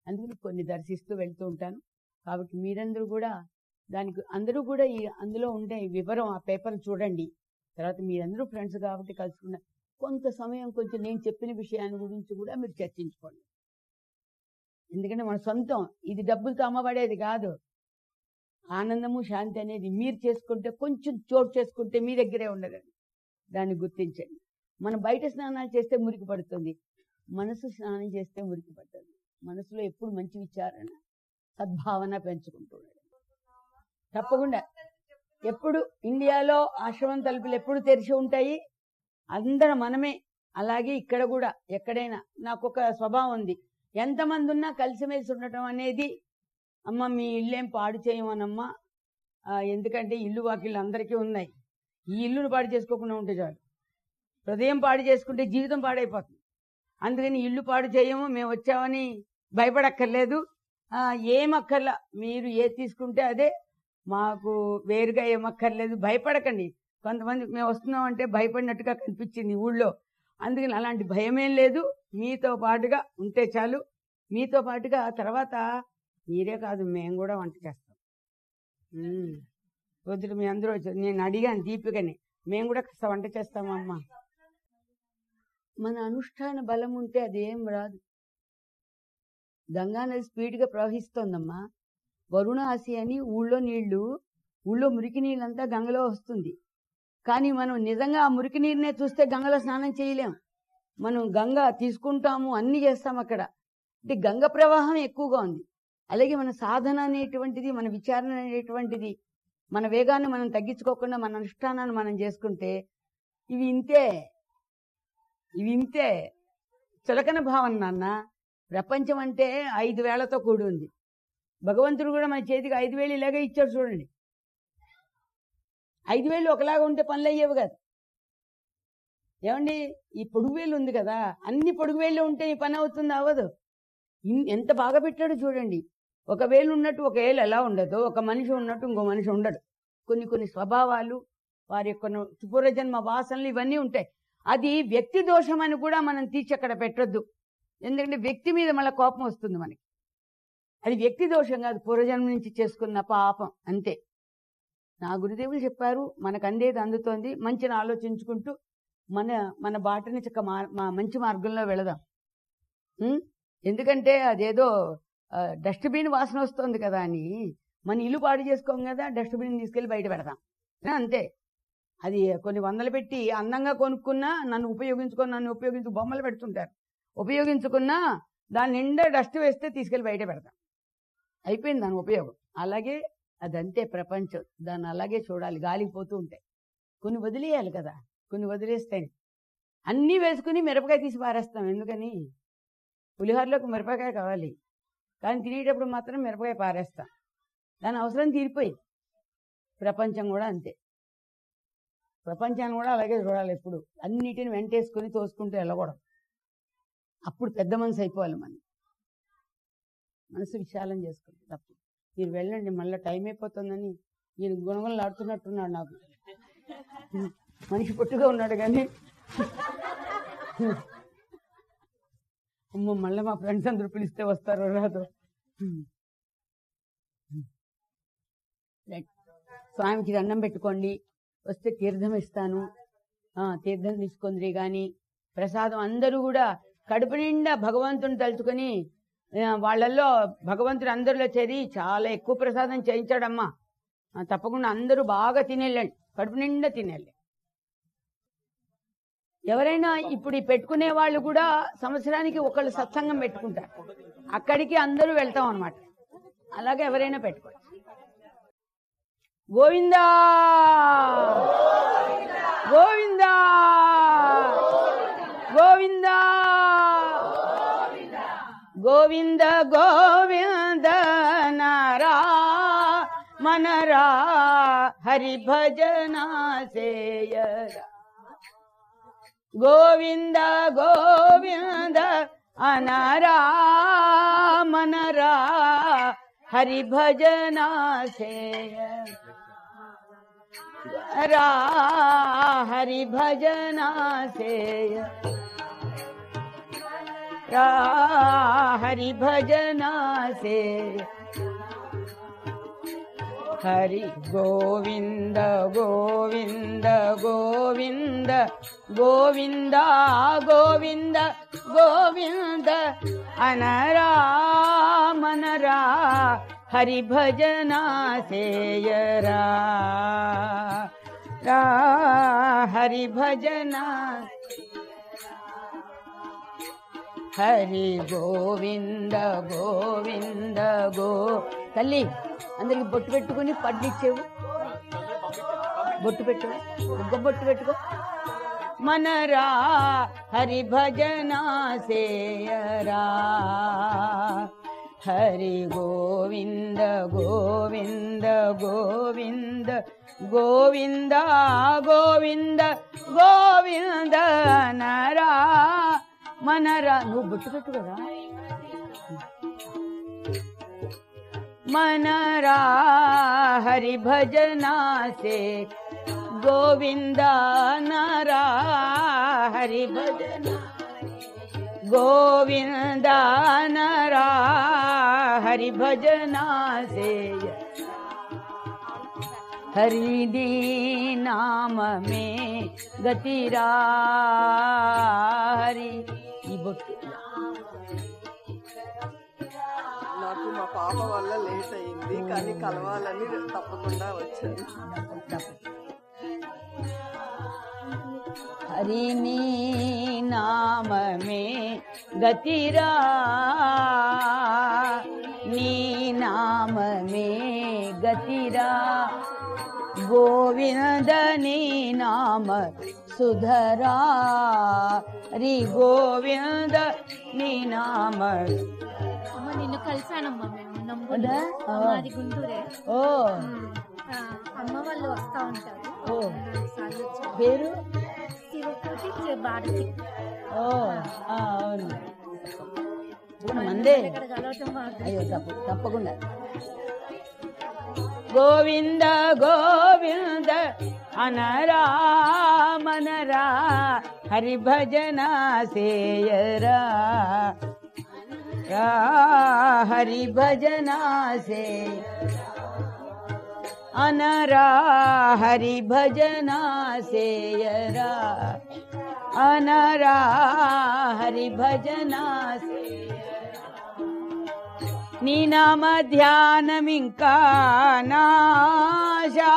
అందుకని కొన్ని దర్శిస్తూ వెళ్తూ ఉంటాను కాబట్టి మీరందరూ కూడా దానికి అందరూ కూడా ఈ అందులో ఉండే ఈ వివరం ఆ పేపర్ చూడండి తర్వాత మీరందరూ ఫ్రెండ్స్ కాబట్టి కలుసుకున్న కొంత సమయం కొంచెం నేను చెప్పిన విషయాన్ని గురించి కూడా మీరు చర్చించుకోండి ఎందుకంటే మన సొంతం ఇది డబ్బులతో అమ్మబడేది కాదు ఆనందము శాంతి అనేది మీరు చేసుకుంటే కొంచెం చోటు చేసుకుంటే మీ దగ్గరే ఉండదండి దాన్ని గుర్తించండి మనం బయట స్నానాలు చేస్తే మురికి పడుతుంది మనసు స్నానం చేస్తే మురికి పడుతుంది మనసులో ఎప్పుడు మంచి విచారణ సద్భావన పెంచుకుంటున్నాడు తప్పకుండా ఎప్పుడు ఇండియాలో ఆశ్రమం తలుపులు ఎప్పుడు తెరిచి ఉంటాయి అందరం మనమే అలాగే ఇక్కడ కూడా ఎక్కడైనా నాకు ఒక స్వభావం ఉంది ఎంతమంది ఉన్నా కలిసిమెలిసి ఉండటం అనేది అమ్మ మీ ఇల్లేం పాడు చేయమనమ్మా ఆ, ఎందుకంటే ఇల్లు వాకిళ్ళు అందరికీ ఉన్నాయి ఈ ఇల్లును పాడు చేసుకోకుండా ఉంటే చాలు హృదయం పాడు చేసుకుంటే జీవితం పాడైపోతుంది అందుకని ఇల్లు పాడు చేయము మేము వచ్చామని భయపడక్కర్లేదు ఆ, ఏం అక్కర్లా మీరు ఏది తీసుకుంటే అదే మాకు వేరుగా ఏం అక్కర్లేదు భయపడకండి కొంతమంది మేము వస్తున్నాం అంటే భయపడినట్టుగా కనిపించింది ఊళ్ళో అందుకని అలాంటి భయమేం లేదు మీతో పాటుగా ఉంటే చాలు మీతో పాటుగా తర్వాత మీరే కాదు మేము కూడా వంట చేస్తాం ఉమ్. వద్దులు మీ అందరూ వచ్చారు నేను అడిగాను దీపికని మేము కూడా కాస్త వంట చేస్తామమ్మా మన అనుష్ఠాన బలం ఉంటే అదేం రాదు గంగా నది స్పీడ్గా ప్రవహిస్తోందమ్మా వరుణాసి అని ఊళ్ళో నీళ్లు ఊళ్ళో మురికి నీళ్ళంతా గంగలో వస్తుంది కానీ మనం నిజంగా ఆ మురికి నీరునే చూస్తే గంగలో స్నానం చేయలేం మనం గంగ తీసుకుంటాము అన్ని చేస్తాం అక్కడ అంటే గంగ ప్రవాహం ఎక్కువగా ఉంది అలాగే మన సాధన అనేటువంటిది మన విచారణ అనేటువంటిది మన వేగాన్ని మనం తగ్గించుకోకుండా మన అనుష్ఠానాన్ని మనం చేసుకుంటే ఇవి ఇంతే ఇవి ఇంతే చులకన భావన నాన్న ప్రపంచం అంటే ఐదు వేలతో కూడి ఉంది భగవంతుడు కూడా మన చేతికి ఐదు వేలు ఇలాగే ఇచ్చాడు చూడండి ఐదు వేలు ఒకలాగా ఉంటే పనులు అయ్యేవి కాదు ఏమండి ఈ పొడుగు వేలు ఉంది కదా అన్ని పొడుగు వేలు ఉంటే ఈ పని అవుతుంది అవ్వదు ఇన్- ఎంత బాగా పెట్టాడో చూడండి ఒక వేలు ఉన్నట్టు ఒక వేలు ఎలా ఉండదో ఒక మనిషి ఉన్నట్టు ఇంకో మనిషి ఉండడు కొన్ని కొన్ని స్వభావాలు వారి యొక్క ను- పూర్వజన్మ వాసనలు ఇవన్నీ ఉంటాయి అది వ్యక్తి దోషం అని కూడా మనం తీసి అక్కడ పెట్టొద్దు ఎందుకంటే వ్యక్తి మీద మళ్ళీ కోపం వస్తుంది మనకి అది వ్యక్తి దోషం కాదు పూర్వజన్మ నుంచి చేసుకున్న పాపం అంతే నా గురుదేవులు చెప్పారు మనకు అందేది అందుతోంది మంచిని ఆలోచించుకుంటూ మన మన బాటని చక్క మా- మా మంచి మార్గంలో వెళదాం ఉం? ఎందుకంటే అదేదో డస్ట్బిన్ వాసన వస్తుంది కదా అని మన ఇల్లు పాడు చేసుకోం కదా డస్ట్బిన్ తీసుకెళ్లి బయట పెడతాం ఏ, అంతే అది కొన్ని వందలు పెట్టి అందంగా కొనుక్కున్నా నన్ను ఉపయోగించుకొని నన్ను ఉపయోగించు బొమ్మలు పెడుతుంటారు ఉపయోగించుకున్నా దాని నిండా డస్ట్ వేస్తే తీసుకెళ్లి బయట పెడతాం అయిపోయింది దాని ఉపయోగం అలాగే అదంతే ప్రపంచం దాన్ని అలాగే చూడాలి గాలికి పోతూ ఉంటాయి కొన్ని వదిలేయాలి కదా కొన్ని వదిలేస్తాయి అన్నీ వేసుకుని మిరపకాయ తీసి పారేస్తాం ఎందుకని పులిహోరలోకి మిరపకాయ కావాలి కానీ తినేటప్పుడు మాత్రం మిరపకాయ పారేస్తాం దాని అవసరం తీరిపోయింది ప్రపంచం కూడా అంతే ప్రపంచాన్ని కూడా అలాగే చూడాలి ఎప్పుడు అన్నిటిని వెంటేసుకుని తోసుకుంటూ వెళ్ళకూడదు అప్పుడు పెద్ద మనసు అయిపోవాలి మనం మనసు విశాలం చేసుకుంటే తప్పు మీరు వెళ్ళండి మళ్ళీ టైం అయిపోతుందని ఈయన గుణగుణలాడుతున్నట్టున్నాడు నాకు మనిషి పొట్టుగా ఉన్నాడు కానీ అమ్మో మళ్ళీ మా ఫ్రెండ్స్ అందరూ పిలిస్తే వస్తారో రాదో రైట్. స్వామికి దండం పెట్టుకోండి వస్తే తీర్థం ఇస్తాను ఆ, తీర్థం తీసుకుందిరి కానీ ప్రసాదం అందరూ కూడా కడుపు నిండా భగవంతుని తలుచుకొని ఆ, వాళ్ళల్లో భగవంతుడు అందరిలో చేరి చాలా ఎక్కువ ప్రసాదం చేయించాడమ్మా ఆ, తప్పకుండా అందరూ బాగా తినేళ్ళండి కడుపు నిండా తినేళ్ళండి ఎవరైనా ఇప్పుడు ఈ పెట్టుకునే వాళ్ళు కూడా సంవత్సరానికి ఒకళ్ళు సత్సంగం పెట్టుకుంటారు అక్కడికి అందరూ వెళ్తాం అనమాట అలాగే ఎవరైనా పెట్టుకోవచ్చు గోవిందా గోవిందా గోవిందా గోవింద గోవింద నారా మనరా హరి భజన సేయరా గోవింద గోవింద అనరా మనరా హరి భజన సేయ రా హరి భజన సేయ रा हरि भजना से हरि गोविन्द गोविन्द गोविन्द गोविन्द गोविन्द गोविन्द अनरा मनरा हरि भजना सेयरा रा हरि भजना హరి గోవింద గోవింద గో తల్లి అందరికి బొట్టు పెట్టుకుని పడ్డిచ్చేవు బొట్టు పెట్టు బుగ్గ బొట్టు పెట్టుకో మనరా హరి భజన సేయరా హరి గోవింద గోవింద గోవింద గోవింద గోవింద గోవింద నరా మనరా నువ్వు బొట్టు పెట్టు కదా మనరా హరి భజనా సే గోవింద నరా హరి భజన గోవింద నరా హరి భజనా సే हरि नाम में गतिरा हरि ఈ బొట్టు నాకు మా పాప వల్ల లేట్ అయింది కానీ కలవాలని తప్పకుండా వచ్చాను हरि नी नाम में गतिरा नी नाम में गतिरा गोविंद नी नाम सुधरा हरि गोविंद नी नाम అమ్మ నిన్ను కలిసానమ్మా మేము నంబూరు అవునా? ఆ. మాది గుంటూరే ఓ ఆ, అమ్మ వాళ్ళు వస్తా ఉంటారు ఓ నాలుగు సార్లు వచ్చారు పేరు శివకోటి శ్రీ భారతి ఓ ఆ, అవును ఇప్పుడు మందే ఇక్కడ కలవటం మాకు అయ్యో తప్పు తప్పకుండా గోవింద గోవింద అనరా మనరా హరి భజన సేయరా రా హరి భజన సే అనరా హరి భజన సేయరా అనరా హరి భజన సే నీ నామ ధ్యానమింకా నాశా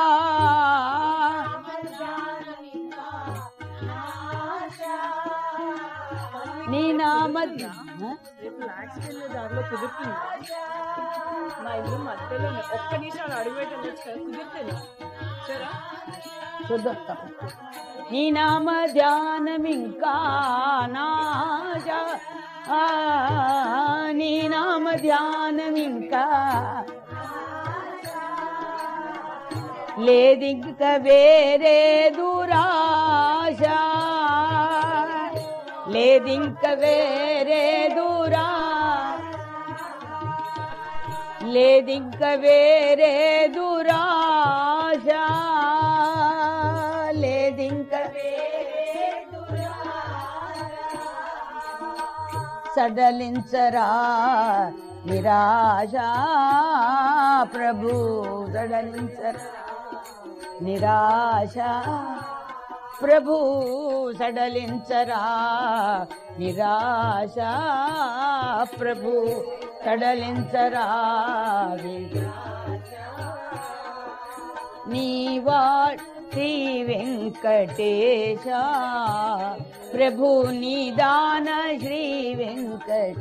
నీ నామ ధ్యాన రేపు ల్యాక్స్ వెళ్ళే దారిలో కుదురుతుంది మా ఇల్లు మధ్యలో ఒక్క నిమిషం అడుగు పెట్టి వెళ్ళొచ్చు కదా కుదురుతుంది సరే చూద్దాం తప్ప. నీ నామ ధ్యానమింకా నాశ ఆ, నీ నామ ధ్యానమింకా లేదింక వేరే దూరాశ లేదింక వేరే దూరా లేదింక వేరే దురాశ లేదింక వేరే సడలించరా నిరాశ ప్రభు సడలించరా నిరాశ ప్రభు సడలించరా నిరాశ ప్రభు సడలించరా నీవా శ్రీ వెంకటేశ ప్రభు నిదాన శ్రీ వెంకట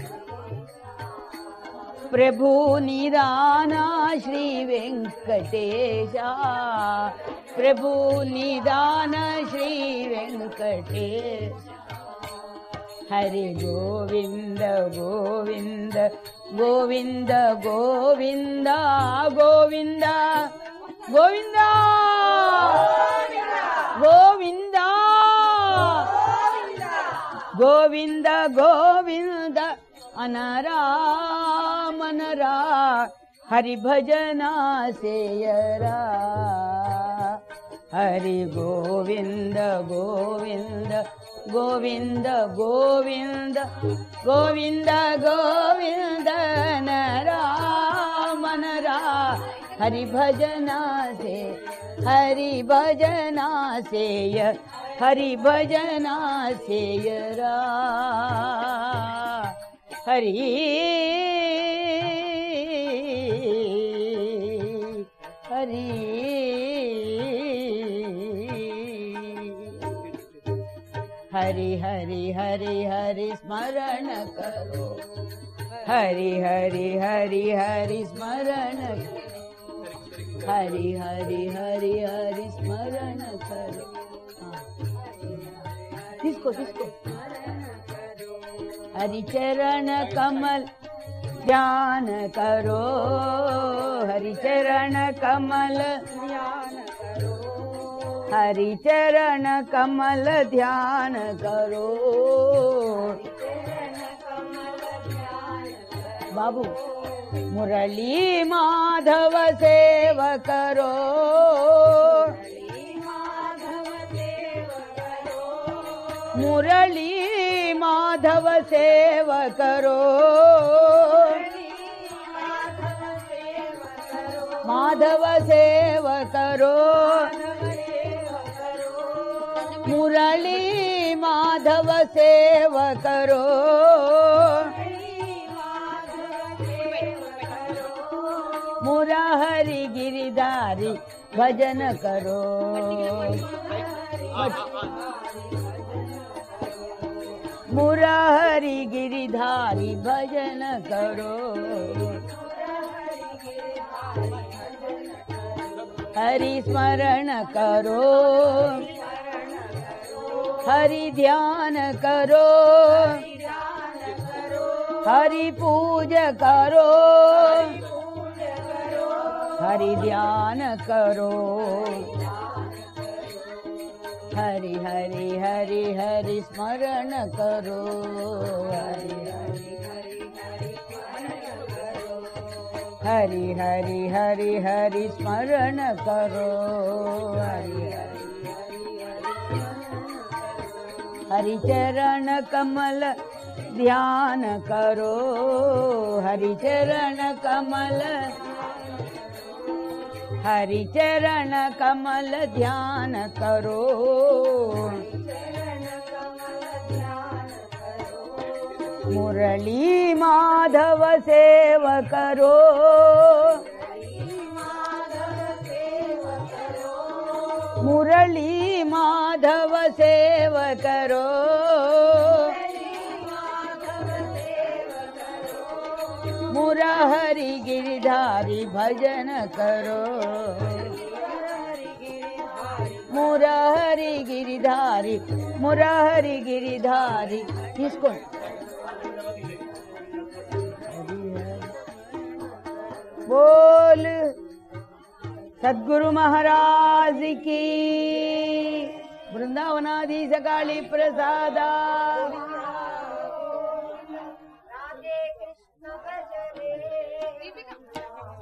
ప్రభు నిదాన శ్రీ వెంకటేశ ప్రభు నిదాన శ్రీ వెంకటేశ హరి గోవింద గోవింద గోవింద గోవింద గోవింద గోవింద గోవింద గోవింద గోవింద అనరా మనరా హరి భజన సేయరా హరి గోవింద గోవింద గోవింద గోవింద గోవింద గోవింద నరామనరా హరి భజనా సే హరి భజనా సేయ హరి భజనా సేయరా హరి హరి हरि हरि हरि हरि स्मरण करो हरि हरि हरि हरि स्मरण हरि हरि हरि हरि स्मरण करो हाँ। किसको किसको हरि चरण कमल ध्यान करो हरि चरण कमल हरि चरण कमल ध्यान करो बाबू मुरली माधव सेव करो मुरली माधव सेव करो माधव सेव करो मुरली माधव सेव करो मुराहरि गिरिधारी भजन करो मुराहरि गिरिधारी भजन करो हरि स्मरण करो हरि ध्यान करो हरि पूज करो हरि ध्यान करो हरि हरि हरि हरि स्मरण करो हरि हरि हरि हरि हरि स्मरण करो हरि हरि हरि चरण कमल ध्यान करो हरि चरण कमल हरि चरण कमल ध्यान करो मुरली माधव सेव करो मुरली माधव सेव करो मुरहरि गिरिधारी भजन करो मुरहरि गिरिधारी मुरहरि गिरिधारी किसको बोल सद्गुरु महाराज की वृंदावनाधीश काली प्रसादा